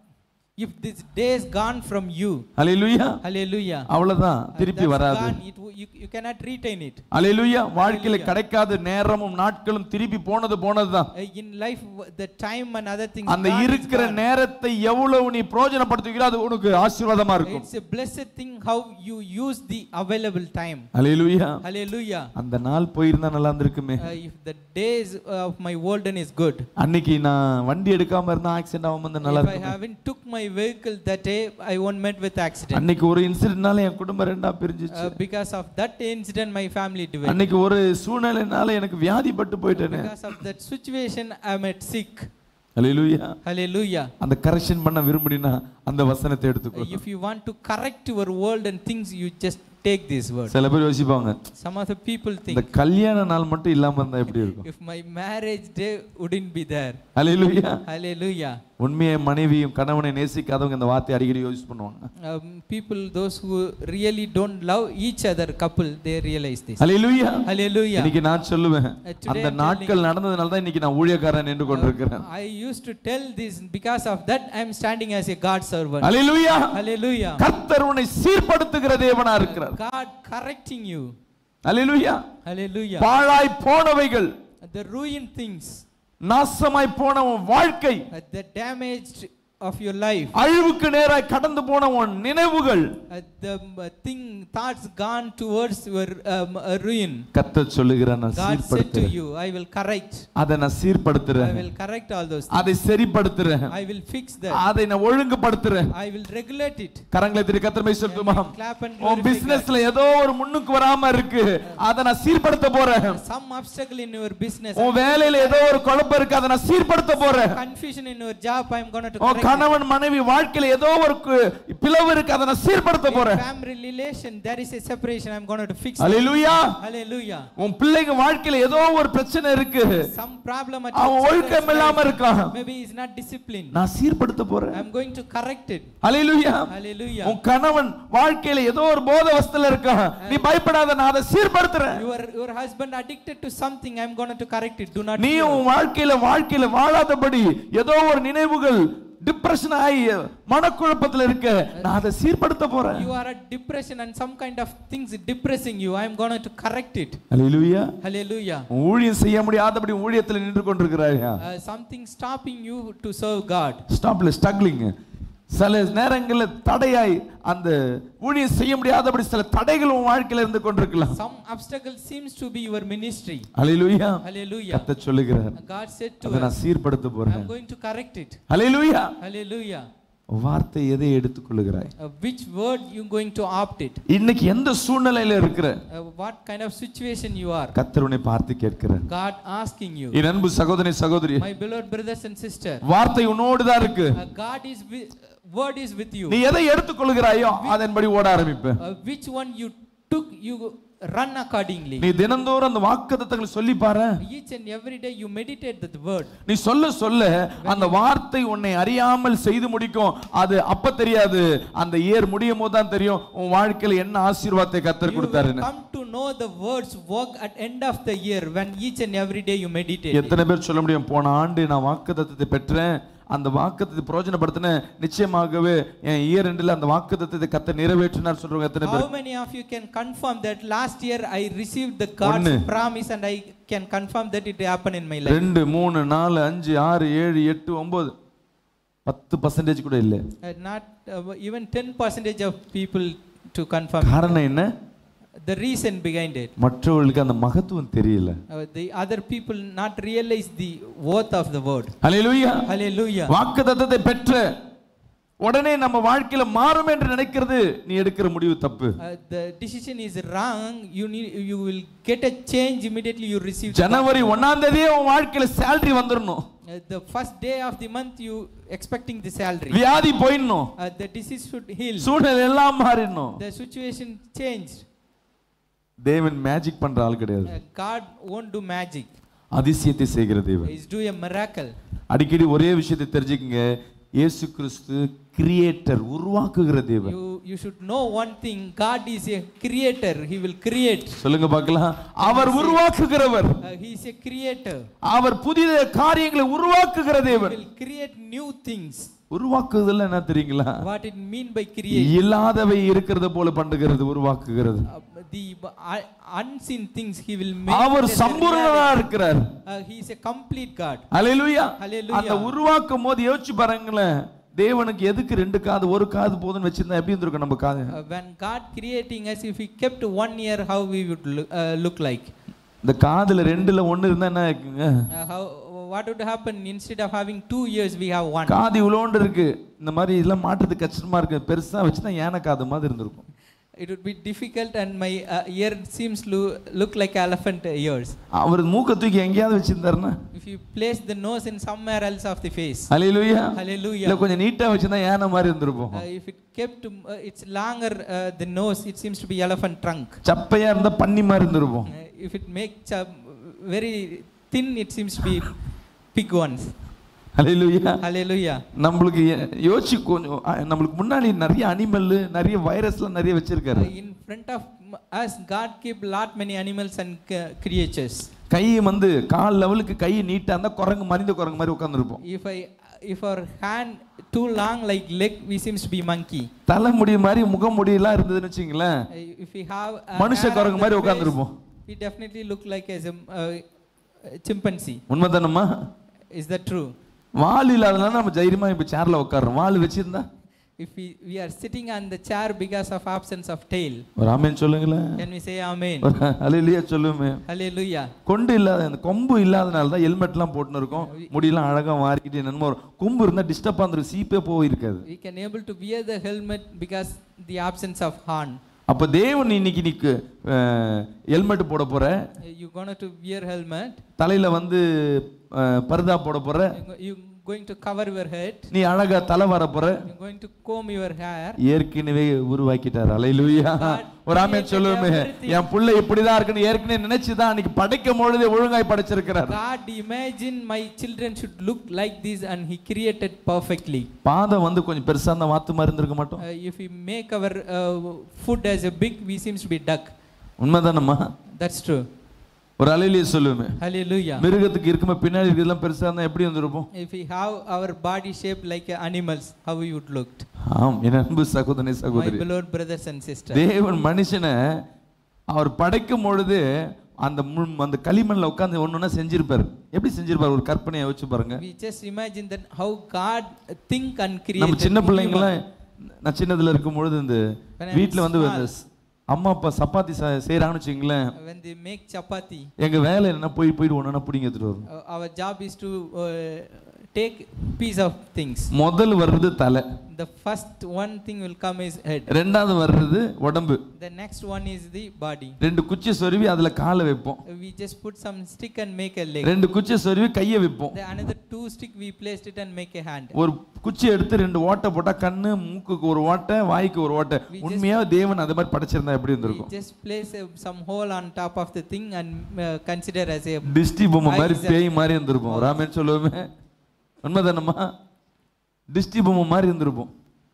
If this day is gone from you, அலையிலுயா hallelujah. அவ்வளவுதான் uh, திருப்பி that's வராது gone. It, w- you, you cannot retain it. அலையிலுயா வாழ்க்கையில கிடைக்காத நேரமும் நாட்களும் திருப்பி போனது போனதுதான் Uh, in life, w- the time and other things. அந்த gone is இருக்கிற gone. நேரத்தை எவ்வளவு நீ பிரயோஜனப்படுத்துகிறோ அது உனக்கு ஆசீர்வாதமா இருக்கும் It's a blessed thing how you use the available time. அலையிலுயா Hallelujah. அந்த நாள் போயிருந்தா நல்லா இருந்திருக்குமே Uh, if the days of my olden is good, அன்னைக்கு நான் வண்டி எடுக்காம இருந்தா ஆக்சிடென்ட் ஆகாம இருந்தா நல்லா if I இருக்கும் haven't took my vehicle that day, I won't met with accident. அன்னைக்கு ஒரு இன்சிடென்ட்னால என் குடும்பம் ரெண்டா பிரிஞ்சிச்சு Uh, because of that incident, my family divided. அன்னைக்கு ஒரு சூழ்நிலைனால எனக்கு வியாதிப்பட்டு போயிட்டேனே Because of that situation, I'm at sick. அலையிலுயா Hallelujah. அந்த கரெக்ஷன் பண்ண விரும்பினா அந்த வசனத்தை எடுத்துக்கோ If you want to correct your world and things, you just take this word. சில பேர் யோசிப்பாங்க Some of the people இந்த think, கல்யாண நாள் மட்டும் இல்லாம இருந்தா எப்படி இருக்கும் if my marriage day wouldn't be there. அலையிலுயா Hallelujah. உண்மையை மனைவியும் கணவனை நேசிக்காதவங்க இந்த வார்த்தை அடிக்கடி யோசிச்சு பண்ணுவாங்க Um, people, those who really don't love each other couple, they realize this. அலையிலுயா Hallelujah. இன்னைக்கு நான் சொல்லுவேன் today அந்த I'm நாட்கள் நடந்ததுனால தான் இன்னைக்கு நான் ஊழியக்காரன் நின்று கொண்டிருக்கிறேன் I used to tell this because of that I'm standing as a God servant. அலையிலுயா Hallelujah. கர்த்தர் உன்னை சீர்படுத்துகிற தேவனா இருக்கிறார் God correcting you. அலையிலுயா Hallelujah. பாழாய் போனவைகள் The ruined things, நாசமாய் போன உன் வாழ்க்கை uh, the damaged of your life, அழிவுக்கு நேராய் கடந்து போன உன் நினைவுகள் uh, the uh, thing thoughts gone towards your um, uh, ruin. கர்த்தர் சொல்லுகிற நான் God said to சீர்படுத்துறேன் you, I will correct. அதை நான் I சீர்படுத்துறேன் will correct all those things. அதை சரிப்படுத்துறேன் I will fix that. அதை நான் ஒழுங்குபடுத்துறேன் I will regulate it. கரங்களை திரு கத்திரமை சொல்லுமா Clap and உன் glorify பிசினஸ்ல ஏதோ ஒரு முன்னுக்கு வராம இருக்கு அதை நான் சீர்படுத்த போறேன் Some obstacle in your business. உன் வேலையில ஏதோ ஒரு குழப்பம் இருக்கு அதை நான் சீர்படுத்த போறேன் Confusion in your job, I'm going to உன் correct it. கணவன் மனைவி வாழ்க்கையில ஏதோ ஒரு கு- பிளவு இருக்கு அதை நான் சீர்படுத்த போறேன் Family relation, there is a separation, I'm going to fix it. Hallelujah. Hallelujah. உன் பிள்ளைங்க வாழ்க்கையில ஏதோ ஒரு பிரச்சனை இருக்கு Some problem at அவன் your ஒழுக்கம் children's இல்லாம life. இருக்கான் Maybe he's not disciplined. நான் சீர்படுத்த போறேன் I'm going to correct it. அலையிலுயா Hallelujah. உன் கணவன் வாழ்க்கையில ஏதோ ஒரு போத வஸ்துல இருக்கான் நீ பயப்படாத நான் அதை சீர்படுத்துறேன் Your, your husband addicted to something, I'm going to correct it. Do not நீ fear. உன் வாழ்க்கையில வாழ்க்கையில வாழாதபடி ஏதோ ஒரு நினைவுகள் டிப்ரெஷன் ஆகி மனக்குழப்பத்துல இருக்க நான் அதை சீர்படுத்த போறேன் You are at depression and some kind of things depressing you. I'm going to correct it. அலையிலுயா Hallelujah. உன் ஊழியம் செய்ய முடியாதபடி ஊழியத்துல நின்று கொண்டிருக்கிறாயா Uh, something stopping you to serve God. ஸ்டாப்ல ஸ்ட்ரகிளிங் சில நேரங்களில் தடையாய் அந்த ஊழியம் செய்ய முடியாதபடி சில தடைகள் உன் வாழ்க்கையில இருந்து கொண்டிருக்கலாம் Some obstacle seems to be your ministry. அலையிலுயா Hallelujah. கத்த சொல்லுகிறார் God said to அதை நான் us, சீர்படுத்த போறேன் I'm going to correct it. அலையிலுயா Hallelujah. வார்த்தை எதை எடுத்துக்கொள்ளுகிறாய் Uh, which word you going to opt it? இன்னைக்கு எந்த சூழ்நிலையில இருக்கிற Uh, what kind of situation you are? கத்தர் உன்னை பார்த்து கேட்கிறார் God asking you. என் அன்பு சகோதரி சகோதரி My beloved brothers and sisters. வார்த்தை உன்னோடு தான் இருக்கு Uh, God is with, uh, word is with you. நீ எதை எடுத்துக்கொள்கிறாயோ அதன்படி ஓட ஆரம்பிப்ப Uh, which one you took, you run accordingly. நீ தினந்தோறும் அந்த வாக்குத்தத்தங்களை சொல்லி பாரு Each and every day you meditate the word. நீ சொல்ல சொல்ல அந்த வார்த்தை உன்னை அறியாமல் செய்து முடிக்கும் அது அப்ப தெரியாது அந்த இயர் முடியும் போது தான் தெரியும் உன் வாழ்க்கையில என்ன ஆசீர்வாதத்தை கத்தர் You will கொடுத்தாருன்னு come to know the words work at end of the year when each and every day you meditate. எத்தனை பேர் சொல்ல முடியும் போன ஆண்டு நான் வாக்குத்தத்தத்தை பெற்றேன் அந்த வாக்குத்தத்தை பிரயோஜனப்படுத்தினேன் நிச்சயமாகவே என் இயர் ரெண்டுல அந்த வாக்குத்தத்தை கத்த நிறைவேற்றினார் சொல்றவங்க எத்தனை How பேர் many of you can confirm that last year I received the God's ஒண்ணு. promise and I can confirm that it happened in my life? ரெண்டு மூணு நாலு அஞ்சு ஆறு ஏழு எட்டு ஒன்பது பத்து பர்சன்டேஜ் கூட இல்லை Uh, not uh, even 10 percentage of people to confirm. காரணம் என்ன The reason behind it. மற்றவர்களுக்கு அந்த மகத்துவம் தெரியல Uh, the other people not realize the worth of the word. ஹalleluya Hallelujah. வாக்குத்தத்தத்தை பெற்ற உடனே நம்ம வாழ்க்கையில மாறும் என்று நினைக்கிறது நீ எடுக்கிற முடிவு தப்பு Uh, the decision is wrong. You need you will get a change immediately you receive. the January gospel. ஒன்னாம் தேதியே உன் வாழ்க்கையில சேலரி வந்துடணும் Uh, the first day of the month you expecting the salary. வியாதி போயிடணும் Uh, the disease should heal. சூழ்நிலை எல்லாம் மாறிடணும் The situation changed. தேவன் மேஜிக் பண்ற ஆள் கிடையாது Uh, God won't do magic. அதிசயத்தை செய்கிற தேவன் He's do a miracle. அடிக்கடி ஒரே விஷயத்தை தெரிஞ்சுக்கங்க இயேசு கிறிஸ்து கிரியேட்டர் உருவாக்குகிற தேவன் You you should know one thing. God is a creator. He will create. சொல்லுங்க பார்க்கலாம் அவர் உருவாக்குகிறவர் Uh, he is a creator. அவர் புதிய காரியங்களை உருவாக்குகிற He தேவன் will create new things. உருவாக்குதல் என்ன தெரியுங்களா What it mean by create? இல்லாதவை இருக்கிறது போல பண்ணுகிறது உருவாக்குகிறது Uh, the uh, unseen things he will make. Our it as a சம்பூர்ணனா reality. இருக்கிறார் Uh, he is a complete God. Hallelujah Hallelujah. அந்த உருவாக்கும் போது யோசிச்சு பாருங்களேன் தேவனுக்கு எதுக்கு ரெண்டு காது ஒரு காது போதுன்னு வச்சிருந்தா எப்படி இருந்திருக்கும் நம்ம காது Uh, when God creating us, if He kept one ear, how we would look, uh, look like? இந்த காதுல ரெண்டுல ஒண்ணு இருந்தா என்ன இருக்குங்க Uh, how what would happen instead of having two ears, we have one? காது இவ்வளோண்டு இருக்கு இந்த மாதிரி இதெல்லாம் மாட்டுறது கஷ்டமா இருக்கு பெருசா வச்சுதான் யானை காது மாதிரி இருந்திருக்கும் It would be difficult, and my uh, ear seems to look like elephant ears. அவர் மூக்க தூக்கி எங்கேயாவது வச்சிருந்தாருன்னா If you place the nose in somewhere else of the face, அலையிலுயா Hallelujah. இல்ல கொஞ்சம் நீட்டா வச்சிருந்தா யானை மாதிரி இருந்திருப்போம் uh, if it kept uh, it's longer uh, the nose, it seems to be elephant trunk. சப்பையா இருந்தா பன்னி மாதிரி இருந்திருப்போம் Uh, if it makes uh, very thin, it seems to be pig ones. அலையிலுயா Hallelujah. நம்மளுக்கு எ- யோசிச்சு கொஞ்சம் அ, நம்மளுக்கு முன்னாடி நிறைய அனிமல் நிறைய வைரஸ்லாம் நிறைய வச்சிருக்காரு Uh, in front of m- us, God keep lot many animals and c- creatures. கை வந்து கால் லெவலுக்கு கை நீட்டா இருந்தா குரங்கு மனித குரங்கு மாதிரி உட்காந்துருப்போம் If I, if our hand too long like leg, we seems to be monkey. தலை முடி மாதிரி முகம் முடியெல்லாம் இருந்ததுன்னு வச்சுங்களேன் Uh, If we have a மனுஷ hair on குரங்கு the மாதிரி face, உட்காந்துருப்போம் we definitely look like as a uh, chimpanzee. உண்மைதானம்மா Is that true? வால் இல்லாதனால நம்ம தைரியமா இப்ப சேர்ல உட்கார்றோம் வால் வச்சிருந்தா If we, we are sitting on the chair because of absence of tail, ஒரு ஆமேன் சொல்லுங்களேன் can we say amen? ஒரு அலையிலேயே சொல்லுமே Hallelujah. கொண்டு இல்லாத அந்த கொம்பு இல்லாதனால தான் ஹெல்மெட்லாம் போட்டுன்னு இருக்கும் முடியெல்லாம் அழகா மாறிக்கிட்டு என்னமோ வரும். கொம்பு இருந்தா டிஸ்டர்ப் ஆந்துரும் சீப்பே போயிருக்காது We can able to wear the helmet because the absence of horn. அப்ப தேவன் இன்னைக்கு நீக்கு ஹெல்மெட் போட போற You gonna to wear helmet. தலையில வந்து அஹ், பர்தா போட போற You go- You going to cover your head. நீ அழகா தலை வர போற You're going to comb your hair. ஏற்கனவே உருவாக்கிட்டார் அலையிலுயா ஒரு ஆமேன் சொல்லுமே என் புள்ள இப்படிதான் இருக்குன்னு ஏற்கனவே நினைச்சுதான் அன்னைக்கு படைக்கும் பொழுதே ஒழுங்காய் படைச்சிருக்கிறார் God imagine my children should look like this and he created perfectly. பாதம் வந்து கொஞ்சம் பெருசா இருந்தா வாத்து மாதிரி இருந்திருக்க மாட்டோம் Uh, if we make our uh, food as a big, we seems to be duck. உண்மைதானம்மா That's true. ஒரு அலையிலேயே சொல்லுமே Hallelujah. மிருகத்துக்கு இருக்குமே பின்னாடி இருக்கிறதெல்லாம் பெருசா இருந்தா எப்படி வந்திருப்போம் If we have our body shaped like animals, how we would look. ஆம் என் அன்பு சகோதரனே My சகோதரி beloved brothers and sisters. தேவன் மனுஷனை அவர் படைக்கும் பொழுது அந்த முள்- அந்த களிமண்ல உட்கார்ந்து ஒண்ணு ஒண்ணா செஞ்சிருப்பாரு எப்படி செஞ்சிருப்பாரு ஒரு கற்பனையை வச்சு பாருங்க We just imagine that how God think and create. நம்ம சின்ன பிள்ளைங்களாம் நான் சின்னதுல இருக்கும் பொழுது இந்த When I was வீட்டுல வந்து small. இந்த ஸ்- அம்மா அப்பா சப்பாத்தி ச- செய்றாங்கன்னு வச்சுங்களேன் When they make chapati, எங்க வேலை என்ன போய் போயிட்டு ஒண்ணு பிடிங்க எடுத்துட்டு வரும் uh, our job is to uh, take piece of things. முதல் வர்றது தலை The first one thing will come is head. ரெண்டாவது வர்றது உடம்பு The next one is the body. ரெண்டு குச்சி சொருவி அதுல காலை வைப்போம் We just put some stick and make a leg. ரெண்டு குச்சி சொருவி கையை வைப்போம் The another two stick we placed it and make a hand. ஒரு குச்சி எடுத்து ரெண்டு ஓட்டை போட்டா கண்ணு மூக்குக்கு ஒரு ஓட்டை வாய்க்கு ஒரு ஓட்டை உண்மையா தேவன் அது மாதிரி படைச்சிருந்தா எப்படி We இருந்திருக்கும் just place a, some hole on top of the thing and uh, consider as a டிஸ்டி பொம்மை மாதிரி eyes and- பேய் மாதிரி இருந்திருப்போம் ராமன் சொல்லுவோமே உண்மைதானம்மா டிஸ்டி பொம்மை மாதிரி இருந்திருப்போம்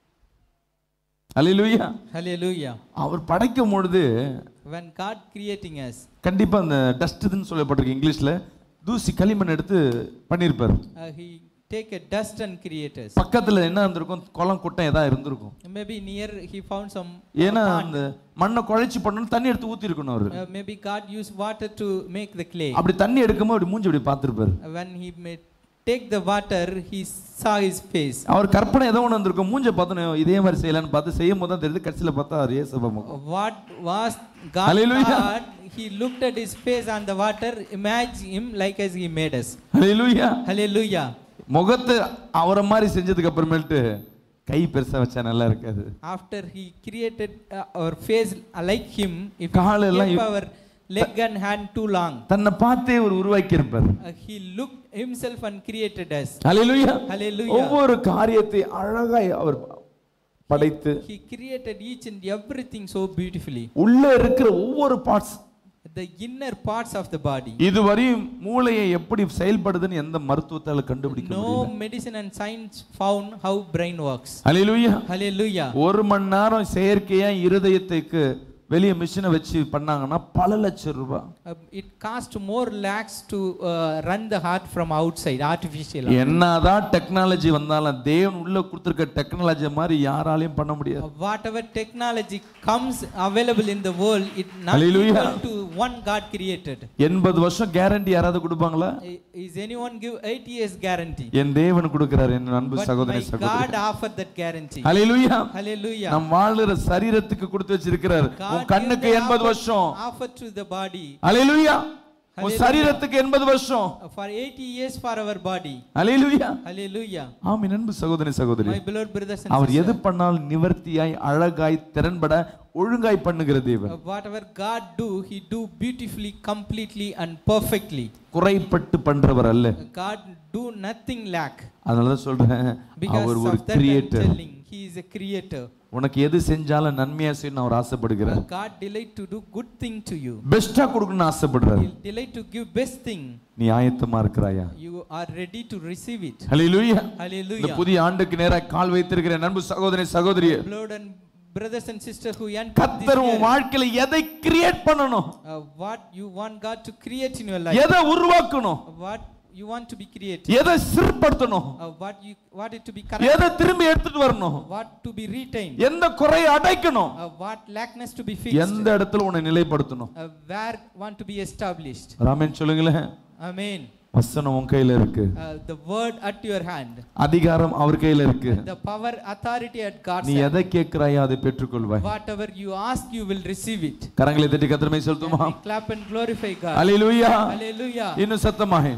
அல்லேலூயா Hallelujah. அவர் படைக்கும் பொழுது When God creating us, கண்டிப்பா அந்த டஸ்ட்னு சொல்லப்பட்டிருக்கு இங்கிலீஷ்ல தூசி களிமண் எடுத்து பண்ணியிருப்பார் uh, He take a dust and create us. பக்கத்துல என்ன இருந்திருக்கும் குளம் குட்டம் ஏதா இருந்திருக்கும் Maybe near he found some ஏன்னா pond. அந்த மண்ணை குழைச்சி பண்ணணும் தண்ணி எடுத்து ஊத்தி இருக்கணும் அவரு Uh, maybe God used water to make the clay. அப்படி தண்ணி எடுக்கும்போது அப்படி மூஞ்சி அப்படி பார்த்திருப்பாரு When he made, take the water, he saw his face. அவர் கற்பனை ஏதோ ஒன்று வந்திருக்கும் மூஞ்ச பார்த்தோம் இதே மாதிரி செய்யலாம்னு பார்த்து செய்யும் போது தான் தெரியுது கடைசியில் பார்த்தா அவர் ஏசப்பா முகம் What was God Hallelujah. thought? He looked at his face on the water, imagine him like as he made us. ஹalleluya Hallelujah. முகத்தை அவரை மாதிரி செஞ்சதுக்கு அப்புறமேட்டு கை பெருசா வச்சா நல்லா இருக்காது After he created uh, our face like him, if call we எல்லாம் kept இப்- our leg and hand too long, தன்னை பார்த்தே ஒரு உருவாக்கி இருப்பார் uh, he looked himself and created us. ஹalleluya Hallelujah. ஒவ்வொரு காரியத்தை அழகாய் அவர் படைத்து He created each and everything so beautifully. உள்ள இருக்கிற ஒவ்வொரு parts The inner parts of the body. இதுவரையும் மூளையை எப்படி செயல்படுதுன்னு எந்த மருத்துவத்தால கண்டுபிடிக்க No முடியல medicine and science found how brain works. Hallelujah Hallelujah. ஒரு மணி நேரம் செயற்கையா இருதயத்துக்கு வெளியே மிஷினை வச்சு பண்ணாங்கன்னா பல லட்சம் ரூபாய் Uh, it cost more lakhs to uh, run the heart from outside, artificial. heart. என்னதான் டெக்னாலஜி வந்தாலும் தேவன் உள்ள கொடுத்துருக்க டெக்னாலஜி மாதிரி யாராலையும் பண்ண முடியாது Uh, whatever technology comes available in the world, it not Hallelujah. equal to one God created. எண்பது வருஷம் கேரண்டி யாராவது கொடுப்பாங்களா I- Is anyone give eight years guarantee? என் தேவன் கொடுக்கிறார் என் அன்பு But சகோதரி my God சகோதரி offered that guarantee. Hallelujah Hallelujah. நம் வாழுற சரீரத்துக்கு கொடுத்து வச்சிருக்கிறார் God உன் கண்ணுக்கு gave the எண்பது offer- வருஷம் offer to the body. ஹalleluya உன் Hallelujah. சரீரத்துக்கு எண்பது வருஷம் Uh, For 80 years for our body. Hallelujah Hallelujah. ஆமென் அன்பு சகோதரி சகோதரி My beloved brothers and our sisters. எது பண்ணாலும் நிவர்த்தியாய் அழகாய் திறன்பட ஒழுங்காய் பண்ணுகிற தேவன் Uh, whatever God do, He do beautifully, completely, and perfectly. குறைப்பட்டு பண்றவர் அல்ல God do nothing lack. அதனால தான் சொல்றேன் Because அவர் ஒரு of that I'm creator telling, He is a creator. உனக்கு எது செஞ்சாலும் நன்மையா செய்யணும் அவர் ஆசைப்படுகிறார் God delight to do good thing to you. பெஸ்டா கொடுக்கணும்னு ஆசைப்படுறாரு He'll delight to give best thing. நீ ஆயத்தமா இருக்கிறாயா You are ready to receive it. Hallelujah Hallelujah. இந்த புதிய ஆண்டுக்கு நேரா கால் வைத்திருக்கிற நண்பு சகோதரி சகோதரி Beloved and brothers and sisters who enter this கத்தர் உன் year, வாழ்க்கையில எதை கிரியேட் பண்ணணும் uh, what you want God to create in your life. எதை உருவாக்கணும் What you want to be created. எதை சிறுபடுத்தணும் Uh, what you want it to be correct. எதை திரும்பி எடுத்துட்டு வரணும் What to be retained. எந்த குறையை அடைக்கணும் Uh, what lackness to be fixed. எந்த இடத்துல உன்னை நிலைப்படுத்தணும் Uh, where want to be established. Raman சொல்லுங்களேன் Amen. வசனம் உன் கையில இருக்கு Uh, the word at your hand. அதிகாரம் அவர் கையில இருக்கு The power, authority at God's நீ hand. எதை கேட்கிறாயோ அதை பெற்றுக்கொள்வாய் Whatever you ask, you will receive it. கரங்களை தட்டி கத்திரமை செலுத்துமா We clap and glorify God. Hallelujah Hallelujah. இன்னும் சத்தமாக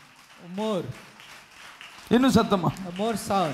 More, இன்னும் சத்தமா more sound.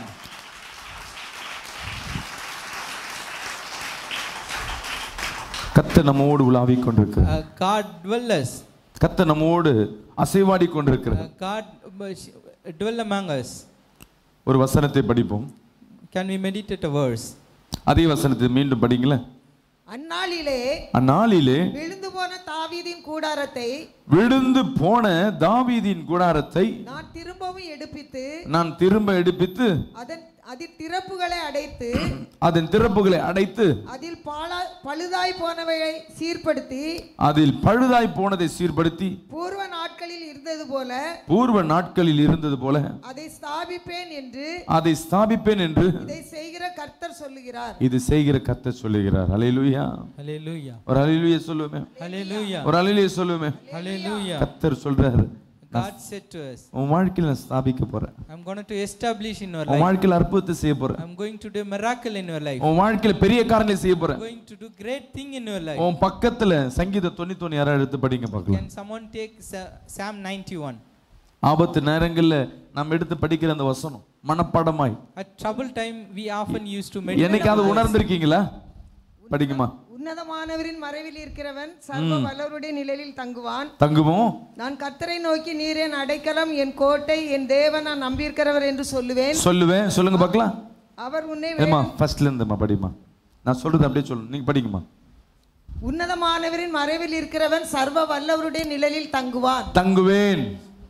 கத்த நம்மோடு உலாவிக் கொண்டிருக்கிறார் Uh, God dwell us. கத்த நம்மோடு அசைவாடி கொண்டிருக்கிறார் Uh, God uh, dwell among us. ஒரு வசனத்தை படிப்போம் Can we meditate a verse? அதே வசனத்தை மீண்டும் படிங்களேன் அந்நாளிலே அந்நாளிலே விழுந்து போன தாவீதின் கூடாரத்தை விழுந்து போன தாவீதின் கூடாரத்தை நான் திரும்பவும் எடுப்பித்து நான் திரும்ப எடுப்பித்து அதன் அதில் திறப்புகளை அடைத்து அதன் திறப்புகளை அடைத்து அதில் பாலா பழுதாய் போனவையை சீர்படுத்தி அதில் பழுதாய் போனதை சீர்படுத்தி பூர்வ நாட்களில் இருந்தது போல பூர்வ நாட்களில் இருந்தது போல அதை ஸ்தாபிப்பேன் என்று அதை ஸ்தாபிப்பேன் என்று இதை செய்கிற கர்த்தர் சொல்லுகிறார் இது செய்கிற கத்த சொல்லுகிறார் அலையிலுயா Hallelujah. ஒரு அலையிலுயா சொல்லுவேமே Hallelujah. ஒரு அலையிலுயா சொல்லுவேமே Hallelujah. கத்தர் சொல்றாரு God said to us, உன் வாழ்க்கையில நான் ஸ்தாபிக்க போறேன் I'm going to establish in your உன் life. வாழ்க்கையில அற்புதத்தை செய்ய போறேன் I'm going to do miracle in your life. உன் வாழ்க்கையில பெரிய காரியங்களை செய்ய போறேன் I'm going to do great thing in your life. உன் பக்கத்துல சங்கீத தொண்ணூத்தி ஒன்னு யாராவது எடுத்து படிங்க பார்க்கலாம் Can someone take Sa- Psalm 91? ஆபத்து நேரங்கள்ல நம்ம எடுத்து படிக்கிற அந்த வசனம் மனப்பாடமாய் At trouble time, we often used to என்னைக்காவது meditate. உணர்ந்திருக்கீங்களா படிக்குமா உன்னதமானவரின் மறைவில் இருக்கிறவன் சர்வ ம். வல்லவருடைய நிழலில் தங்குவான் தங்குவோம் நான் கர்த்தரை நோக்கி நீர் என் அடைக்கலம் என் கோட்டை என் தேவன் நான் நம்பியிருக்கிறவர் என்று சொல்லுவேன் சொல்லுவேன் சொல்லுங்க பார்க்கலாம் அவர் உன்னை ஏமா வே- ஃபர்ஸ்ட்ல இருந்துமா படிமா நான் சொல்றது அப்படியே சொல்லு நீங்க படிக்குமா உன்னதமானவரின் மறைவில் இருக்கிறவன் சர்வ வல்லவருடைய நிழலில் தங்குவான் தங்குவேன்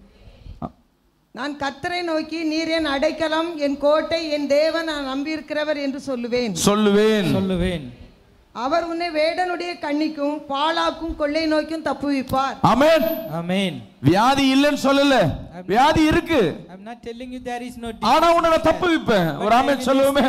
நான் கர்த்தரை நோக்கி நீர் என் அடைக்கலம் என் கோட்டை என் தேவன் நான் நம்பியிருக்கிறவர் என்று சொல்லுவேன் சொல்லுவேன் சொல்லுவேன் அவர் உன்னை வேடனுடைய கண்ணிக்கும் பாழாக்கும் கொள்ளை நோய்க்கும் தப்புவிப்பார் ஆமென் Amen. வியாதி இல்லைன்னு சொல்லல வியாதி இருக்கு I'm not telling you there is no ஆனா உன்னை நான் தப்பு வைப்பேன் ஒரு ஆமென் சொல்லுவோமே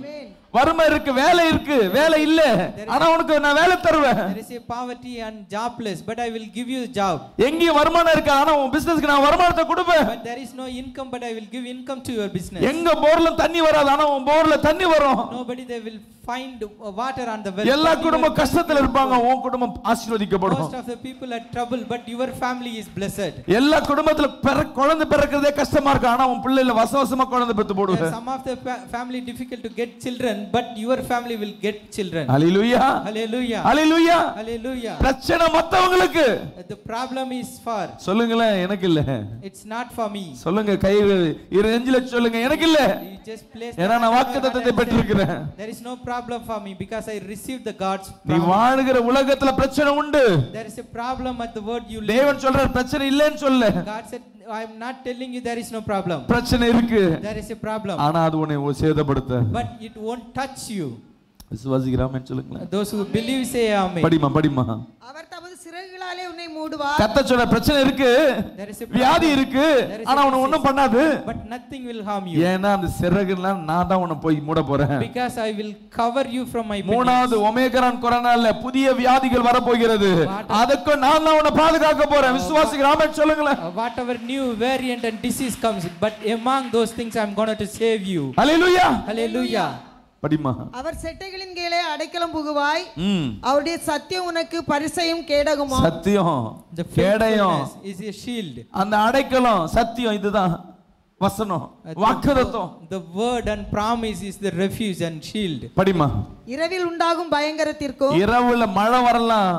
வறுமை இருக்கு வேலை இருக்கு வேலை இல்ல ஆனா உனக்கு நான் வேலை தருவேன் There is a poverty and jobless, but I will give you a job. எங்கேயும் வருமானம் இருக்கு ஆனா உன் பிசினஸ்க்கு நான் வருமானத்தை கொடுப்பேன் But there is no income, but I will give income to your business. எங்க போர்ல தண்ணி வராது ஆனா உன் போர்ல தண்ணி வரும் Nobody they will find uh, water on the well. எல்லா but your- குடும்பம் கஷ்டத்துல இருப்பாங்க உன் குடும்பம் ஆசீர்வதிக்கப்படும் Most of the people are trouble, but your family is blessed. எல்லா குடும்பத்துல பிற குழந்தை பிறக்கிறதே கஷ்டமா இருக்கு ஆனா உன் பிள்ளைல வசவசமா குழந்தை பெத்து There போடுவேன் are some of the fa- family difficult to get children, but your family will get children. Hallelujah Hallelujah. Hallelujah Hallelujah. பிரச்சனை மத்தவங்களுக்கு The problem is for. சொல்லுங்களேன் எனக்கு இல்ல It's not for me. சொல்லுங்க கை இரு நெஞ்சில சொல்லுங்க எனக்கு இல்ல You just place. ஏன்னா நான் வாக்குத்தத்தத்தை பெற்றிருக்கிறேன் There is no problem for me because I received the God's நீ promise. வாழுகிற உலகத்துல பிரச்சனை உண்டு There is a problem at the word you live. தேவன் சொல்றார் பிரச்சனை இல்லைன்னு சொல்ல God said, I am not telling you there is no problem. பிரச்சனை இருக்கு There is a problem. ஆனா அது உன்னை சேதப்படுத்த But it won't touch you. விசுவாசிக்கிறாமன்னு சொல்லுங்களேன் Those who believe say Amen. படிமா படிமா அவர் தமது சிறகுகளாலே உன்னை மூடுவார் கத்த சொல்ற பிரச்சனை இருக்கு There is a வியாதி இருக்கு There is a ஆனா உன்னை ஒண்ணும் பண்ணாது But nothing will harm you. ஏன்னா அந்த சிறகுலாம் நான் தான் உன்னை போய் மூட போறேன் Because I will cover you from my மூணாவது ஒமேகரான் கொரோனால புதிய வியாதிகள் வரப்போகிறது அதுக்கு நான் தான் உன்னை பாதுகாக்க போறேன் விசுவாசிக்கிறாமன்னு சொல்லுங்களேன் Uh, whatever new variant and disease comes, but among those things I'm going to save you. Hallelujah. Hallelujah. படிமா அவர் செட்டைகளின் கீழே அடைக்கலம் புகுவாய் ம் அவருடைய சத்தியம் உனக்கு பரிசையும் கேடகுமா சத்தியம் The கேடயம் faithfulness is a shield. அந்த அடைக்கலம் சத்தியம் இதுதான் வசனம் வாக்குதத்தம் The word and promise is the refuge and shield. படிமா இரவில் உண்டாகும் பயங்கரத்திற்கும் இரவுல மழை வரலாம்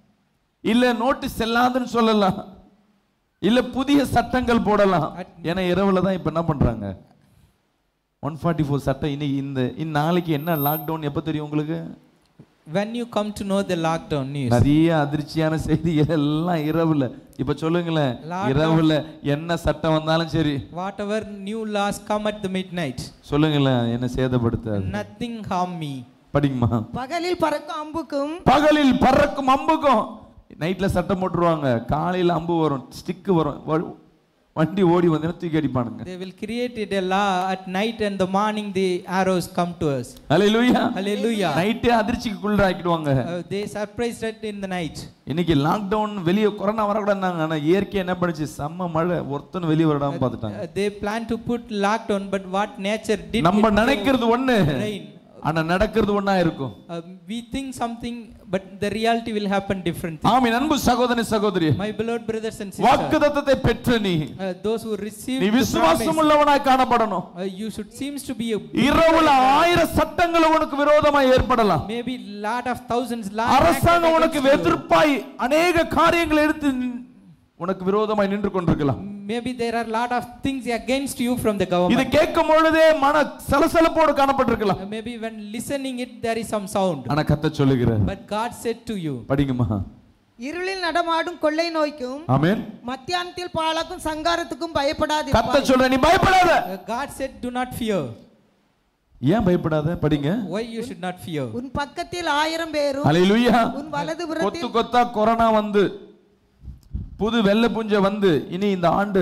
இல்ல நோட்டீஸ் செல்லாதுன்னு சொல்லலாம் இல்ல புதிய சட்டங்கள் போடலாம் ஏன்னா இரவுல தான் இப்ப என்ன பண்றாங்க ஒன் ஃபார்ட்டி ஃபோர் சட்டம் இன்னைக்கு இந்த இந்த நாளைக்கு என்ன லாக்டவுன் எப்போ தெரியும் உங்களுக்கு When you come to know the lockdown news, நிறைய அதிர்ச்சியான செய்திகள் எல்லாம் இரவுல இப்ப சொல்லுங்களேன் Lockdown. இரவுல என்ன சட்டம் வந்தாலும் சரி whatever new laws come at the midnight, சொல்லுங்களேன் என்ன சேதப்படுத்தாது nothing harm me. படிங்கம்மா பகலில் பறக்கும் அம்புக்கும் பகலில் பறக்கும் அம்புக்கும் நைட்ல சட்டம் போட்டுருவாங்க காலையில அம்பு வரும் ஸ்டிக்கு வரும் வ- வண்டி ஓடி வந்து தூக்கி அடிப்பானுங்க They will create it a law at night and the morning the arrows come to us. ஹalleluya Hallelujah. நைட்டே அதிர்ச்சிக்குள்ள ஆக்கிடுவாங்க Uh, they surprised it in the night. இன்னைக்கு லாக்டவுன் வெளியே கொரோனா வரக்கூடாதுனாங்க ஆனா இயற்கை என்ன பண்ணுச்சு செம்ம மழை ஒருத்தனும் வெளியே வரடாம பார்த்துட்டாங்க Uh, they plan to put lockdown, but what nature did. நம்ம it to நினைக்கிறது ஒண்ணு rain. ஆனா நடக்கிறது ஒண்ணா இருக்கும் Uh, we think something, but the reality will happen differently. ஆமீன் அன்பு சகோதரனே சகோதரி My beloved brothers and sisters, வாக்குதத்தத்தை பெற்ற நீ uh, those who receive நீ the விசுவாசம் promise, உள்ளவனாய் காணப்படணும் uh, you should seems to be a இரவுல ஆயிரம் சட்டங்கள் உனக்கு விரோதமாய் ஏற்படலாம் maybe lot of thousands. lot அரசாங்கம் acted உனக்கு against you. எதிர்ப்பாய் அநேக காரியங்களை எடுத்து நின்- உனக்கு விரோதமாய் நின்று கொண்டிருக்கலாம் Maybe there are lot of things against you from the இது government. கேட்கும் பொழுதே மன சலசலப்போடு காணப்பட்டிருக்கலாம் Uh, maybe when listening it, there is some sound. ஆனா கத்த சொல்லுகிறார் But God said to you, படிங்கம்மா இருளில் நடமாடும் கொள்ளை நோய்க்கும் ஆமென் மத்தியானத்தில் பாழாக்கும் சங்காரத்துக்கும் பயப்படாது கத்த சொல்ற நீ பயப்படாத uh, God said, do not fear. ஏன் பயப்படாத படிங்க Why you should not fear? உன் பக்கத்தில் ஆயிரம் பேரும் ஹalleluya உன் வலது கொத்து புறத்தில் கொத்தா கொரோனா வந்து புது வெள்ளை புஞ்ச வந்து இனி இந்த ஆண்டு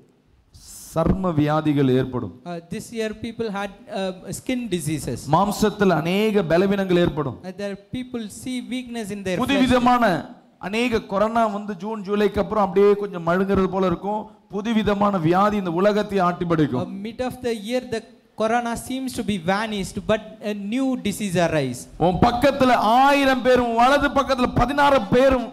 சர்ம வியாதிகள் ஏற்படும் Uh, this year, people had uh, skin diseases. மாம்சத்தில் அநேக பலவீனங்கள் ஏற்படும் Uh, there people see weakness in their flesh. புதுவிதமான அநேக கொரோனா வந்து ஜூன் ஜூலைக்கு அப்புறம் அப்படியே கொஞ்சம் மழுங்குறது போல இருக்கும் புதுவிதமான வியாதி இந்த உலகத்தை ஆட்டி Uh, படைக்கும் mid of the year, the corona seems to be vanished, but a new disease arise. உன் பக்கத்துல ஆயிரம் பேரும் வலது பக்கத்துல பதினாறு பேரும்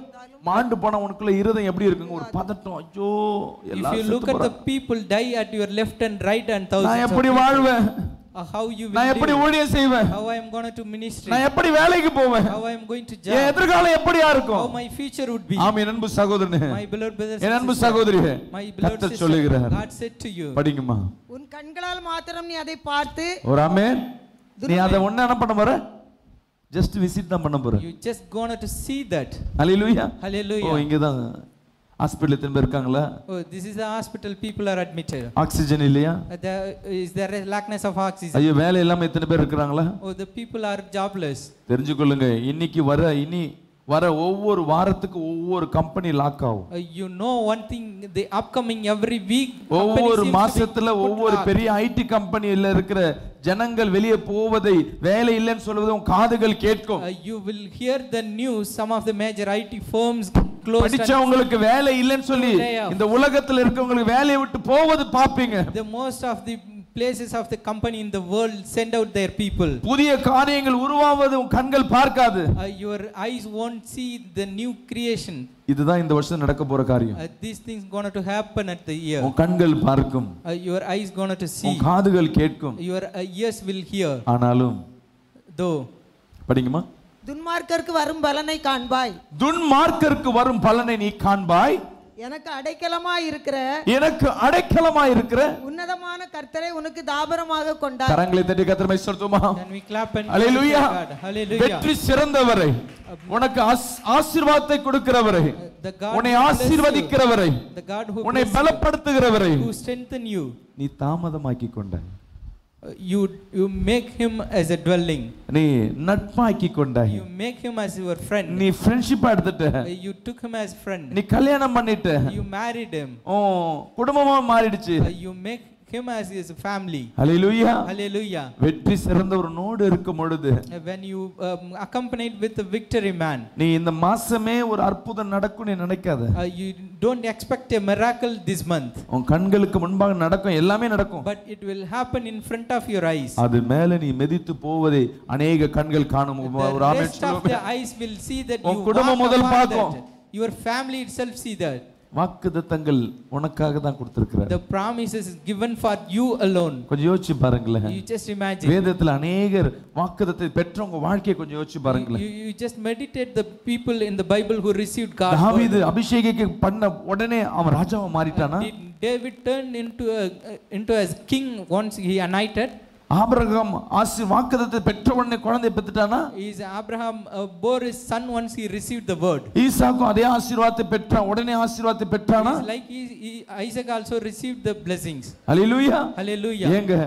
மாண்டு போனா உனக்குள்ள இருதயம் எப்படி இருக்குங்க ஒரு பதட்டம் ஐயோ If எல்லாம் you look செத்து at the போறாங்க. people die at your left and right and thousands நான் of எப்படி people, வாழ்வேன் uh, how you will நான் எப்படி live, ஊழியம் செய்வேன் how I am going to ministry, நான் எப்படி வேலைக்கு போவேன் how I am going to N job, எதிர்காலம் எப்படியா how இருக்கும் my future would be. ஆம் என் அன்பு சகோதரனே My beloved brothers N and அன்பு sisters, சகோதரியே my beloved கர்த்தர் sister, சொல்லுகிறார் God said to you, படிங்கம்மா உன் கண்களால் மாத்திரம் நீ அதை பார்த்து ஒரு ஆமென் நீ அதை ஒண்ணு என்ன பண்ண போற ஜஸ்ட் விசிட் தான் பண்ண போற you just going to see that. Hallelujah Hallelujah. ஓ இங்க தான் ஹாஸ்பிடல் எத்தனை பேர் இருக்காங்களா Oh, this is the hospital people are admitted. Oxygen இல்லையா Uh, there, is there a lackness of oxygen? ஐயோ வேலை இல்லாம எத்தனை பேர் இருக்கிறாங்களா Oh, the people are jobless. தெரிஞ்சுக்கொள்ளுங்க இன்னைக்கு வர இனி வர ஒவ்வொரு வாரத்துக்கு ஒவ்வொரு கம்பெனி லாக் ஆகும் Uh, you know one thing, the upcoming every week. company ஒவ்வொரு seems to be மாசத்துல put ஒவ்வொரு lock. பெரிய ஐடி கம்பெனியில இருக்கிற ஜனங்கள் வெளியே போவதை வேலை இல்லைன்னு சொல்வதை உன் காதுகள் கேட்கும் Uh, you will hear the news. Some of the major IT firms closed. and படிச்சவங்களுக்கு வேலை இல்லைன்னு சொல்லி Lay off. இந்த உலகத்துல இருக்கவங்களுக்கு வேலையை விட்டு போவது பாப்பீங்க The most of the places of the company in the world send out their people. புதிய காரியங்கள் உருவாவது உன் கண்கள் பார்க்காது Uh, your eyes won't see the new creation. இதுதான் இந்த வருஷம் நடக்க போற காரியம் Uh, these things going to happen at the year. உன் கண்கள் பார்க்கும் Uh, your eyes going to see. உன் காதுகள் கேட்கும் Your uh, ears will hear. ஆனாலும் Though படிங்கம்மா துன்மார்க்கருக்கு வரும் பலனை காண்பாய் துன்மார்க்கருக்கு வரும் பலனை நீ காண்பாய் எனக்கு அடைக்கலமாய் இருக்கிற எனக்கு அடைக்கலமாய் இருக்கிற உன்னதமான கர்த்தரை உனக்கு தாபரமாக கொண்டார் கரங்களை தட்டி கத்திரமை சொல்லுமா Can we clap and hallelujah God? Hallelujah. வெற்றி சிறந்தவரை உனக்கு ஆஸ்- ஆசீர்வாதத்தை கொடுக்கிறவரை The God உன்னை who bless you, ஆசீர்வதிக்கிறவரை the God who உன்னை bless you, பலப்படுத்துகிறவரை who strengthen you, நீ தாமதமாக்கி கொண்ட uh, you you make him as a dwelling. நீ நட்பாக்கி கொண்டாய் You make him as your friend. நீ ஃப்ரெண்ட்ஷிப்பா எடுத்துட்ட Uh, You took him as friend. நீ கல்யாணம் பண்ணிட்ட You married him. ஓ குடும்பமா மாறிடுச்சு Uh, You make him as his family. Hallelujah Hallelujah. வெற்றி சிறந்த ஒரு நோடு இருக்கும் பொழுது Uh, When you um, accompanied with the victory man, நீ இந்த மாசமே ஒரு அற்புதம் நடக்கும் நீ நினைக்காத uh, you don't expect a miracle this month, உன் கண்களுக்கு முன்பாக நடக்கும் எல்லாமே நடக்கும் but it will happen in front of your eyes. அது மேல நீ மிதித்து போவதை அநேக கண்கள் காணும் ஒரு The amen rest of the சொல்லுவோமே. eyes will see that உன் you குடும்பம் walk முதல் upon பார்க்கும். that. Your family itself see that. வாக்குத்தத்தங்கள் உனக்காக தான் கொடுத்திருக்கிறார் The promises is given for you alone. கொஞ்சம் யோசிச்சு பாருங்களேன் You just imagine. வேதத்துல அநேகர் வாக்குத்தத்தை பெற்றவங்க வாழ்க்கையை கொஞ்சம் யோசிச்சு பாருங்களேன் You, you just meditate the people in the Bible who received God's தாவீது word. அபிஷேகிக்க பண்ண உடனே அவன் ராஜாவா மாறிட்டானா Did David turned into a, into as king once he anointed? Abraham ஆசி வாக்குத்தத்தை பெற்ற உடனே குழந்தை பெற்றுட்டானா Is Abraham uh, bore his son once he received the word? ஈசாக்கும் அதே ஆசீர்வாதத்தை பெற்றான் உடனே ஆசீர்வாதத்தை பெற்றானா It's like he, he, Isaac also received the blessings. Hallelujah Hallelujah. ஏங்க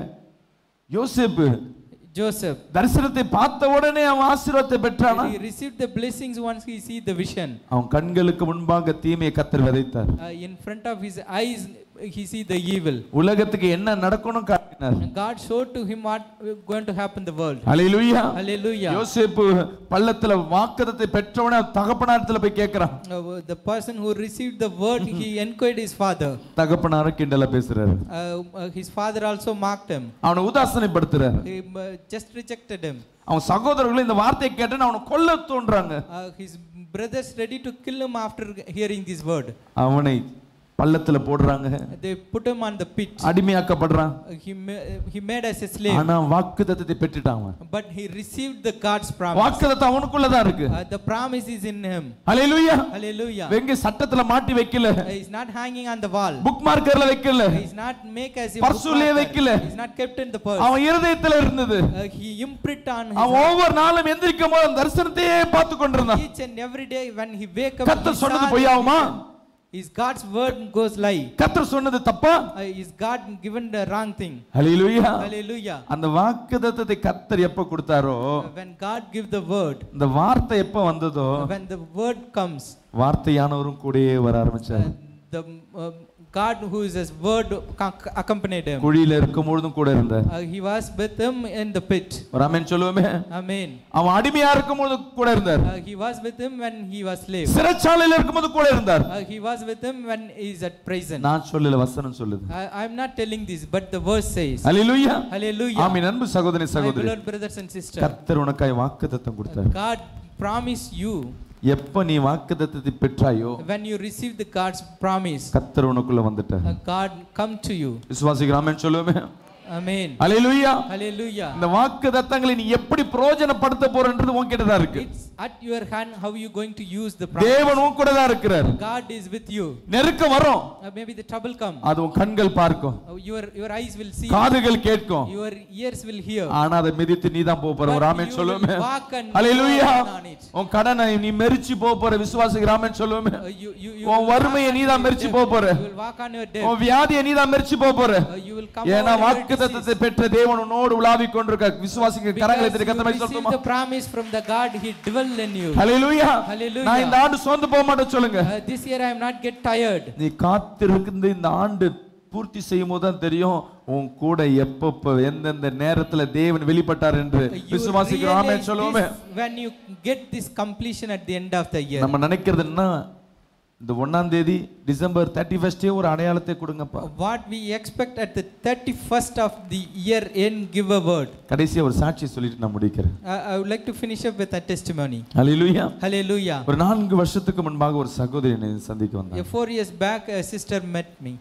யோசேப்பு Joseph. தரிசனத்தை பார்த்த உடனே அவன் ஆசீர்வாதத்தை பெற்றானா He received the blessings once he see the vision. அவன் கண்களுக்கு முன்பாக தீமையை கத்தர் விதைத்தார் Uh, in front of his eyes, he see the evil. உலகத்துக்கு என்ன நடக்கணும் காட்டினார் And God showed to him what going to happen in the world. Hallelujah Hallelujah. யோசேப்பு பள்ளத்துல வாக்குதத்தை பெற்றவனே அவன் தகப்பனாரத்துல போய் கேட்கிறான் Uh, the person who received the word, he enquired his father. தகப்பனார கிண்டலா பேசுறாரு Uh, uh, his father also mocked him. அவனை உதாசனைப்படுத்துறாரு He uh, just rejected him. அவன் சகோதரர்களும் இந்த வார்த்தையை கேட்டேன்னு அவனை கொல்ல தோன்றாங்க Uh, his brothers ready to kill him after hearing this word. அவனை பள்ளத்துல போடுறாங்க They put him on the pit. அடிமையாக்கப்படுறான் Uh, he, ma- he made as a slave. ஆனா வாக்குத்தத்தத்தை பெற்றுட்டான் அவன் But he received the God's promise. வாக்குத்தத்தம் அவனுக்குள்ளதான் இருக்கு Uh, the promise is in him. Hallelujah Hallelujah. வெங்க சட்டத்துல மாட்டி வைக்கல Uh, He's not hanging on the wall. Book மார்க்கர்ல வைக்கல He's not make as a பர்சுலயே bookmarker. வைக்கல. He's not kept in the purse. அவன் இருதயத்துல இருந்தது Uh, he imprint on his அவன் heart. ஒவ்வொரு நாளும் எந்திரிக்கும் போது அந்த தரிசனத்தையே பார்த்து கொண்டிருந்தான் Each and every day when he wake up, கர்த்தர் he சொன்னது saw பொய்யாகுமா? the vision. Is God's word goes lie? கர்த்தர் சொன்னது தப்பா Uh, is God given the wrong thing? Hallelujah Hallelujah. அந்த வாக்குத்தத்தத்தை கர்த்தர் எப்ப கொடுத்தாரோ Uh, When God give the word, இந்த வார்த்தை எப்ப வந்ததோ when the word comes, வார்த்தையானவரும் கூடயே வர ஆரம்பிச்சார் the uh, God who is his word ac- accompanied him. குழியில இருக்கும் பொழுதும் கூட இருந்தார் Uh, he was with him in the pit. ஒரு ஆமென் சொல்லுவோமே Amen. அவன் அடிமையா இருக்கும் பொழுது கூட இருந்தார் Uh, he was with him when he was slave. சிறைச்சாலையில இருக்கும்போது கூட இருந்தார் Uh, he was with him when he is at prison. நான் சொல்லல வசனம் சொல்லுது I, I'm not telling this, but the verse says. Hallelujah Hallelujah. ஆமென் அன்பு சகோதரி My சகோதரி beloved brothers and sisters, கர்த்தர் உனக்காய் வாக்குத்தத்தம் கொடுத்தார் God promised you எப்ப நீ வாக்குத்தத்தத்தை பெற்றாயோ When you receive the God's promise, கத்தர் உனக்குள்ள வந்துட்ட uh, God come to you. விசுவாசிக்கிறாமேன்னு சொல்லுவோமே Amen. அலையிலுயா Hallelujah. இந்த வாக்கு தத்தங்களை நீ எப்படி பிரயோஜனப்படுத்த போறன்றது உன்கிட்ட தான் இருக்கு It's at your hand how you going to use the promise. தேவன் உன் கூட தான் இருக்கிறார் God is with you. நெருக்கம் வரும் Uh, maybe the trouble come. அது உன் கண்கள் பார்க்கும் Uh, your your eyes will see. காதுகள் கேட்கும் Your ears will hear. ஆனா அதை மிதித்து நீ தான் போக போற But ராமன் you சொல்லுவோமே will walk and அலையிலுயா run on it. உன் கடனை நீ மெரிச்சு போக போற விசுவாசிக்கு ராமன் சொல்லுவோமே Uh, you you you உன் will வறுமையை walk நீ on தான் your மெரிச்சு debt. போக போற You will walk on your debt. உன் வியாதியை நீ தான் மெரிச்சு போக போற Uh, you will come ஏன்னா over your வாக்கு தத்தத்தை பெற்ற தேவன் உன்னோடு உலாவிக் கொண்டிருக்க விசுவாசிக்க கரங்களை Because திரு you கத்தமை receive சொல்லுமா the promise from the God He dwell in you. Hallelujah Hallelujah. நான் இந்த ஆண்டு சோர்ந்து போக மாட்டேன் சொல்லுங்க Uh, this year I am not get tired. நீ காத்திருக்கின்ற இந்த ஆண்டு பூர்த்தி செய்யும் போது தான் தெரியும் உன் கூட எப்பப்ப எந்தெந்த நேரத்துல தேவன் வெளிப்பட்டார் என்று You விசுவாசிக்கிறோம் ஆமென் realize சொல்லுவோமே this when you get this completion at the end of the year. நம்ம நினைக்கிறது என்ன இந்த ஒண்ணாம் தேதி டிசம்பர் தேர்ட்டி ஃபர்ஸ்டே ஒரு அடையாளத்தை கொடுங்கப்பா What we expect at the 31st of the year end, give a word. கடைசியா ஒரு சாட்சி சொல்லிட்டு நான் முடிக்கிறேன் I, I would like to finish up with a testimony. Hallelujah Hallelujah. ஒரு நான்கு வருஷத்துக்கு முன்பாக ஒரு சகோதரி என்னை சந்திக்க Yeah, வந்தாங்க four years back, a sister met me.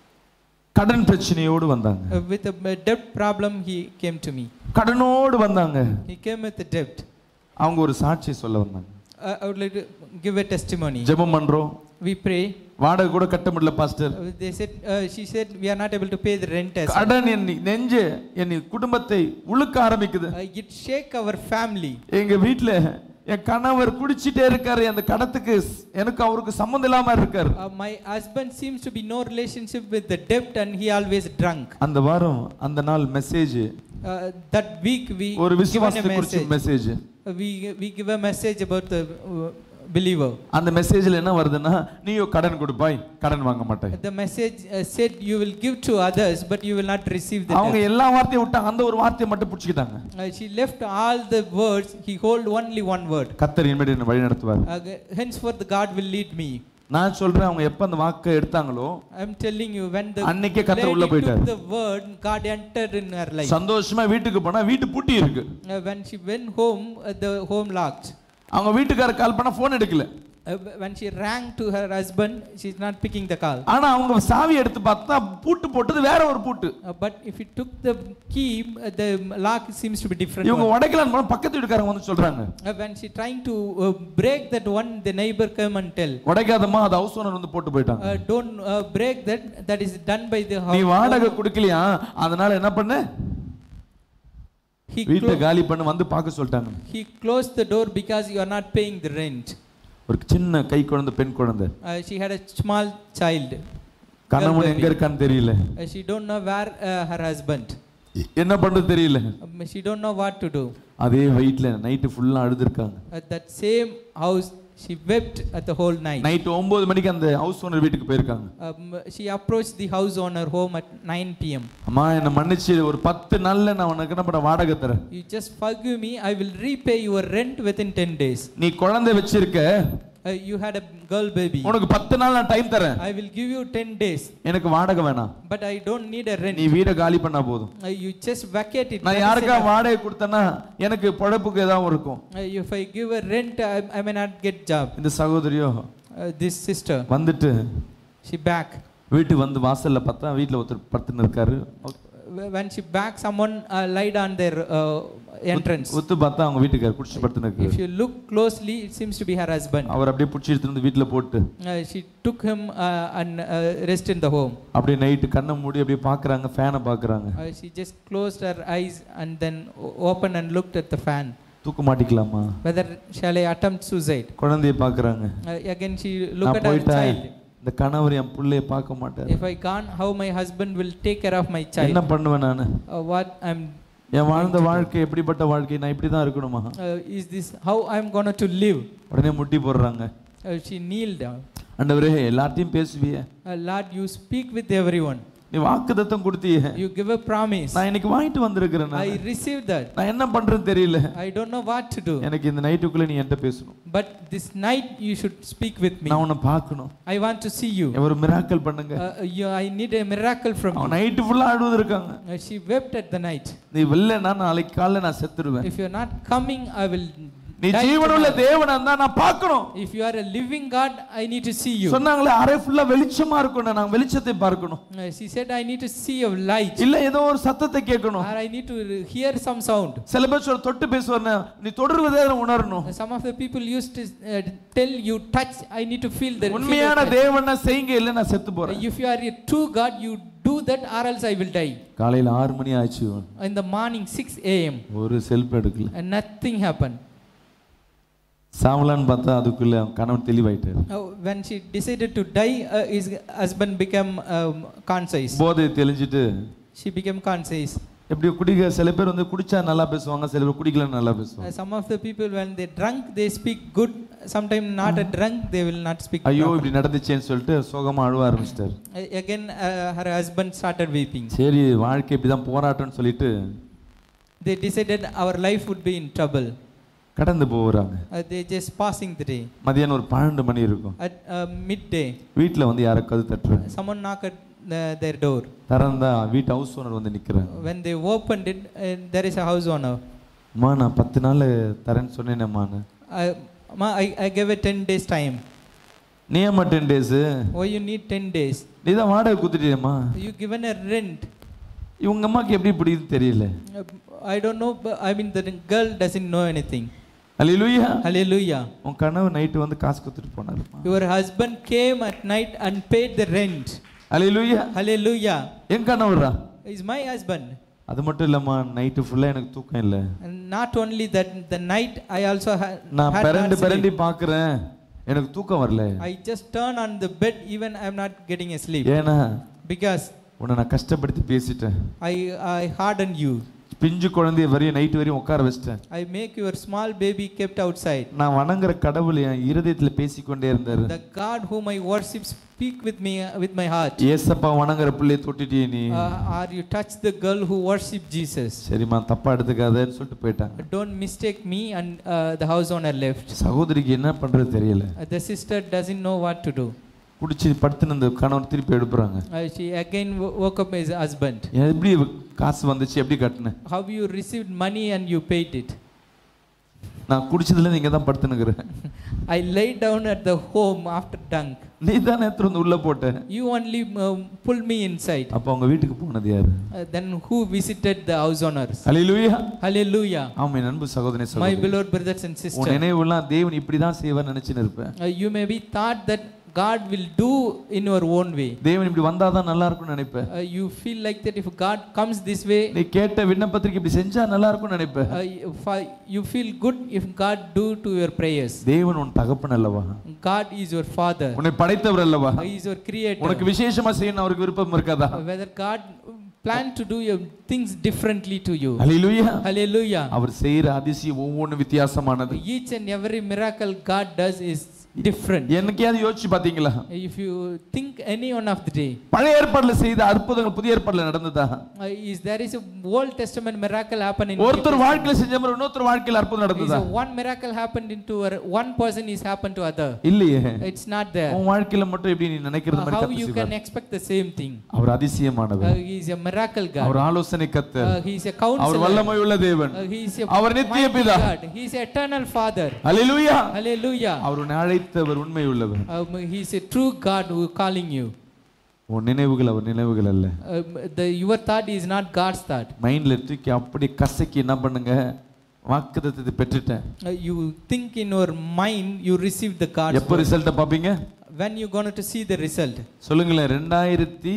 கடன் பிரச்சனையோடு வந்தாங்க Uh, with a a debt problem, he came to me. கடனோடு வந்தாங்க He came with a debt. அவங்க ஒரு சாட்சி சொல்ல வந்தாங்க I, I would like to give a testimony. ஜெபம் பண்றோம் We pray. வாடகை கூட கட்ட முடியல pastor Uh, They said, uh, she said, we are not able to pay the rent as well. கடன் என் நெஞ்சு என் குடும்பத்தை உழுக்க ஆரம்பிக்குது Uh, it shake our family. எங்க வீட்ல என் கணவர் குடிச்சிட்டே இருக்காரு அந்த கடத்துக்கு ஸ்- எனக்கு அவருக்கு சம்மந்தம் இல்லாம இருக்காரு Uh, my husband seems to be no relationship with the debt and he always drunk. அந்த வாரம் அந்த நாள் message Uh, that week we ஒரு given a விசுவாசத்தை குறிச்ச message. Message Uh, we we give a message about the uh, believer. அந்த மெசேஜ்ல என்ன வருதுன்னா நீயோ கடன் கொடுப்பாய் கடன் வாங்க மாட்டாய் The message uh, said you will give to others, but you will not receive the அவங்க debt. எல்லா வார்த்தையும் விட்டாங்க அந்த ஒரு வார்த்தையை மட்டும் பிடிச்சிக்கிட்டாங்க Uh, she left all the words. He hold only one word. கத்தர் இனிமேல் என்னை வழி நடத்துவார் Uh, henceforth, God will lead me. நான் சொல்றேன் அவங்க எப்ப அந்த வாக்கை எடுத்தாங்களோ I'm telling you, when the அன்னைக்கே கர்த்தர் உள்ள lady போயிட்டார். took the word, God entered in her life. சந்தோஷமா வீட்டுக்கு போனா வீட்டு பூட்டி இருக்கு Uh, when she went home, uh, the home locked. அவங்க வீட்டுக்கார கால் பண்ணா போன் எடுக்கல Uh, when she rang to her husband, she's not picking the call. ஆனா அவங்க சாவி எடுத்து பார்த்தா பூட்டு போட்டது வேற ஒரு பூட்டு Uh, but if you took the key, uh, the lock seems to be different. இவங்க one. உடைக்கலான்னு போனா பக்கத்து வீட்டுக்காரங்க வந்து சொல்றாங்க Uh, when she trying to uh, break that one, the neighbor come and tell. உடைக்காதம்மா அது ஹவுஸ் ஓனர் வந்து போட்டு போயிட்டாங்க Uh, don't uh, break that. That is done by the நீ house. வாடகை கொடுக்கலையா அதனால என்ன பண்ண He, வீட்டை clo- காலி பண்ண வந்து பார்க்க சொல்லிட்டாங்க he closed the door because you are not paying the rent. ஒரு சின்ன கை குழந்தை பெண் குழந்தை Uh, she had a small child. கணவன் girl எங்க baby. இருக்கான்னு தெரியல Uh, she don't know where uh, her husband. என்ன பண்றது தெரியல Um, she don't know what to do. அதே வீட்டுல நைட்டு ஃபுல்லா அழுதுருக்காங்க At that same house, she wept at the whole night. Night ஒன்பது மணிக்கு அந்த ஹவுஸ் ஓனர் வீட்டுக்கு போயிருக்காங்க Um, she approached the house owner home at 9 p.m. அம்மா என்ன மன்னிச்சு ஒரு பத்து நாள்ல நான் உனக்கு என்ன பண்ண வாடகை தரேன் You just forgive me. I will repay your rent within 10 days. நீ குழந்தை வச்சிருக்க Uh, you had a girl baby. உனக்கு பத்து நாள் நான் டைம் தரேன் I will give you 10 days, எனக்கு வாடகை வேணாம் but I don't need a rent. நீ வீடை காலி பண்ணா போதும் Uh, you just vacate it. நான் That is யாருக்கா enough. வாடகை கொடுத்தேன்னா எனக்கு பொழப்புக்கு ஏதாவது இருக்கும் Uh, if I give a rent, I, I may not get job. இந்த சகோதரியோ Uh, this sister, வந்துட்டு she back. வீட்டுக்கு வந்து வாசல்ல பார்த்தா வீட்டுல ஒருத்தர் படுத்துன்னு இருக்காரு Wh- When she back, someone uh, lied on their uh, entrance. ஒத்து பார்த்தா அவங்க வீட்டுக்காரர் குடிச்சு படுத்துன்னு If இருக்காரு you look closely, it seems to be her husband. அவர் அப்படியே பிடிச்சி எடுத்துட்டு வந்து வீட்டுல போட்டு Uh, she took him uh, and uh, rest in the home. அப்படியே நைட்டு கண்ணை மூடி அப்படியே பாக்குறாங்க ஃபேனை பாக்குறாங்க Uh, she just closed her eyes and then o- opened and looked at the fan. தூக்க மாட்டிக்கலாமா Whether shall I attempt suicide? குழந்தைய பாக்குறாங்க Uh, again, she looked நான் at her போயிட்டேன் child. இந்த கணவர் என் புள்ளைய பார்க்க மாட்டார் If I gone, how my husband will take care of my என்ன child? பண்ணுவேன் நானு Uh, what I'm என் வாழ்ந்த வாழ்க்கை எப்படிப்பட்ட வாழ்க்கை நான் இப்படி தான் இருக்கணுமா uh, is this how I'm gonna to live? உடனே முட்டி போடுறாங்க Uh, she kneeled down. ஆண்டவரே எல்லாத்தையும் பேசுவியே Uh, Lord, you speak with everyone. நீ வாக்குத்தத்தம் கொடுத்தியே You give a promise. நான் இன்னைக்கு வாங்கிட்டு வந்திருக்கிறேன் I நான். received that. நான் என்ன பண்றேன்னு தெரியல I don't know what to do. எனக்கு இந்த நைட்டுக்குள்ள நீ என்கிட்ட பேசணும் But this night you should speak with me. நான் உன்னை பார்க்கணும் I want to see you. ஒரு மிராக்கல் பண்ணுங்க Uh, you I need a miracle from அவன் you. நைட்டு ஃபுல்லா அழுவது இருக்காங்க Uh, she wept at the night. நீ வெளிலனா நாளைக்கு காலைல நான் செத்துருவேன் If you're not coming, I will நீ die ஜீவனுள்ள tomorrow. தேவனா இருந்தா நான் பார்க்கணும் If you are a living God, I need to see you. சொன்னாங்களே அரை ஃபுல்லா வெளிச்சமா இருக்கணும் நான் வெளிச்சத்தை பார்க்கணும் Uh, She said, I need to see your light. இல்ல ஏதோ ஒரு சத்தத்தை கேட்கணும் Or I need to hear some sound. சில பேர் சொல்ல தொட்டு பேசுவார் நீ தொடர்வதே நான் உணரணும் Some of the people used to uh, tell you, touch, I need to feel the feel your உண்மையான touch. தேவனை செய்யுங்க இல்ல நான் செத்து போறேன் If you are a true God, you do that or else I will die. காலையில ஆறு மணி ஆச்சு In the morning, 6 a.m. ஒரு செல்ஃப் எடுக்கல and nothing happened. சாவலான்னு பார்த்தா அதுக்குள்ள அவன் கணவன் தெளிவாயிட்டாரு Uh, when she decided to die, uh, his husband became um, conscious. போதை தெளிஞ்சிட்டு She became conscious. எப்படி குடிக்க சில பேர் வந்து குடிச்சா நல்லா பேசுவாங்க சில பேர் குடிக்கல நல்லா Uh, பேசுவாங்க some of the people, when they drunk, they speak good. Sometimes not a drunk, they will not speak. ஐயோ properly. இப்படி நடந்துச்சேன்னு சொல்லிட்டு சோகமா அழுவ ஆரம்பிச்சிட்டாரு Uh, Again, uh, her husband started weeping. சரி வாழ்க்கை இப்படிதான் போராட்டம்னு சொல்லிட்டு They decided our life would be in trouble. கடந்து போகிறாங்க Uh, they just passing the day. மதியானம் ஒரு பன்னெண்டு மணி இருக்கும் At uh, midday, வீட்டில் வந்து யாருக்காவது தட்டுறாங்க someone knocked at the, their door. திறந்தா வீட்டு ஹவுஸ் ஓனர் வந்து நிற்கிறாங்க When they opened it, uh, there is a house owner. அம்மா நான் பத்து நாள் தரேன்னு சொன்னேனேம்மான்னு I, ma, I, I gave it 10 days time. நீ ஏம்மா ten days Why you need 10 days? நீ தான் வாடகை கொடுத்துட்டியம்மா You given a rent. இவங்க அம்மாக்கு எப்படி பிடிக்குது தெரியல Uh, I don't know, but I mean the girl doesn't know anything. Hallelujah Hallelujah. உன் கனவு நைட்டு வந்து காசு கொடுத்துட்டு போனாருமா Your husband came at night and paid the rent. Hallelujah Hallelujah. N கனவுரா Is my husband. அது மட்டும் இல்லம்மா நைட்டு ஃபுல்லா எனக்கு தூக்கம் இல்லை And not only that, the night I also ha- நான் had பிறண்டு not பிறண்டி sleep. பார்க்குறேன் எனக்கு தூக்கம் வரல I just turn on the bed, even I'm not getting a sleep. ஏன்னா Because உன்னை நான் கஷ்டப்படுத்தி பேசிட்டேன் I, I harden you. பிஞ்சு குழந்தைய வரையும் நைட்டு வரையும் உட்கார வச்சிட்டேன் I make your small baby kept outside. நான் வணங்குற கடவுள் என் இருதயத்துல பேசிக்கொண்டே இருந்தாரு The God whom I worship speak with me uh, with my heart. ஏசப்பா வணங்குற பிள்ளைய தொட்டுட்டியே நீ Uh, or you touch the girl who worship Jesus. சரிம்மா தப்பா எடுத்துக்காதன்னு சொல்லிட்டு போயிட்டாங்க Don't mistake me and uh, the house owner left. சகோதரிக்கு என்ன பண்றது தெரியல Uh, the sister doesn't know what to do. குடிச்சு படுத்துன்னு இந்த கணவன் திருப்பி எடுப்புறாங்க Uh, she again wo- woke up his husband. எப்படி காசு வந்துச்சு எப்படி கட்டினேன் How you received money and you paid it? நான் குடிச்சதுல நீங்க தான் படுத்துனுக்குறேன் I lay down at the home after dunk. நீ தான் நேற்று வந்து உள்ள போட்ட You only um, pulled me inside. அப்ப அவங்க வீட்டுக்கு போனது யாரு Uh, then who visited the house owners? Hallelujah Hallelujah. ஆமா என் அன்பு சகோதரனே My சகோதரி beloved brothers and உன் sisters. நினைவுலாம் தேவன் இப்படி தான் செய்வார்னு நினைச்சுன்னு இருப்பேன் Uh, you may be thought that God will do in your own way. தேவன் இப்படி வந்தாதான் நல்லா இருக்கும்னு நினைப்பேன் Uh, you feel like that if God comes this way, நீ கேட்ட விண்ணப்பத்திற்கு இப்படி செஞ்சா நல்லா இருக்கும்னு நினைப்பேன் uh, if I- you feel good if God do to your prayers. தேவன் உன் தகப்பன் அல்லவா God is your father. உன்னை படைத்தவர் அல்லவா He is your creator. உனக்கு விசேஷமா செய்யணும் அவருக்கு விருப்பம் இருக்காதா Uh, Whether God plan to do your things differently to you. Hallelujah Hallelujah. அவர் செய்யற அதிசயம் ஒவ்வொன்றும் வித்தியாசமானது Each and every miracle God does is different. என்னைக்காவது யோசிச்சு பாத்தீங்களா If you think any one of the day, பழைய ஏற்பாடுல செய்த அற்புதங்கள் புதிய ஏற்பாடுல நடந்ததா uh, is there is a Old Testament miracle happen in ஒருத்தர் வாழ்க்கையில செஞ்ச மாதிரி இன்னொருத்தர் வாழ்க்கையில அற்புதம் is நடந்ததா a one miracle happened into a, one person is happened to other. இல்லையே It's not there. உன் வாழ்க்கையில மட்டும் எப்படி நீ நினைக்கிறது Uh, மாதிரி how கத்து you செய்வார் can expect the same thing? Our Uh, அதிசயமானவர் he is a miracle God. அவர் ஆலோசனை கத்தர் Uh, he is a our counselor. வல்லமை உள்ள தேவன் Uh, he is a அவர் நித்திய mighty பிதா God. He is eternal Father. Hallelujah Hallelujah. அவர் உன்னை அழைத்தவர் உண்மை உள்ளவர் Um, he is a true God who is calling you. உன் நினைவுகள் அவர் நினைவுகள் அல்ல Um, the, your thought is not God's thought. மைண்ட்ல தூக்கி அப்படி கசக்கி என்ன பண்ணுங்க வாக்குத்தத்தத்தை பெற்றுட்டேன் Uh, you think in your mind you receive the God's எப்போ word. ரிசல்ட்டை பார்ப்பீங்க When you going to see the result? சொல்லுங்களேன் ரெண்டாயிரத்தி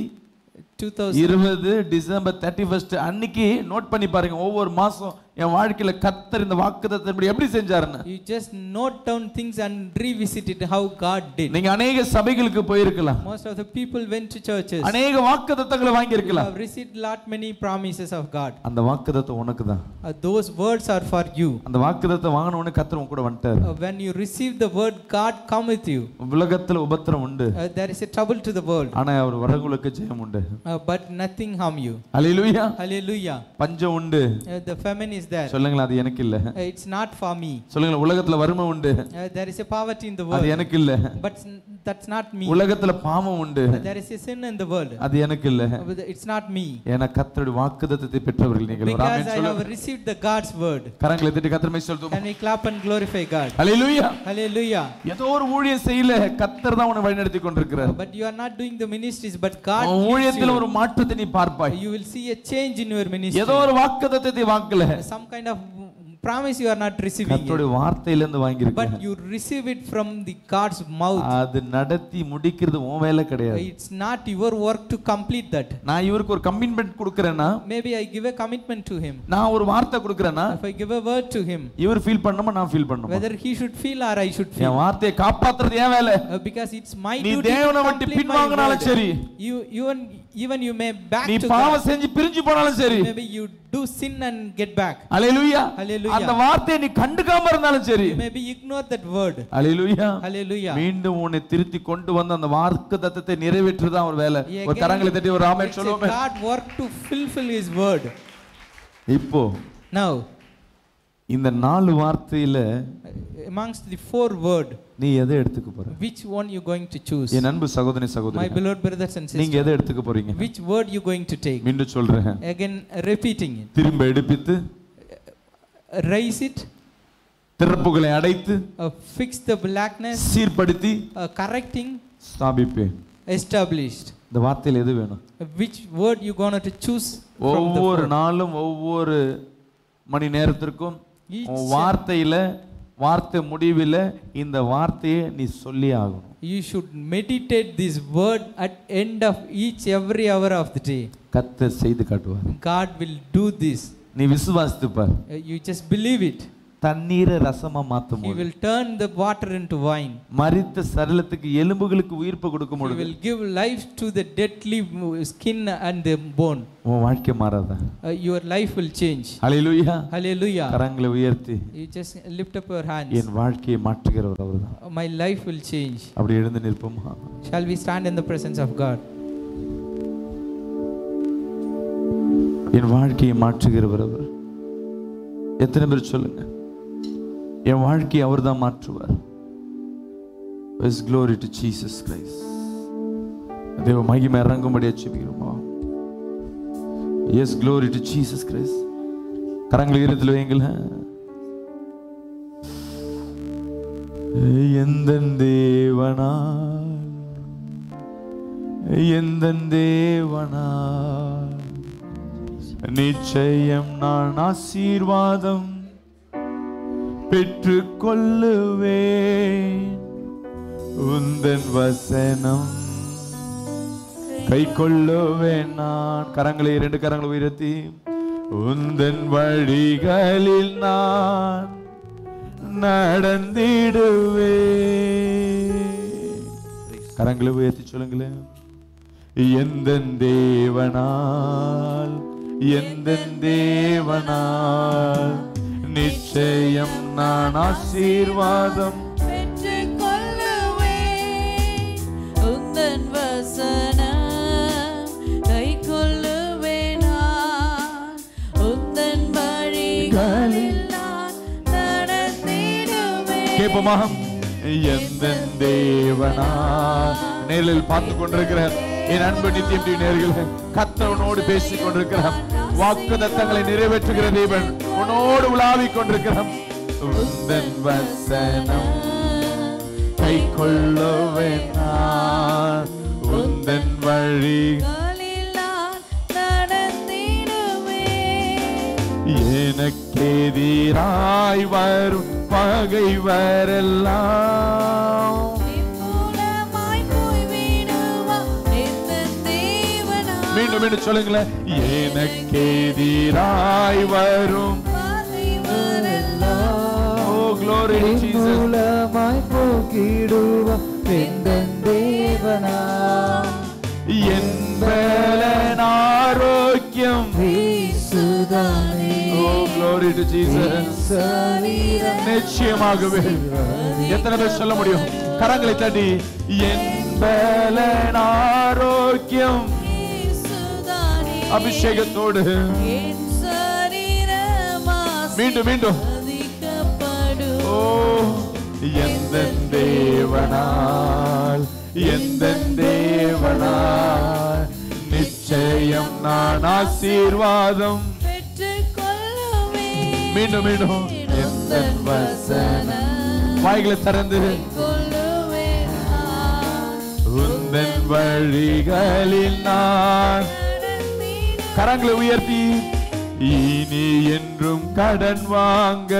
2000. இருபது டிசம்பர் தேர்ட்டி ஃபர்ஸ்ட் அன்னைக்கு நோட் பண்ணி பாருங்க ஒவ்வொரு மாசம் என் வாழ்க்கையில கத்தர் இந்த வாக்குத்தத்தம் எப்படி செஞ்சாருன்னு You just note down things and revisit it how God did. நீங்க அநேக சபைகளுக்கு போயிருக்கலாம் Most of the people went to churches. அநேக வாக்குத்தத்தங்களை வாங்கி You இருக்கலாம் have received lot many promises of God. அந்த வாக்குத்தத்தம் உனக்கு தான் Uh, those words are for you. அந்த வாக்குத்தத்தம் வாங்கினவனே கத்தர் உன் கூட வந்துட்டாரு Uh, when you receive the word, God come with you. உலகத்துல உபத்திரம் உண்டு Uh, there is a trouble to the world, ஆனா அவர் வரங்களுக்கு ஜெயம் உண்டு uh, but nothing harm you. Hallelujah Hallelujah. பஞ்சம் உண்டு Uh, the famine is there. சொல்லுங்களேன் அது எனக்கு இல்ல Uh, it's not for me. சொல்லுங்களேன் உலகத்துல வறுமை உண்டு Uh, there is a poverty in the அது world, எனக்கு இல்ல but s- that's not me. உலகத்துல பாவம் உண்டு There is a sin in the world. அது எனக்கு இல்ல But It's not me. ஏன்னா கர்த்தருடைய வாக்குத்தத்தத்தை பெற்றவர்கள் நீங்கள் ஒரு Because ஆமென் I have சொல்லுங்க received the God's word. கரங்களை தட்டி கர்த்தர் சொல்லுவோம் Can we clap and glorify God? Hallelujah Hallelujah. ஏதோ ஒரு ஊழியம் செய்யல கர்த்தர் தான் உன்னை வழிநடத்தி கொண்டிருக்கிறார் But you are not doing the ministries, but God உன் leads ஊழியத்தில் you. ஒரு மாற்றத்தை நீ பார்ப்பாய் You will see a change in your ministry. ஏதோ ஒரு வாக்குத்தத்தத்தை வாங்கல Some kind of promise you are not receiving கர்த்தருடைய it. வார்த்தையில இருந்து வாங்கியிருக்க But you receive it from the God's mouth. அது நடத்தி முடிக்கிறது உன் வேலை கிடையாது It's not your work to complete that. நான் இவருக்கு ஒரு கமிட்மெண்ட் கொடுக்கறேன்னா Maybe I give a commitment to him. நான் ஒரு வார்த்தை கொடுக்கறேன்னா If I give a word to him, இவர் ஃபீல் பண்ணணுமா நான் ஃபீல் பண்ணணுமா whether he should feel or I should N feel. வார்த்தையை காப்பாத்துறது ஏன் வேலை Uh, because it's my நீ duty to தேவனை விட்டு complete my பின்வாங்கினாலும் word. சரி You even even you may back நீ to பாவம் God. செஞ்சு பிரிஞ்சு போனாலும் சரி Maybe you do sin and get back. அலையிலுயா Hallelujah. அந்த வார்த்தையை நீ கண்டுக்காம இருந்தாலும் சரி Maybe ignore that word. அலையிலுயா Hallelujah. மீண்டும் உன்னை திருத்தி கொண்டு வந்து அந்த வாக்கு தத்தத்தை நிறைவேற்றுதான் ஒரு வேலை ஒரு Again, கரங்களை தட்டி ஒரு ஆமென் it's a சொல்லுவோமே God work to fulfill His word. இப்போ Now, இந்த நாலு வார்த்தையில amongst the four word, நீ எதை எடுத்துக்க போற which one you going to choose? என் அன்பு சகோதரி My சகோதரி beloved brothers and நீங்க sisters, எதை எடுத்துக்க போறீங்க which word you going to take? மீண்டும் சொல்றேன் Again, repeating it. திரும்ப எடுப்பித்து Raise it, திறப்புகளை அடைத்து uh, fix the blackness, சீர்படுத்தி uh, correcting, ஸ்தாபிப்பேன் established. இந்த வார்த்தையில் எது வேணும் Which word you going to choose from the ஒவ்வொரு four? நாளும் ஒவ்வொரு மணி நேரத்திற்கும் Each உன் வார்த்தையில வார்த்தை முடிவில் இந்த வார்த்தையை நீ சொல்லி ஆகணும் You should meditate this word at end of each every hour of the day. கத்தர் செய்து காட்டுவார் God will do this. நீ விசுவாசித்து பார் Uh, You just believe it. தண்ணீரை ரசமா மாத்தும் He போது will turn the water into wine. மரித்த சரளத்துக்கு எலும்புகளுக்கு உயிர்ப்பு கொடுக்கும் He பொழுது will give life to the deadly skin and the bone. உன் வாழ்க்கை மாறாதா Uh, your life will change. Hallelujah Hallelujah. கரங்களை உயர்த்தி You just lift up your hands. என் வாழ்க்கையை மாற்றுகிறவர் அவர்தான் Uh, My life will change. அப்படி எழுந்து நிற்போமா Shall we stand in the presence of God? என் வாழ்க்கையை மாற்றுகிறவர் அவர் எத்தனை பேர் சொல்லுங்க என் வாழ்க்கையை அவர் தான் மாற்றுவார் is glory to Jesus Christ தேவ மகிமை இறங்கும்படி அச்சுக்கிறோமா yes glory to Jesus Christ கரங்களை ஈரத்தில் வைங்களேன் எந்த தேவனால் எந்த தேவனால் நிச்சயம் நான் ஆசீர்வாதம் பெற்று கொள்ளுவேன் உந்தன் வசனம் கை கொள்ளுவேன் நான் கரங்களை இரண்டு கரங்களை உயர்த்தி உந்தன் வழிகளில் நான் நடந்திடுவேன் கரங்களை உயர்த்தி சொல்லுங்களேன் எந்த தேவனால் எந்த தேவனால் நிச்சயம் நான் ஆசீர்வாதம் பெற்றுக்கொள்ளுவேன் உந்தன் வசனம் கைக்கொள்ளுவேன் நான். உந்தன் வழிகளில் நான் நடந்திடுவேன். கேட்போமா எந்த தேவனா நேரில் பார்த்து கொண்டிருக்கிற என் அன்பு நித்தியம் டிவி நேர்கள் கத்தவனோடு பேசிக் கொண்டிருக்கிறான் வாக்கு தத்தங்களை நிறைவேற்றுகிற தேவன் உன்னோடு உலாவிக் கொண்டிருக்கிறான் உந்தன் வசனம் கை கொள்ளுவேன் நான் உந்தன் வழி வழிகளில் நான் நடந்திடுவேன். எனக்கெதிராய் வரும் பகைவரெல்லாம் நிர்மூலமாய் போய்விடுவான் எந்தன் தேவனாய். மீண்டும் மீண்டும் சொல்லுங்களேன் எனக்கெதிராய் வரும் ஓ glory to Jesus மூலமாய் போக்கிடுவ எந்தன் தேவனா என் பலன் ஆரோக்கியம் இயேசுதானே ஓ glory to Jesus நிச்சயமாகவே எத்தனை பேர் சொல்ல முடியும் கரங்களை தட்டி என் பலன் ஆரோக்கியம் அபிஷேகத்தோடு என் சரீரம் மீண்டும் மீண்டும் ஆசீர்வதிக்கப்படும். ஓ எந்த தேவனால் எந்த தேவனால் நிச்சயம் நான் ஆசீர்வாதம் மீண்டும் மீண்டும் எந்த வசனம் வாய்களை திறந்து உந்தன் வழிகளில் நான் கரங்களை உயர்த்தி இனி என்றும் கடன் வாங்க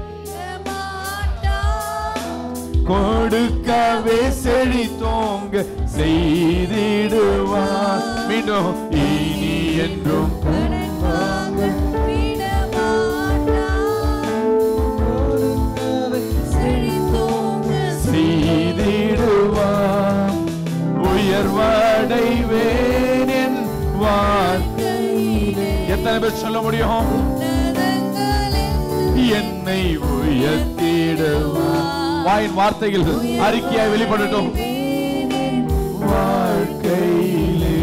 கொடுக்கவே செழித்தோங்க செய்திடுவார் மீண்டும் இனி என்றும் கடன் வாங்க செய்திடுவார் உயர்வடைவேன் என் வாழ்க்கையிலே எத்தனை பேர் சொல்ல முடியும் என்னை உயர்த்திடுவார் வாயின் வார்த்தைகள் அறிக்கையாய் வெளிப்படட்டும் வாழ்க்கையிலே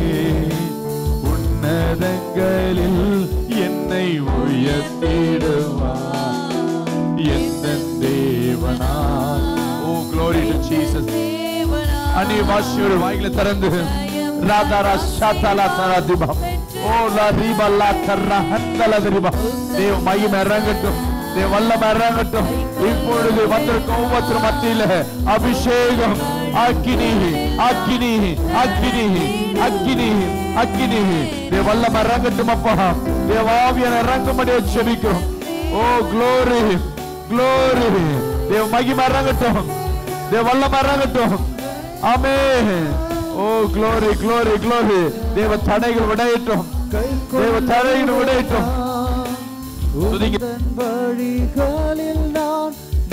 உன்னதங்களில் என்னை உயர்த்திடுவார் எந்த தேவனால் ஓ glory to Jesus அந்நிய பாஷையோட வாய்களை திறந்து ராதாரா ஷாத்தாலா தராதிபா ஓ லா ரீபா லா கர்ரா ஹந்தல திரிபா தேவ மகிமை இறங்கட்டும் தேவ வல்லமை இறங்கட்டும் இப்பொழுது வந்திருக்கும் ஒவ்வொருத்தர் மத்தியில அபிஷேகம் அக்கினி அக்கினி அக்கினி அக்கினி அக்கினி தேவ வல்லமை இறங்கட்டும் அப்பா தேவ ஆவியான இறங்கும்படி செபிக்கிறோம் ஓ glory glory தேவ மகிமை இறங்கட்டும் தேவ வல்லமை இறங்கட்டும் ஆமே ஓ glory glory glory தேவ தடைகள் விடையட்டும் தேவ தடைகள் விடையட்டும் துதிக்க உந்தன் வழிகளில் நான்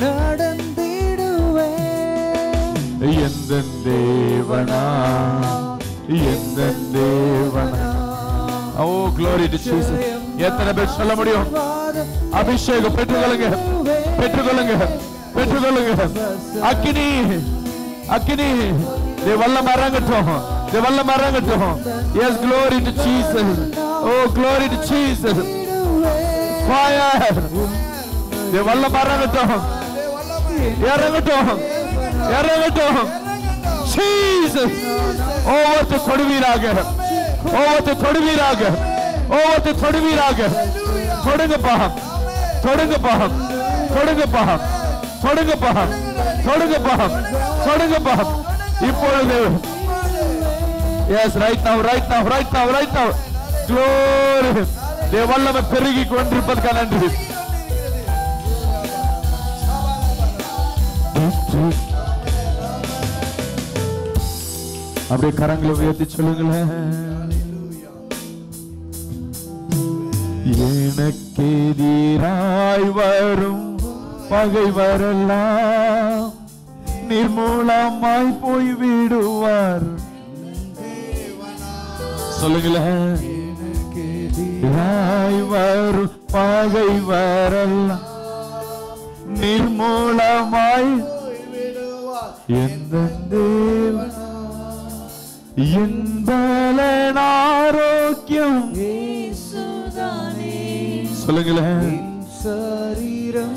நடந்திடுவேன் எந்த தேவனா எந்த தேவனா ஓ glory to Jesus எத்தனை பேர் சொல்ல முடியும் அபிஷேகம் பெற்றுக்கொள்ளுங்க பெற்றுக்கொள்ளுங்க பெற்றுக்கொள்ளுங்க அக்கினி அக்கினி தே வல்லம் இறங்கட்டும் தே வல்லம் இறங்கட்டும் yes glory to Jesus oh glory to Jesus fire தே வல்லம் இறங்கட்டும் இறங்கட்டும் இறங்கட்டும் Jesus ஒவ்வொருத்த கொடுவீராக ஒவ்வொருத்த கொடுவீராக ஒவ்வொருத்த கொடுவீராக தொடுங்கப்பா தொடுங்கப்பா தொடுங்கப்பா தொடுங்கப்பா தொடுங்கப்பா தொடுங்கப்பா இப்பொழுது yes right now right now right now right now glory தேவ வல்லமை பெருகி கொண்டிருப்பதற்காக நன்றி அப்படியே கரங்களை உயர்த்தி சொல்லுங்களேன் எனக்கெதிராய் வரும் பகை வரலாம் நிர்மூலமாய் போய் விடுவார் சொல்லுங்களேன் எதிராய் வரும் பகை வரலாம் நிர்மூலமாய் எந்த தேவன் என்பலன் ஆரோக்கியம் சொல்லுங்களேன் சரீரம்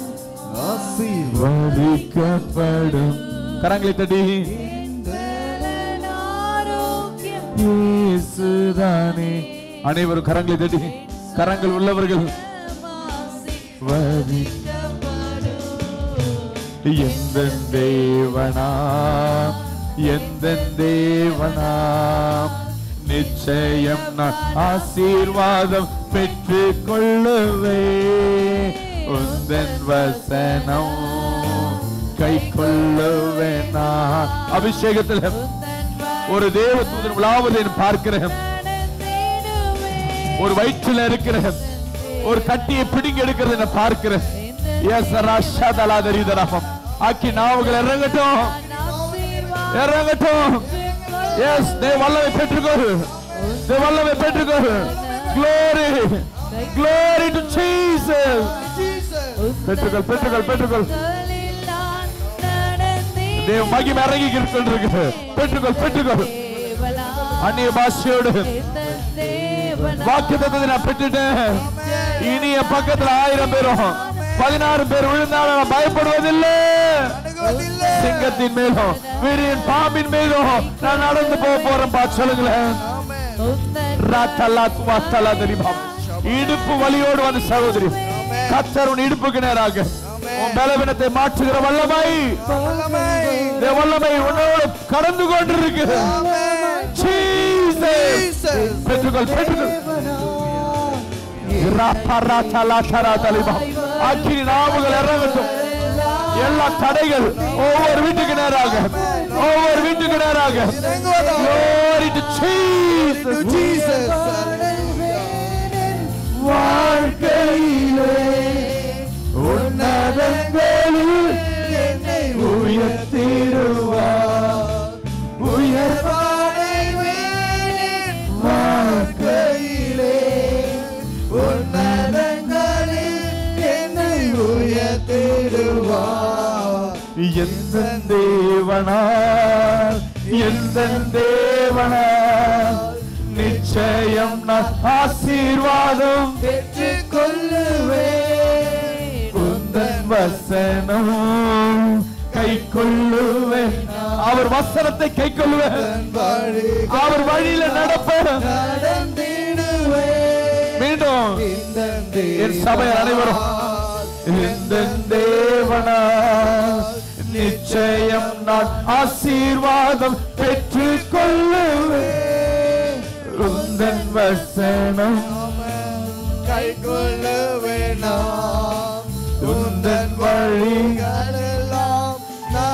வதிக்கப்படும் கரங்களை தட்டி இயேசுதானே அனைவரும் கரங்களை தட்டி கரங்கள் உள்ளவர்கள் வதி எந்த தேவனா எந்த தேவனா நிச்சயம் நான் ஆசீர்வாதம் பெற்று கொள்ளுவே உந்தன் வசனம் கை கொள்ளுவேன் நான் அபிஷேகத்தில் ஒரு தேவ தூதன் உலாவதை நான் பார்க்கிறேன் ஒரு வயிற்றில் இருக்கிற ஒரு கட்டியை பிடிங்க எடுக்கிறதை நான் பார்க்கிறேன் எஸ் ராஷாதலாதரிதராமம் ஆக்கி நாவுகள் இறங்கட்டும் இறங்கட்டும் எஸ் தே வல்லவை பெற்றுக்கொள் தே வல்லவை பெற்றுக்கொள் glory glory to jesus பெற்றுக்கொள் பெற்றுக்கொள் பெற்றுக்கொள் தேவ மகிமை இறங்கி கொண்டிருக்கு பெற்றுக்கொள் பெற்றுக்கொள் அந்நிய பாஷையோடு வாக்கு நான் பெற்றுட்டேன் இனி என் பக்கத்துல ஆயிரம் பேரும் பதினாறு பேர் விழுந்தாலும் நான் பயப்படுவதில்லை சிங்கத்தின் மேலும் வீரின் பாம்பின் மேலும் நான் நடந்து போக போறேன் பா சொல்லுங்களேன் ராத்தல்லா துவாத்தல்லா தெரியுமா இடுப்பு வலியோடு வந்து சகோதரி கத்தர் உன் இடுப்புக்கு நேராக உன் பலவீனத்தை மாற்றுகிற வல்லமை இந்த வல்லமை உன்னோடு கடந்து கொண்டிருக்கு Jesus. பெற்றுக்கொள் பெற்றுக்கொள் அக்கினி நாவுகள் இறங்கட்டும் எல்லா தடைகள் ஒவ்வொரு வீட்டுக்கு நேராக ஒவ்வொரு வீட்டுக்கு நேராக Glory to Jesus. வாழ்க்கையிலே உன்னதங்களில் என்னை உயர்த்திடுவார் உயர்வானை வாழ்க்கையிலே உன்னதங்களில் என்னை உயர்த்திடுவார் எந்த தேவனார் எந்த தேவனார் நிச்சயம் நான் ஆசீர்வாதம் பெற்றுக் கொள்ளுவேன் உந்தன் வசனம் கை கொள்ளுவேன் அவர் வசனத்தை கை கொள்ளுவேன் அவர் வழியில நடப்பேன் மீண்டும் என் சபை அனைவரும் இந்த தேவனா நிச்சயம் நான் ஆசீர்வாதம் பெற்றுக் கொள்ளுவேன் உந்தன் வசனம் கை கொள்ளுவேனாம் உந்தன் வழிகளெல்லாம்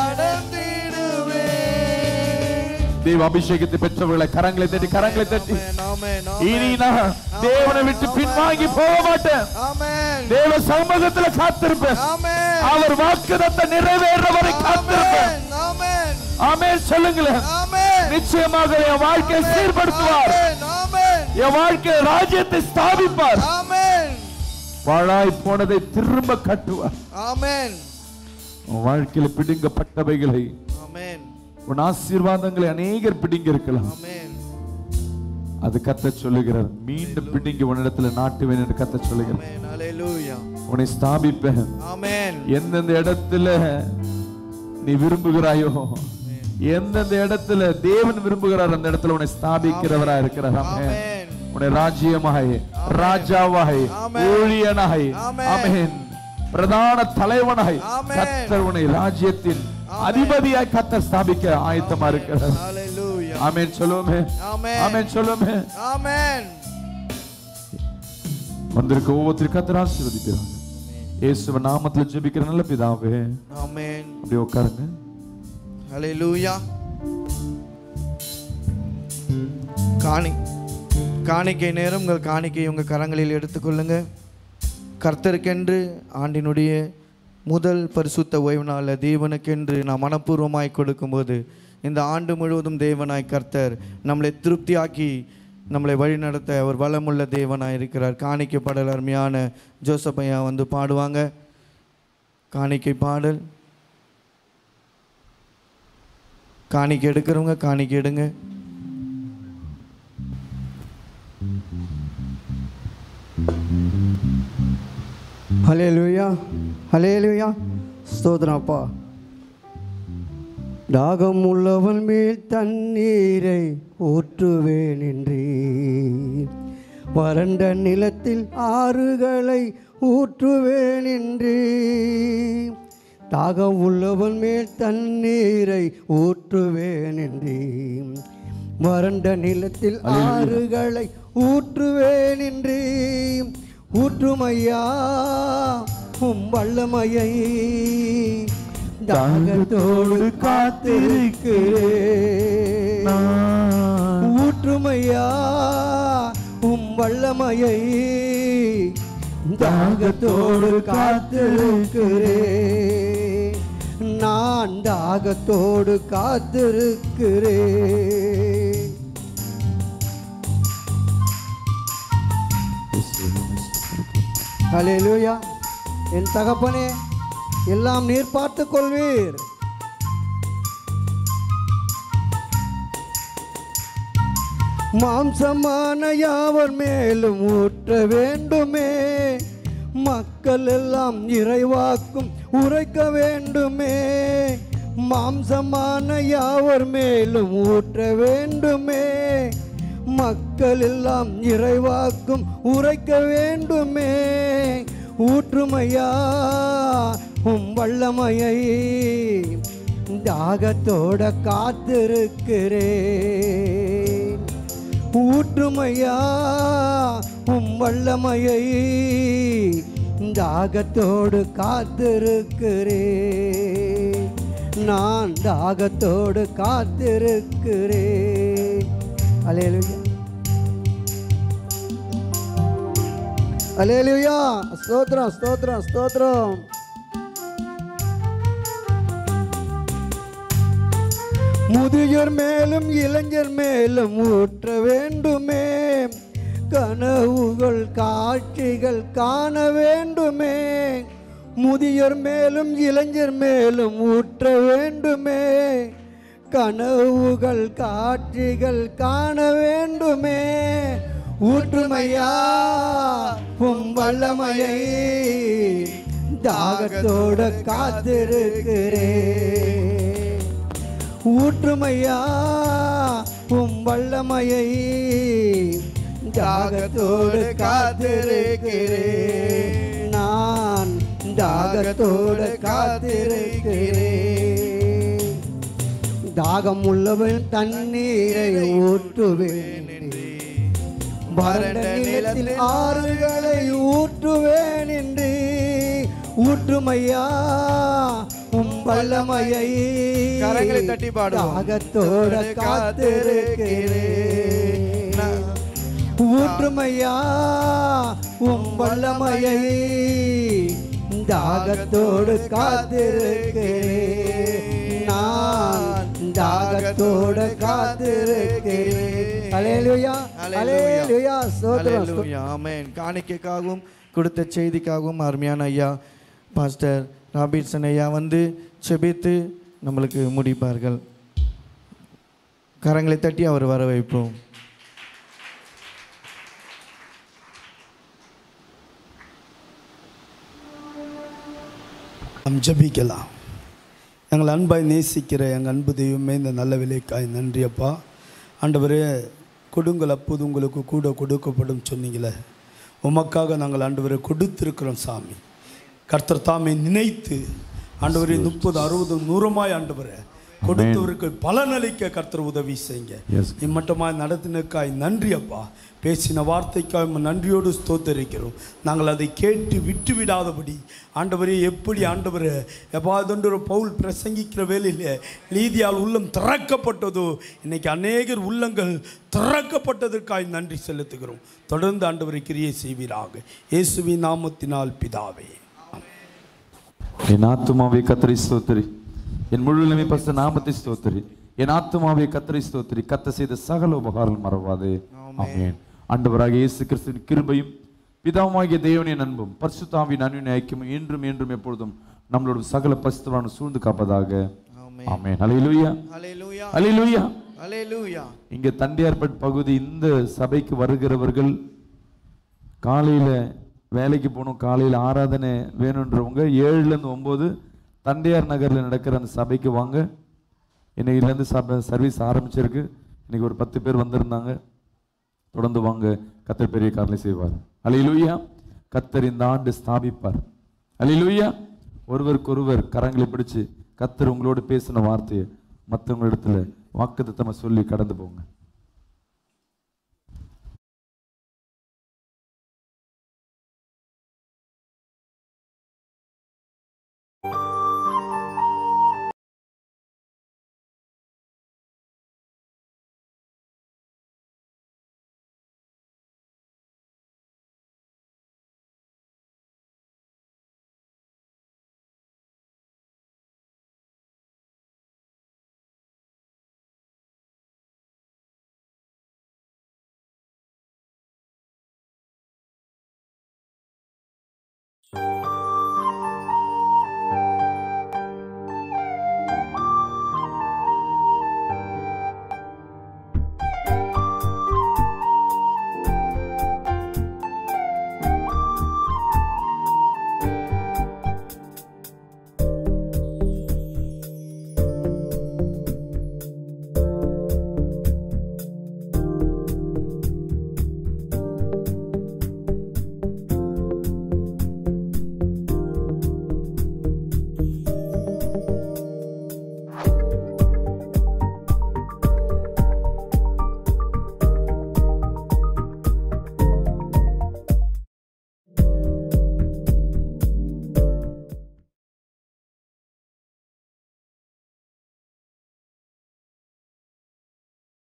தேவ அபிஷேகத்தை பெற்றவர்களை கரங்களை தட்டி கரங்களை தட்டி இனி நான் தேவனை விட்டு பின்வாங்கி போக மாட்டேன் தேவ சமூகத்துல காத்திருப்பேன் அவர் வாக்குதத்தை நிறைவேற வரை காத்திருப்பேன் ஆமென் சொல்லுங்களேன் நிச்சயமாக என் வாழ்க்கையை சீர்படுத்துவார் என் வாழ்க்கை ராஜ்யத்தை ஸ்தாபிப்பார் வாழாய் போனதை திரும்ப கட்டுவார் ஆமென் உன் வாழ்க்கையில பிடுங்கப்பட்டவைகளை ஆமென் உன் ஆசீர்வாதங்களை அநேகர் பிடிங்க இருக்கலாம் ஆமென் அது கத்த சொல்லுகிறார் மீண்டும் பிடுங்கி உன்னிடத்துல நாட்டுவேன் என்று கத்த சொல்லுகிறார் ஹalleluya உன்னை ஸ்தாபிப்பேன் ஆமென் எந்தெந்த இடத்துல நீ விரும்புகிறாயோ எந்தெந்த இடத்துல தேவன் விரும்புகிறார் அந்த இடத்துல உன்னை ஸ்தாபிக்கிறவரா இருக்கிறார் ஆமென் உன்னை ராஜ்யமாய் ராஜாவாய் ஊழியனாய் ஆமென் பிரதான தலைவனாய் கத்தர் உன்னை ராஜ்யத்தின் அதிபதியாய் கத்தர் ஸ்தாபிக்க ஆயத்தமா இருக்கிறார் ஹalleluya ஆமென் சொல்லுவோமே ஆமென். ஆமென் சொல்லுவோமே ஆமென் வந்திருக்க ஒவ்வொருத்தரும் கத்தர் ஆசீர்வதிக்கிறாங்க இயேசுவ நாமத்துல ஜெபிக்கிற நல்ல பிதாவே ஆமென் அப்படி உட்காருங்க ஹalleluya காணி காணிக்கை நேரம் உங்கள் காணிக்கை உங்கள் கரங்களில் எடுத்துக்கொள்ளுங்க கர்த்தருக்கென்று ஆண்டினுடைய முதல் பரிசுத்த ஓய்வு நாளில் தேவனுக்கென்று நாம் மனப்பூர்வமாய் கொடுக்கும்போது இந்த ஆண்டு முழுவதும் தேவனாய் கர்த்தர் நம்மளை திருப்தியாக்கி நம்மளை வழிநடத்த அவர் வளமுள்ள தேவனாய் இருக்கிறார் காணிக்கை பாடல் அருமையான ஜோசப் ஐயா வந்து பாடுவாங்க காணிக்கை பாடல் காணிக்கை எடுக்கிறவங்க காணிக்கை எடுங்க ஹலேலுயா ஹலேலுயா ஸ்தோத்திரம் அப்பா தாகம் உள்ளவன் மேல் தண்ணீரை ஊற்றுவேன் என்றீர் வறண்ட நிலத்தில் ஆறுகளை ஊற்றுவேன் என்றீர் தாகம் உள்ளவன் மேல் தண்ணீரை ஊற்றுவேன் என்றீர் வறண்ட நிலத்தில் ஆறுகளை ஊற்றுவேன் என்றீர் ஊற்றுமையா உம் வல்லமையை தாகத்தோடு காத்திருக்கிறேன் ஊற்றுமையா உம் வல்லமையை தாகத்தோடு காத்திருக்கிறேன் நான் தாகத்தோடு காத்திருக்கிறேன் ஹalleluya என் தகப்பனே எல்லாம் நீர் பார்த்துக் கொள்வீர் மாம்சமான யாவர் மேலும் ஊற்ற வேண்டுமே மக்கள் எல்லாம் இறைவாக்கும் உரைக்க வேண்டுமே மாம்சமான யாவர் மேலும் ஊற்ற வேண்டுமே மக்கள் எல்லாம் இறைவாக்கும் உரைக்க வேண்டுமே ஊற்றுமையா உம் வல்லமையை தாகத்தோட காத்திருக்கிறேன் ஊற்றுமையா உம் வல்லமையை தாகத்தோடு காத்திருக்கிறேன் நான் தாகத்தோடு காத்திருக்கிறேன் அலேலுயா அலேலுயா ஸ்தோத்திரம் ஸ்தோத்திரம் ஸ்தோத்திரம் முதியோர் மேலும் இளைஞர் மேலும் ஊற்ற வேண்டுமே கனவுகள் காட்சிகள் காண வேண்டுமே முதியோர் மேலும் இளைஞர் மேலும் ஊற்ற வேண்டுமே கனவுகள் காட்சிகள் காண வேண்டுமே ஊற்றுமையா உம் வல்லமையை தாகத்தோட காத்திருக்கிறேன் ஊற்றுமையா உம் வல்லமையை தாகத்தோடு காத்திருக்கிறேன் நான் தாகத்தோடு காத்திருக்கிறேன் தாகம் உள்ளவன் தண்ணீரை ஊற்றுவேன் வறண்ட நிலத்தில் ஆறுகளை ஊற்றுவேன் என்று ஊற்றுமையா உம் வல்லமையை கரங்களை தட்டி பாடுவோம். தாகத்தோட காத்திருக்கிறேன் ஊற்றுமையா உம் வல்லமையை தாகத்தோடு காத்திருக்கிறேன் நான் தாகத்தோடு காத்திருக்கிறேன் அலேலுயா அலேலுயா சோதரம் அல்லேலூயா. ஆமென் காணிக்கைக்காகவும் கொடுத்த செய்திக்காகவும் அருமையான ஐயா பாஸ்டர் ராபின்சன் ஐயா வந்து செபித்து நம்மளுக்கு முடிப்பார்கள் கரங்களை தட்டி அவர் வர வைப்போம் நாம் ஜெபிக்கலாம் எங்கள் அன்பாய் நேசிக்கிற எங்கள் அன்பு தெய்வமே இந்த நல்ல விலைக்காய் நன்றி அப்பா ஆண்டவரே கொடுங்கள் அப்போது உங்களுக்கு கூட கொடுக்கப்படும் சொன்னீங்களே உமக்காக நாங்கள் ஆண்டவரை கொடுத்திருக்கிறோம் சாமி கர்த்தர் தாமே நினைத்து ஆண்டவரே முப்பது அறுபது நூறுமாய் ஆண்டவரே கொடுத்தவருக்கு பலனளிக்க கர்த்தர் உதவி செய்யுங்க இம்மட்டமாய் நடத்தினக்காய் நன்றி அப்பா பேசின வார்த்தைக்காய் உம்மை நன்றியோடு ஸ்தோத்தரிக்கிறோம் நாங்கள் அதை கேட்டு விட்டு விடாதபடி ஆண்டவரே எப்படி ஆண்டவரே எப்பாதொன்று பவுல் பிரசங்கிக்கிற வேலையில் நீதியால் உள்ளம் திறக்கப்பட்டதோ இன்னைக்கு அநேகர் உள்ளங்கள் திறக்கப்பட்டதற்காய் நன்றி செலுத்துகிறோம் தொடர்ந்து ஆண்டவரை கிரியை செய்வீராக இயேசுவின் நாமத்தினால் பிதாவே என் ஆத்துமாவை கத்தரி ஸ்தோத்திரி என் முழுநிலைமை பச நாமத்தை ஸ்தோத்திரி என் ஆத்துமாவை கத்தரி ஸ்தோத்திரி கத்த செய்த சகல உபகாரம் மறவாதே ஆமென் ஆண்டவராக இயேசு கிறிஸ்துவின் கிருபையும் பிதாவுமாகிய தேவனின் அன்பும் பரிசுத்தாவின் அன்பின் ஐக்கியமும் என்றும் என்றும் எப்பொழுதும் நம்மளோட சகல பரிசுத்தவான சூழ்ந்து காப்பதாக ஆமென் ஹalleluya ஹalleluya ஹalleluya ஹalleluya இங்க தண்டியார்பட் பகுதி இந்த சபைக்கு வருகிறவர்கள் காலையில் வேலைக்கு போகணும் காலையில் ஆராதனை வேணுன்றவங்க ஏழுலேருந்து ஒம்பது தண்டையார் நகரில் நடக்கிற அந்த சபைக்கு வாங்க இன்னைக்குலேருந்து சபை சர்வீஸ் ஆரம்பிச்சிருக்கு இன்னைக்கு ஒரு பத்து பேர் வந்திருந்தாங்க தொடர்ந்து வாங்க கத்தர் பெரிய காரணை செய்வார் அலையிலூயா கத்தர் இந்த ஆண்டு ஸ்தாபிப்பார் அலையிலூயா ஒருவருக்கொருவர் கரங்களை பிடிச்சு கத்தர் உங்களோடு பேசின வார்த்தையை மற்றவங்களிடத்துல வாக்குத்தத்தமாக சொல்லி கடந்து போங்க